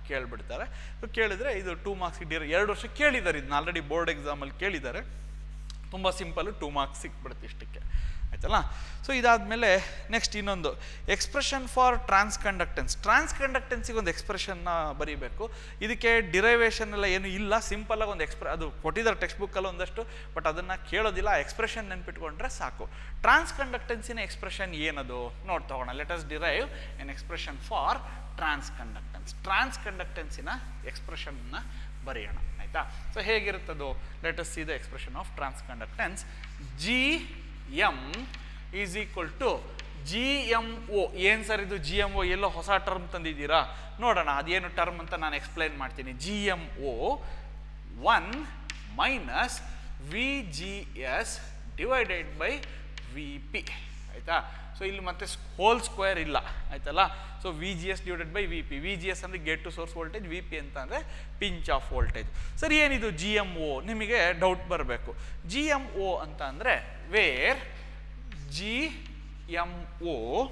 A: ಕೇಳಿಬಿಡ್ತಾರೆ ಸೊ ಕೇಳಿದರೆ ಇದು ಟೂ ಮಾರ್ಕ್ಸ್ ಡಿ ಎರಡು ವರ್ಷ ಕೇಳಿದ್ದಾರೆ ಇದನ್ನ ಆಲ್ರೆಡಿ ಬೋರ್ಡ್ ಎಕ್ಸಾಮಲ್ಲಿ ಕೇಳಿದ್ದಾರೆ ತುಂಬ ಸಿಂಪಲ್ಲು ಟೂ ಮಾರ್ಕ್ಸ್ ಸಿಕ್ಬಿಡುತ್ತೆ ಇಷ್ಟಕ್ಕೆ ಆಯ್ತಲ್ಲ ಸೊ ಇದಾದಮೇಲೆ ನೆಕ್ಸ್ಟ್ ಇನ್ನೊಂದು ಎಕ್ಸ್ಪ್ರೆಷನ್ ಫಾರ್ ಟ್ರಾನ್ಸ್ ಕಂಡಕ್ಟೆನ್ಸ್ ಟ್ರಾನ್ಸ್ ಕಂಡಕ್ಟೆನ್ಸಿಗೆ ಒಂದು ಎಕ್ಸ್ಪ್ರೆಷನ್ನ ಬರೀಬೇಕು ಇದಕ್ಕೆ ಡಿರೈವೇಷನ್ ಎಲ್ಲ ಏನು ಇಲ್ಲ ಸಿಂಪಲ್ಲಾಗಿ ಒಂದು ಎಕ್ಸ್ಪ್ರೆ ಅದು ಕೊಟ್ಟಿದ್ದಾರೆ ಟೆಕ್ಸ್ಟ್ ಬುಕ್ಕಲ್ಲಿ ಒಂದಷ್ಟು ಬಟ್ ಅದನ್ನು ಕೇಳೋದಿಲ್ಲ ಆ ಎಕ್ಸ್ಪ್ರೆಷನ್ ನೆನ್ಪಿಟ್ಕೊಂಡ್ರೆ ಸಾಕು ಟ್ರಾನ್ಸ್ ಕಂಡಕ್ಟೆನ್ಸಿನ ಎಕ್ಸ್ಪ್ರೆಷನ್ ಏನದು ನೋಡಿ ತಗೋಣ let's derive an expression for transconductance ಟ್ರಾನ್ಸ್ ಕಂಡಕ್ಟೆನ್ಸಿನ ಎಕ್ಸ್ಪ್ರೆಷನ್ನ ಬರೆಯೋಣ ಆಯಿತಾ ಸೊ ಹೇಗಿರುತ್ತದು let's see the expression of transconductance G M is equal to G M O ಏನು ಸರ್ ಇದು ಜಿ ಎಮ್ ಒ ಎಲ್ಲೋ ಹೊಸ ಟರ್ಮ್ ತಂದಿದ್ದೀರಾ ನೋಡೋಣ ಅದೇನು ಟರ್ಮ್ ಅಂತ ನಾನು ಎಕ್ಸ್ಪ್ಲೈನ್ ಮಾಡ್ತೀನಿ G M O one minus V G S divided by V P ಆಯಿತಾ so ಇಲ್ಲಿ ಮತ್ತೆ ಹೋಲ್ ಸ್ಕ್ವೇರ್ ಇಲ್ಲ ಆಯ್ತಲ್ಲ so V G S divided by V P V G S ಅಂದರೆ gate to source voltage V P ಅಂತ ಅಂದರೆ pinch off voltage sir ಏನಿದು G M O ನಿಮಗೆ ಡೌಟ್ ಬರಬೇಕು ಜಿ ಎಮ್ ಒ ಅಂತ ಅಂದರೆ where G M O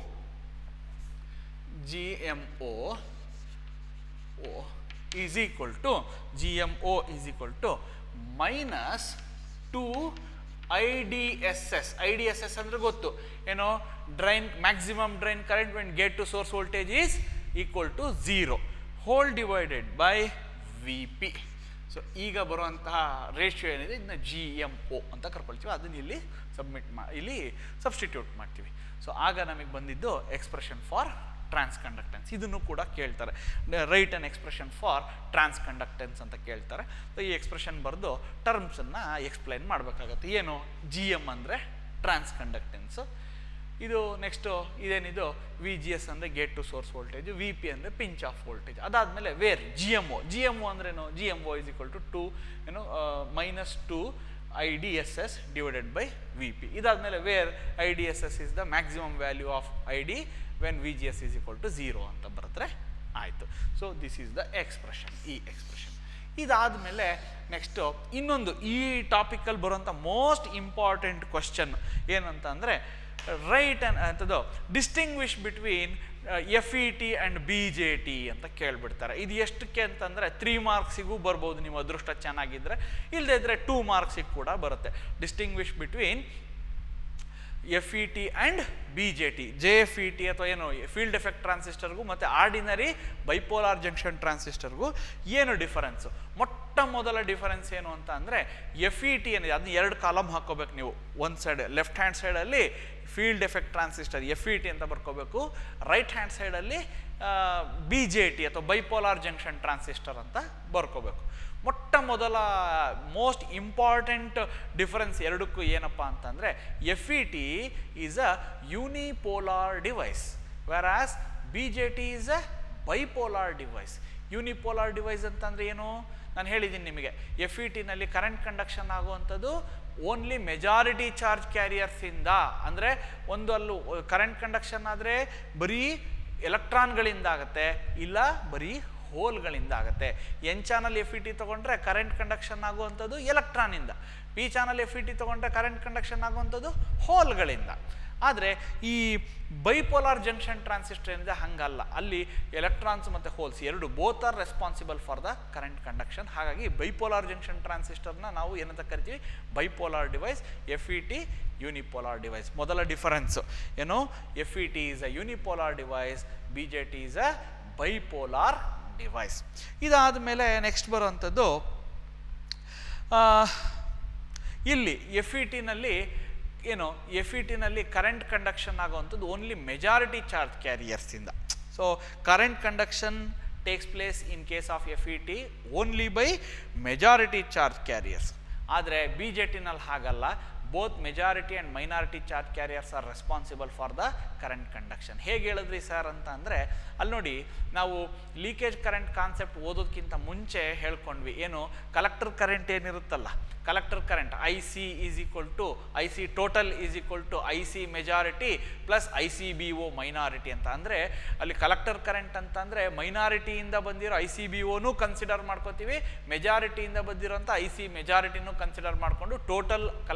A: G M O O is equal to GMO is equal to minus 2 IDSS. IDSS ಅಂದ್ರೆ ಗೊತ್ತು ಏನೋ drain maximum drain current when gate to source voltage is equal to zero whole divided by V P so ಈಗ ಬರುವಂತಹ ratio ಏನಿದೆ ಇದನ್ನ G M O ಅಂತ ಕರ್ಕೊಳ್ತೀವಿ ಅದನ್ನ ಇಲ್ಲಿ ಸಬ್ಮಿಟ್ ಮಾ ಇಲ್ಲಿ ಸಬ್ಸ್ಟಿಟ್ಯೂಟ್ ಮಾಡ್ತೀವಿ ಸೊ ಆಗ ನಮಗೆ ಬಂದಿದ್ದು ಎಕ್ಸ್ಪ್ರೆಷನ್ ಫಾರ್ ಟ್ರಾನ್ಸ್ ಕಂಡಕ್ಟೆನ್ಸ್ ಇದನ್ನು ಕೂಡ ಕೇಳ್ತಾರೆ write an expression for transconductance ಅಂತ ಕೇಳ್ತಾರೆ ಸೊ ಈ ಎಕ್ಸ್ಪ್ರೆಷನ್ ಬರೆದು ಟರ್ಮ್ಸನ್ನು ಎಕ್ಸ್ಪ್ಲೈನ್ ಮಾಡಬೇಕಾಗತ್ತೆ ಏನು ಜಿ ಎಮ್ ಅಂದರೆ ಟ್ರಾನ್ಸ್ ಕಂಡಕ್ಟೆನ್ಸು ಇದು ನೆಕ್ಸ್ಟು ಇದೇನಿದು ವಿ ಜಿ ಎಸ್ ಅಂದರೆ gate to source voltage V P ಅಂದರೆ ಪಿಂಚ್ ಆಫ್ ವೋಲ್ಟೇಜ್ ಅದಾದಮೇಲೆ where G M O G M O ಅಂದ್ರೇನು G M O is equal to two ಏನು minus two I D S S divided by V P ಇದಾದಮೇಲೆ where I D S S is the maximum value of I D when V G S is equal to zero ಅಂತ ಬರೆದ್ರೆ ಆಯಿತು so this is the expression ಈ expression ಇದಾದಮೇಲೆ next ಇನ್ನೊಂದು ಈ ಟಾಪಿಕಲ್ಲಿ ಬರುವಂಥ most important question ಏನಂತ ಅಂದರೆ ರೈಟ್ ಅನ್ ಅಂಥದ್ದು distinguish between F E T and B J T ಅಂತ ಕೇಳಿಬಿಡ್ತಾರೆ ಇದು ಎಷ್ಟಕ್ಕೆ ಅಂತಂದರೆ ತ್ರೀ ಮಾರ್ಕ್ಸಿಗೂ ಬರ್ಬೋದು ನೀವು ಅದೃಷ್ಟ ಚೆನ್ನಾಗಿದ್ದರೆ ಇಲ್ಲದೇ ಇದ್ದರೆ ಟೂ ಮಾರ್ಕ್ಸಿಗೆ ಕೂಡ ಬರುತ್ತೆ distinguish between F E T and B J T J F E T ಅಥವಾ ಏನು ಫೀಲ್ಡ್ ಎಫೆಕ್ಟ್ ಟ್ರಾನ್ಸಿಸ್ಟರ್ಗೂ ಮತ್ತು ಆರ್ಡಿನರಿ ಬೈಪೋಲಾರ್ ಜಂಕ್ಷನ್ ಟ್ರಾನ್ಸಿಸ್ಟರ್ಗೂ ಏನು ಡಿಫರೆನ್ಸು ಮೊಟ್ಟ ಮೊದಲ ಡಿಫರೆನ್ಸ್ ಏನು ಅಂತ ಅಂದರೆ ಎಫ್ ಇ ಟಿ ಏನಿದೆ ಅದನ್ನ ಎರಡು ಕಾಲಮ್ ಹಾಕೋಬೇಕು ನೀವು ಒಂದು ಸೈಡ್ ಲೆಫ್ಟ್ ಹ್ಯಾಂಡ್ ಸೈಡಲ್ಲಿ field effect transistor F E T ಅಂತ ಬರ್ಕೋಬೇಕು ರೈಟ್ ಹ್ಯಾಂಡ್ ಸೈಡಲ್ಲಿ ಬಿ ಜೆ ಟಿ ಅಥವಾ ಬೈಪೋಲಾರ್ ಜಂಕ್ಷನ್ ಟ್ರಾನ್ಸಿಸ್ಟರ್ ಅಂತ ಬರ್ಕೋಬೇಕು ಮೊಟ್ಟ ಮೊದಲ ಮೋಸ್ಟ್ ಇಂಪಾರ್ಟೆಂಟ್ ಡಿಫರೆನ್ಸ್ ಎರಡಕ್ಕೂ ಏನಪ್ಪ ಅಂತಂದರೆ F E T is a unipolar device whereas B J T is a bipolar device unipolar device ಅಂತಂದರೆ ಏನು ನಾನು ಹೇಳಿದ್ದೀನಿ ನಿಮಗೆ ಎಫ್ ಇ ಟಿನಲ್ಲಿ ಕರೆಂಟ್ ಕಂಡಕ್ಷನ್ ಆಗುವಂಥದ್ದು ಓನ್ಲಿ ಮೆಜಾರಿಟಿ ಚಾರ್ಜ್ ಕ್ಯಾರಿಯರ್ಸಿಂದ ಅಂದರೆ ಒಂದು ಅಲ್ಲೂ ಕರೆಂಟ್ ಕಂಡಕ್ಷನ್ ಆದರೆ ಬರೀ ಎಲೆಕ್ಟ್ರಾನ್ಗಳಿಂದ ಆಗುತ್ತೆ ಇಲ್ಲ ಬರೀ ಹೋಲ್ಗಳಿಂದ ಆಗುತ್ತೆ N channel F E T ತೊಗೊಂಡ್ರೆ ಕರೆಂಟ್ ಕಂಡಕ್ಷನ್ ಆಗುವಂಥದ್ದು ಎಲೆಕ್ಟ್ರಾನಿಂದ P channel F E T ತೊಗೊಂಡ್ರೆ ಕರೆಂಟ್ ಕಂಡಕ್ಷನ್ ಆಗುವಂಥದ್ದು ಹೋಲ್ಗಳಿಂದ ಆದರೆ ಈ ಬೈಪೋಲಾರ್ ಜಂಕ್ಷನ್ ಟ್ರಾನ್ಸಿಸ್ಟರ್ ಏನಿದೆ ಹಂಗಲ್ಲ ಅಲ್ಲಿ ಎಲೆಕ್ಟ್ರಾನ್ಸ್ ಮತ್ತು ಹೋಲ್ಸ್ ಎರಡು both are responsible for the current conduction ಹಾಗಾಗಿ ಬೈಪೋಲಾರ್ ಜಂಕ್ಷನ್ ಟ್ರಾನ್ಸಿಸ್ಟರ್ನ ನಾವು ಏನಂತ ಕರಿತೀವಿ bipolar device F E T unipolar device ಮೊದಲ ಡಿಫರೆನ್ಸು ಏನು F E T is a unipolar device B J T is a bipolar device ಇದಾದ ಮೇಲೆ next ಬರುವಂಥದ್ದು ಇಲ್ಲಿ ಎಫ್ ಇ ಟಿನಲ್ಲಿ ಏನು ಎಫ್ ಇ ಟಿನಲ್ಲಿ ಕರೆಂಟ್ ಕಂಡಕ್ಷನ್ ಆಗುವಂಥದ್ದು ಓನ್ಲಿ ಮೆಜಾರಿಟಿ ಚಾರ್ಜ್ ಕ್ಯಾರಿಯರ್ಸಿಂದ so current conduction takes place in case of F E T only by majority charge carriers ಆದರೆ ಬಿ ಜೆ ಟಿನಲ್ಲಿ ಹಾಗಲ್ಲ both majority and minority charge carriers are responsible for the current conduction ಹೇಗೆ ಹೇಳಿದ್ರಿ sir ಅಂತ ಅಂದರೆ ಅಲ್ಲಿ ನೋಡಿ ನಾವು ಲೀಕೇಜ್ ಕರೆಂಟ್ ಕಾನ್ಸೆಪ್ಟ್ ಓದೋದಕ್ಕಿಂತ ಮುಂಚೆ ಹೇಳ್ಕೊಂಡ್ವಿ ಏನು ಕಲೆಕ್ಟರ್ ಕರೆಂಟ್ ಏನಿರುತ್ತಲ್ಲ collector current I C is equal to I C total is equal to I C majority plus I C B O minority ಅಂತ ಅಂದರೆ ಅಲ್ಲಿ ಕಲೆಕ್ಟರ್ ಕರೆಂಟ್ ಅಂತಂದರೆ ಮೈನಾರಿಟಿಯಿಂದ ಬಂದಿರೋ ಐ ಸಿ ಬಿ ಒನೂ ಕನ್ಸಿಡರ್ ಮಾಡ್ಕೋತೀವಿ ಮೆಜಾರಿಟಿಯಿಂದ ಬಂದಿರೋಂಥ ಐ ಸಿ ಮೆಜಾರಿಟಿನೂ ಕನ್ಸಿಡರ್ ಮಾಡಿಕೊಂಡು ಟೋಟಲ್ ಕಲೆಕ್ಟರ್ ಕರೆಂಟ್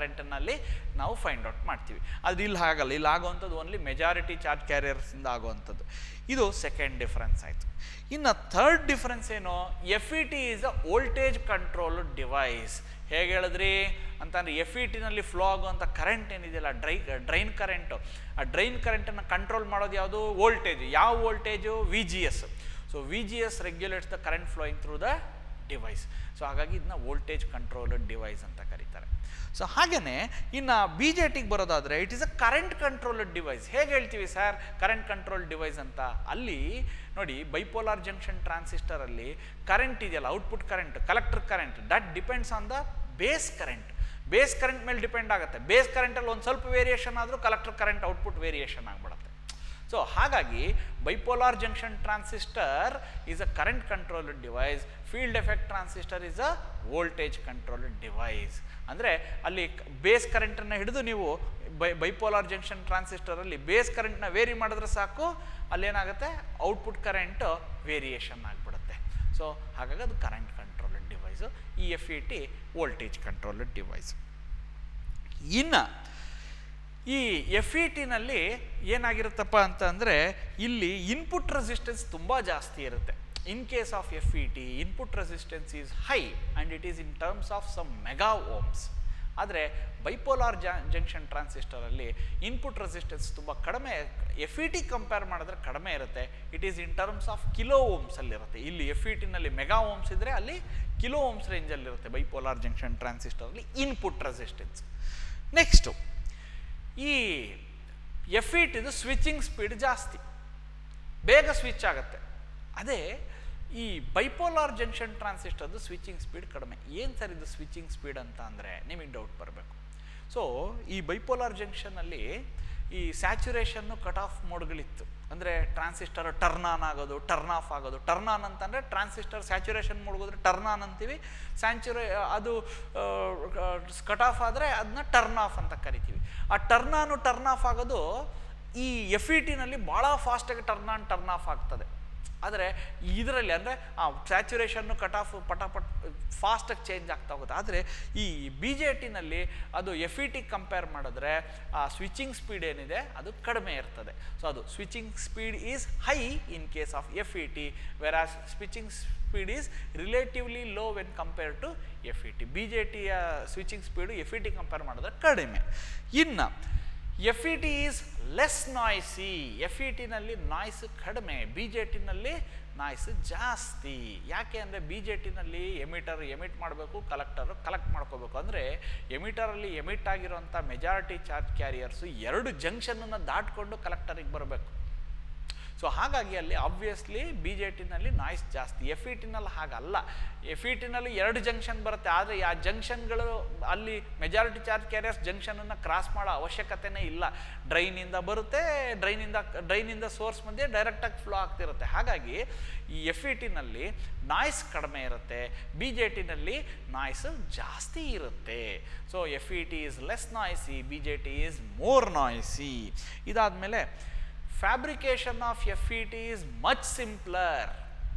A: ಕರೆಂಟನ್ನಲ್ಲಿ ನಾವು ಫೈಂಡ್ ಔಟ್ ಮಾಡ್ತೀವಿ ಅದು ಇಲ್ಲಿ ಹಾಗಲ್ಲ ಇಲ್ಲಿ ಆಗುವಂಥದ್ದು ಓನ್ಲಿ ಮೆಜಾರಿಟಿ ಚಾರ್ಜ್ ಕ್ಯಾರಿಯರ್ಸಿಂದ ಆಗುವಂಥದ್ದು ಇದು ಸೆಕೆಂಡ್ ಡಿಫರೆನ್ಸ್ ಆಯಿತು ಇನ್ನು ಥರ್ಡ್ ಡಿಫರೆನ್ಸ್ ಏನು F E T is a voltage control device ಹೇಗೆ ಹೇಳಿದ್ರಿ ಅಂತಂದರೆ ಎಫ್ ಇ ಟಿನಲ್ಲಿ ಫ್ಲೋ ಆಗುವಂಥ ಕರೆಂಟ್ ಏನಿದೆಯಲ್ಲ ಡ್ರೈ ಡ್ರೈನ್ ಕರೆಂಟು ಆ ಡ್ರೈನ್ ಕರೆಂಟನ್ನು ಕಂಟ್ರೋಲ್ ಮಾಡೋದು ಯಾವುದು ವೋಲ್ಟೇಜ್ ಯಾವ voltage V G S so V G S regulates the current flowing through the device so ಹಾಗಾಗಿ ಇದನ್ನ ವೋಲ್ಟೇಜ್ ಕಂಟ್ರೋಲ್ಡ್ ಡಿವೈಸ್ ಅಂತ ಕರೀತಾರೆ ಸೊ ಹಾಗೆಯೇ ಇನ್ನು ಬಿ ಜೆ ಟಿಗೆ ಬರೋದಾದರೆ it is a current controlled device ಹೇಗೆ ಹೇಳ್ತೀವಿ ಸರ್ ಕರೆಂಟ್ ಕಂಟ್ರೋಲ್ ಡಿವೈಸ್ ಅಂತ ಅಲ್ಲಿ ನೋಡಿ ಬೈಪೋಲಾರ್ ಜಂಕ್ಷನ್ ಟ್ರಾನ್ಸಿಸ್ಟರಲ್ಲಿ ಕರೆಂಟ್ ಇದೆಯಲ್ಲ output current collector current that depends on the base current base current ಮೇಲೆ ಡಿಪೆಂಡ್ ಆಗುತ್ತೆ ಬೇಸ್ ಕರೆಂಟಲ್ಲಿ ಒಂದು ಸ್ವಲ್ಪ ವೇರಿಯೇಷನ್ ಆದರೂ ಕಲೆಕ್ಟರ್ ಕರೆಂಟ್ ಔಟ್ಪುಟ್ ವೇರಿಯೇಷನ್ ಆಗಿಬಿಡುತ್ತೆ ಸೊ ಹಾಗಾಗಿ bipolar junction transistor is a current controlled device field effect transistor is a voltage controlled device ಅಂದರೆ ಅಲ್ಲಿ ಬೇಸ್ ಕರೆಂಟನ್ನು ಹಿಡಿದು ನೀವು ಬೈ ಬೈಪೋಲಾರ್ ಜಂಕ್ಷನ್ ಟ್ರಾನ್ಸಿಸ್ಟರಲ್ಲಿ ಬೇಸ್ ಕರೆಂಟ್ನ ವೇರಿ ಮಾಡಿದ್ರೆ ಸಾಕು ಅಲ್ಲೇನಾಗುತ್ತೆ ಔಟ್ಪುಟ್ ಕರೆಂಟ್ ವೇರಿಯೇಷನ್ ಆಗಿಬಿಡುತ್ತೆ ಸೊ ಹಾಗಾಗಿ ಅದು ಕರೆಂಟ್ ಕಂಟ್ರೋಲ್ಡ್ ಡಿವೈಸು ಈ F E T voltage controlled device ಇನ್ನು ಈ ಎಫ್ ಇ ಟಿನಲ್ಲಿ ಏನಾಗಿರುತ್ತಪ್ಪ ಅಂತ ಅಂದರೆ ಇಲ್ಲಿ ಇನ್ಪುಟ್ ರೆಸಿಸ್ಟೆನ್ಸ್ ತುಂಬ ಜಾಸ್ತಿ ಇರುತ್ತೆ in case of F E T input resistance is high and it is in terms of some mega ohms ಆದರೆ ಬೈಪೋಲಾರ್ ಜಂಕ್ಷನ್ ಟ್ರಾನ್ಸಿಸ್ಟರಲ್ಲಿ ಇನ್ಪುಟ್ ರೆಸಿಸ್ಟೆನ್ಸ್ ತುಂಬ ಕಡಿಮೆ ಎಫ್ ಇ ಟಿ ಕಂಪೇರ್ ಮಾಡಿದ್ರೆ ಕಡಿಮೆ ಇರುತ್ತೆ it is in terms of kilo ಓಮ್ಸಲ್ಲಿರುತ್ತೆ ಇಲ್ಲಿ F E ಟಿನಲ್ಲಿ ಮೆಗಾ ಓಮ್ಸ್ ಇದ್ದರೆ ಅಲ್ಲಿ ಕಿಲೋ ಓಮ್ಸ್ ರೇಂಜಲ್ಲಿರುತ್ತೆ ಬೈಪೋಲಾರ್ ಜಂಕ್ಷನ್ ಟ್ರಾನ್ಸಿಸ್ಟರಲ್ಲಿ ಇನ್ಪುಟ್ ರೆಸಿಸ್ಟೆನ್ಸ್ ನೆಕ್ಸ್ಟು ಈ ಎಫ್ ಇ ಟಿದು ಸ್ವಿಚಿಂಗ್ ಸ್ಪೀಡ್ ಜಾಸ್ತಿ ಬೇಗ ಸ್ವಿಚ್ ಆಗುತ್ತೆ ಅದೇ ಈ ಬೈಪೋಲಾರ್ ಜಂಕ್ಷನ್ ಟ್ರಾನ್ಸಿಸ್ಟರ್ದು ಸ್ವಿಚಿಂಗ್ ಸ್ಪೀಡ್ ಕಡಿಮೆ ಏನು ಸರ್ ಇದು ಸ್ವಿಚಿಂಗ್ ಸ್ಪೀಡ್ ಅಂತ ಅಂದರೆ ನಿಮಗೆ ಡೌಟ್ ಬರಬೇಕು ಸೊ ಈ ಬೈಪೋಲಾರ್ ಜಂಕ್ಷನಲ್ಲಿ ಈ ಸ್ಯಾಚುರೇಷನ್ನು ಕಟ್ ಆಫ್ ಮೋಡ್ಗಳಿತ್ತು ಅಂದರೆ ಟ್ರಾನ್ಸಿಸ್ಟರ್ ಟರ್ನ್ ಆನ್ ಆಗೋದು ಟರ್ನ್ ಆಫ್ ಆಗೋದು ಟರ್ನ್ ಆನ್ ಅಂತಂದರೆ ಟ್ರಾನ್ಸಿಸ್ಟರ್ ಸ್ಯಾಚುರೇಷನ್ ಹೋದ್ರೆ ಟರ್ನ್ ಆನ್ ಅಂತೀವಿ ಸ್ಯಾಚುರೇ ಅದು ಕಟ್ ಆಫ್ ಆದರೆ ಅದನ್ನ ಟರ್ನ್ ಆಫ್ ಅಂತ ಕರಿತೀವಿ ಆ ಟರ್ನ್ ಆನು ಟರ್ನ್ ಆಫ್ ಆಗೋದು ಈ ಎಫ್ ಇ ಟಿನಲ್ಲಿ ಭಾಳ ಫಾಸ್ಟಾಗಿ ಟರ್ನ್ ಆನ್ ಟರ್ನ್ ಆಫ್ ಆಗ್ತದೆ ಆದರೆ ಇದರಲ್ಲಿ ಅಂದರೆ ಆ ಸ್ಯಾಚುರೇಷನ್ನು ಕಟ್ ಆಫ್ ಪಟಾಪಟ್ ಫಾಸ್ಟಾಗಿ ಚೇಂಜ್ ಆಗ್ತಾ ಹೋಗುತ್ತೆ ಆದರೆ ಈ ಬಿ ಜೆ ಟಿನಲ್ಲಿ ಅದು ಎಫ್ ಇ ಟಿ ಕಂಪೇರ್ ಮಾಡಿದ್ರೆ ಆ ಸ್ವಿಚಿಂಗ್ ಸ್ಪೀಡ್ ಏನಿದೆ ಅದು ಕಡಿಮೆ ಇರ್ತದೆ ಸೊ ಅದು switching speed is high in case of F E T whereas switching speed is relatively low when compare to F E T B J ಟಿಯ switching speed F E T compare ಮಾಡಿದ್ರೆ ಕಡಿಮೆ ಇನ್ನು F E T is less noisy F E ಟಿನಲ್ಲಿ noise ಕಡಿಮೆ B J ಟಿನಲ್ಲಿ noise ಜಾಸ್ತಿ ಯಾಕೆ ಅಂದರೆ ಬಿ ಜೆ ಟಿನಲ್ಲಿ ಎಮಿಟರ್ ಎಮಿಟ್ ಮಾಡಬೇಕು ಕಲೆಕ್ಟರು ಕಲೆಕ್ಟ್ ಮಾಡ್ಕೋಬೇಕು ಅಂದರೆ ಎಮಿಟರಲ್ಲಿ ಎಮಿಟ್ ಆಗಿರೋಂಥ ಮೆಜಾರಿಟಿ ಚಾರ್ಜ್ ಕ್ಯಾರಿಯರ್ಸು ಎರಡು ಜಂಕ್ಷನನ್ನು ದಾಟ್ಕೊಂಡು ಕಲೆಕ್ಟರಿಗೆ ಬರಬೇಕು ಸೊ ಹಾಗಾಗಿ ಅಲ್ಲಿ ಆಬ್ವಿಯಸ್ಲಿ ಬಿ ಜೆ ಟಿನಲ್ಲಿ ನಾಯ್ಸ್ ಜಾಸ್ತಿ ಎಫ್ ಇ ಟಿನಲ್ಲಿ ಹಾಗಲ್ಲ ಎಫ್ ಇ ಟಿನಲ್ಲಿ ಎರಡು ಜಂಕ್ಷನ್ ಬರುತ್ತೆ ಆದರೆ ಆ ಜಂಕ್ಷನ್ಗಳು ಅಲ್ಲಿ ಮೆಜಾರಿಟಿ ಚಾರ್ಜ್ ಕ್ಯಾರಿಯರ್ಸ್ ಜಂಕ್ಷನನ್ನು ಕ್ರಾಸ್ ಮಾಡೋ ಅವಶ್ಯಕತೆನೇ ಇಲ್ಲ ಡ್ರೈನಿಂದ ಬರುತ್ತೆ ಡ್ರೈನಿಂದ ಡ್ರೈನಿಂದ ಸೋರ್ಸ್ ಮಧ್ಯೆ ಡೈರೆಕ್ಟಾಗಿ ಫ್ಲೋ ಆಗ್ತಿರುತ್ತೆ ಹಾಗಾಗಿ ಈ ಎಫ್ ಇ ಟಿನಲ್ಲಿ ನಾಯ್ಸ್ ಕಡಿಮೆ ಇರುತ್ತೆ ಬಿ ಜೆ ಟಿನಲ್ಲಿ ನಾಯ್ಸ್ ಜಾಸ್ತಿ ಇರುತ್ತೆ so F E T is less noisy B J T is more noisy ಇದಾದಮೇಲೆ fabrication of F E T is much simpler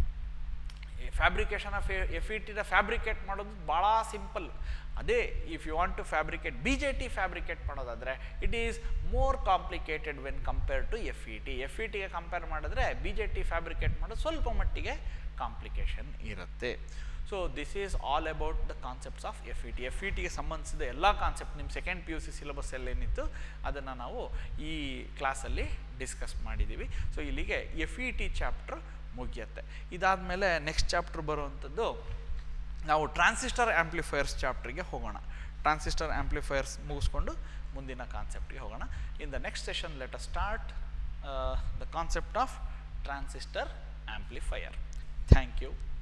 A: fabrication of F E ಟಿನ fabricate ಮಾಡೋದು ಭಾಳ ಸಿಂಪಲ್ ಅದೇ if you want to fabricate B J T fabricate ಮಾಡೋದಾದರೆ it is more complicated when compare to F E T F E ಟಿಗೆ compare ಮಾಡಿದ್ರೆ B J T fabricate ಮಾಡೋದು ಸ್ವಲ್ಪ ಮಟ್ಟಿಗೆ ಕಾಂಪ್ಲಿಕೇಶನ್ ಇರುತ್ತೆ so this is all about the concepts of F E T F E ಟಿಗೆ ಸಂಬಂಧಿಸಿದ ಎಲ್ಲ concept ನಿಮ್ಮ ಸೆಕೆಂಡ್ ಪಿ ಯು ಸಿ ಸಿಲೆಬಸ್ಸಲ್ಲಿ ಏನಿತ್ತು ಅದನ್ನು ನಾವು ಈ ಕ್ಲಾಸಲ್ಲಿ ಡಿಸ್ಕಸ್ ಮಾಡಿದ್ದೀವಿ ಸೊ ಇಲ್ಲಿಗೆ ಎಫ್ ಇ ಟಿ ಚಾಪ್ಟ್ರ್ ಮುಗಿಯುತ್ತೆ ಇದಾದಮೇಲೆ ನೆಕ್ಸ್ಟ್ ಚಾಪ್ಟ್ರ್ ಬರುವಂಥದ್ದು ನಾವು ಟ್ರಾನ್ಸಿಸ್ಟರ್ ಆ್ಯಂಪ್ಲಿಫೈಯರ್ಸ್ ಚಾಪ್ಟ್ರಿಗೆ ಹೋಗೋಣ ಟ್ರಾನ್ಸಿಸ್ಟರ್ ಆ್ಯಂಪ್ಲಿಫೈಯರ್ಸ್ ಮುಗಿಸ್ಕೊಂಡು ಮುಂದಿನ ಕಾನ್ಸೆಪ್ಟ್ಗೆ ಹೋಗೋಣ in the next session let us start the concept of transistor amplifier thank you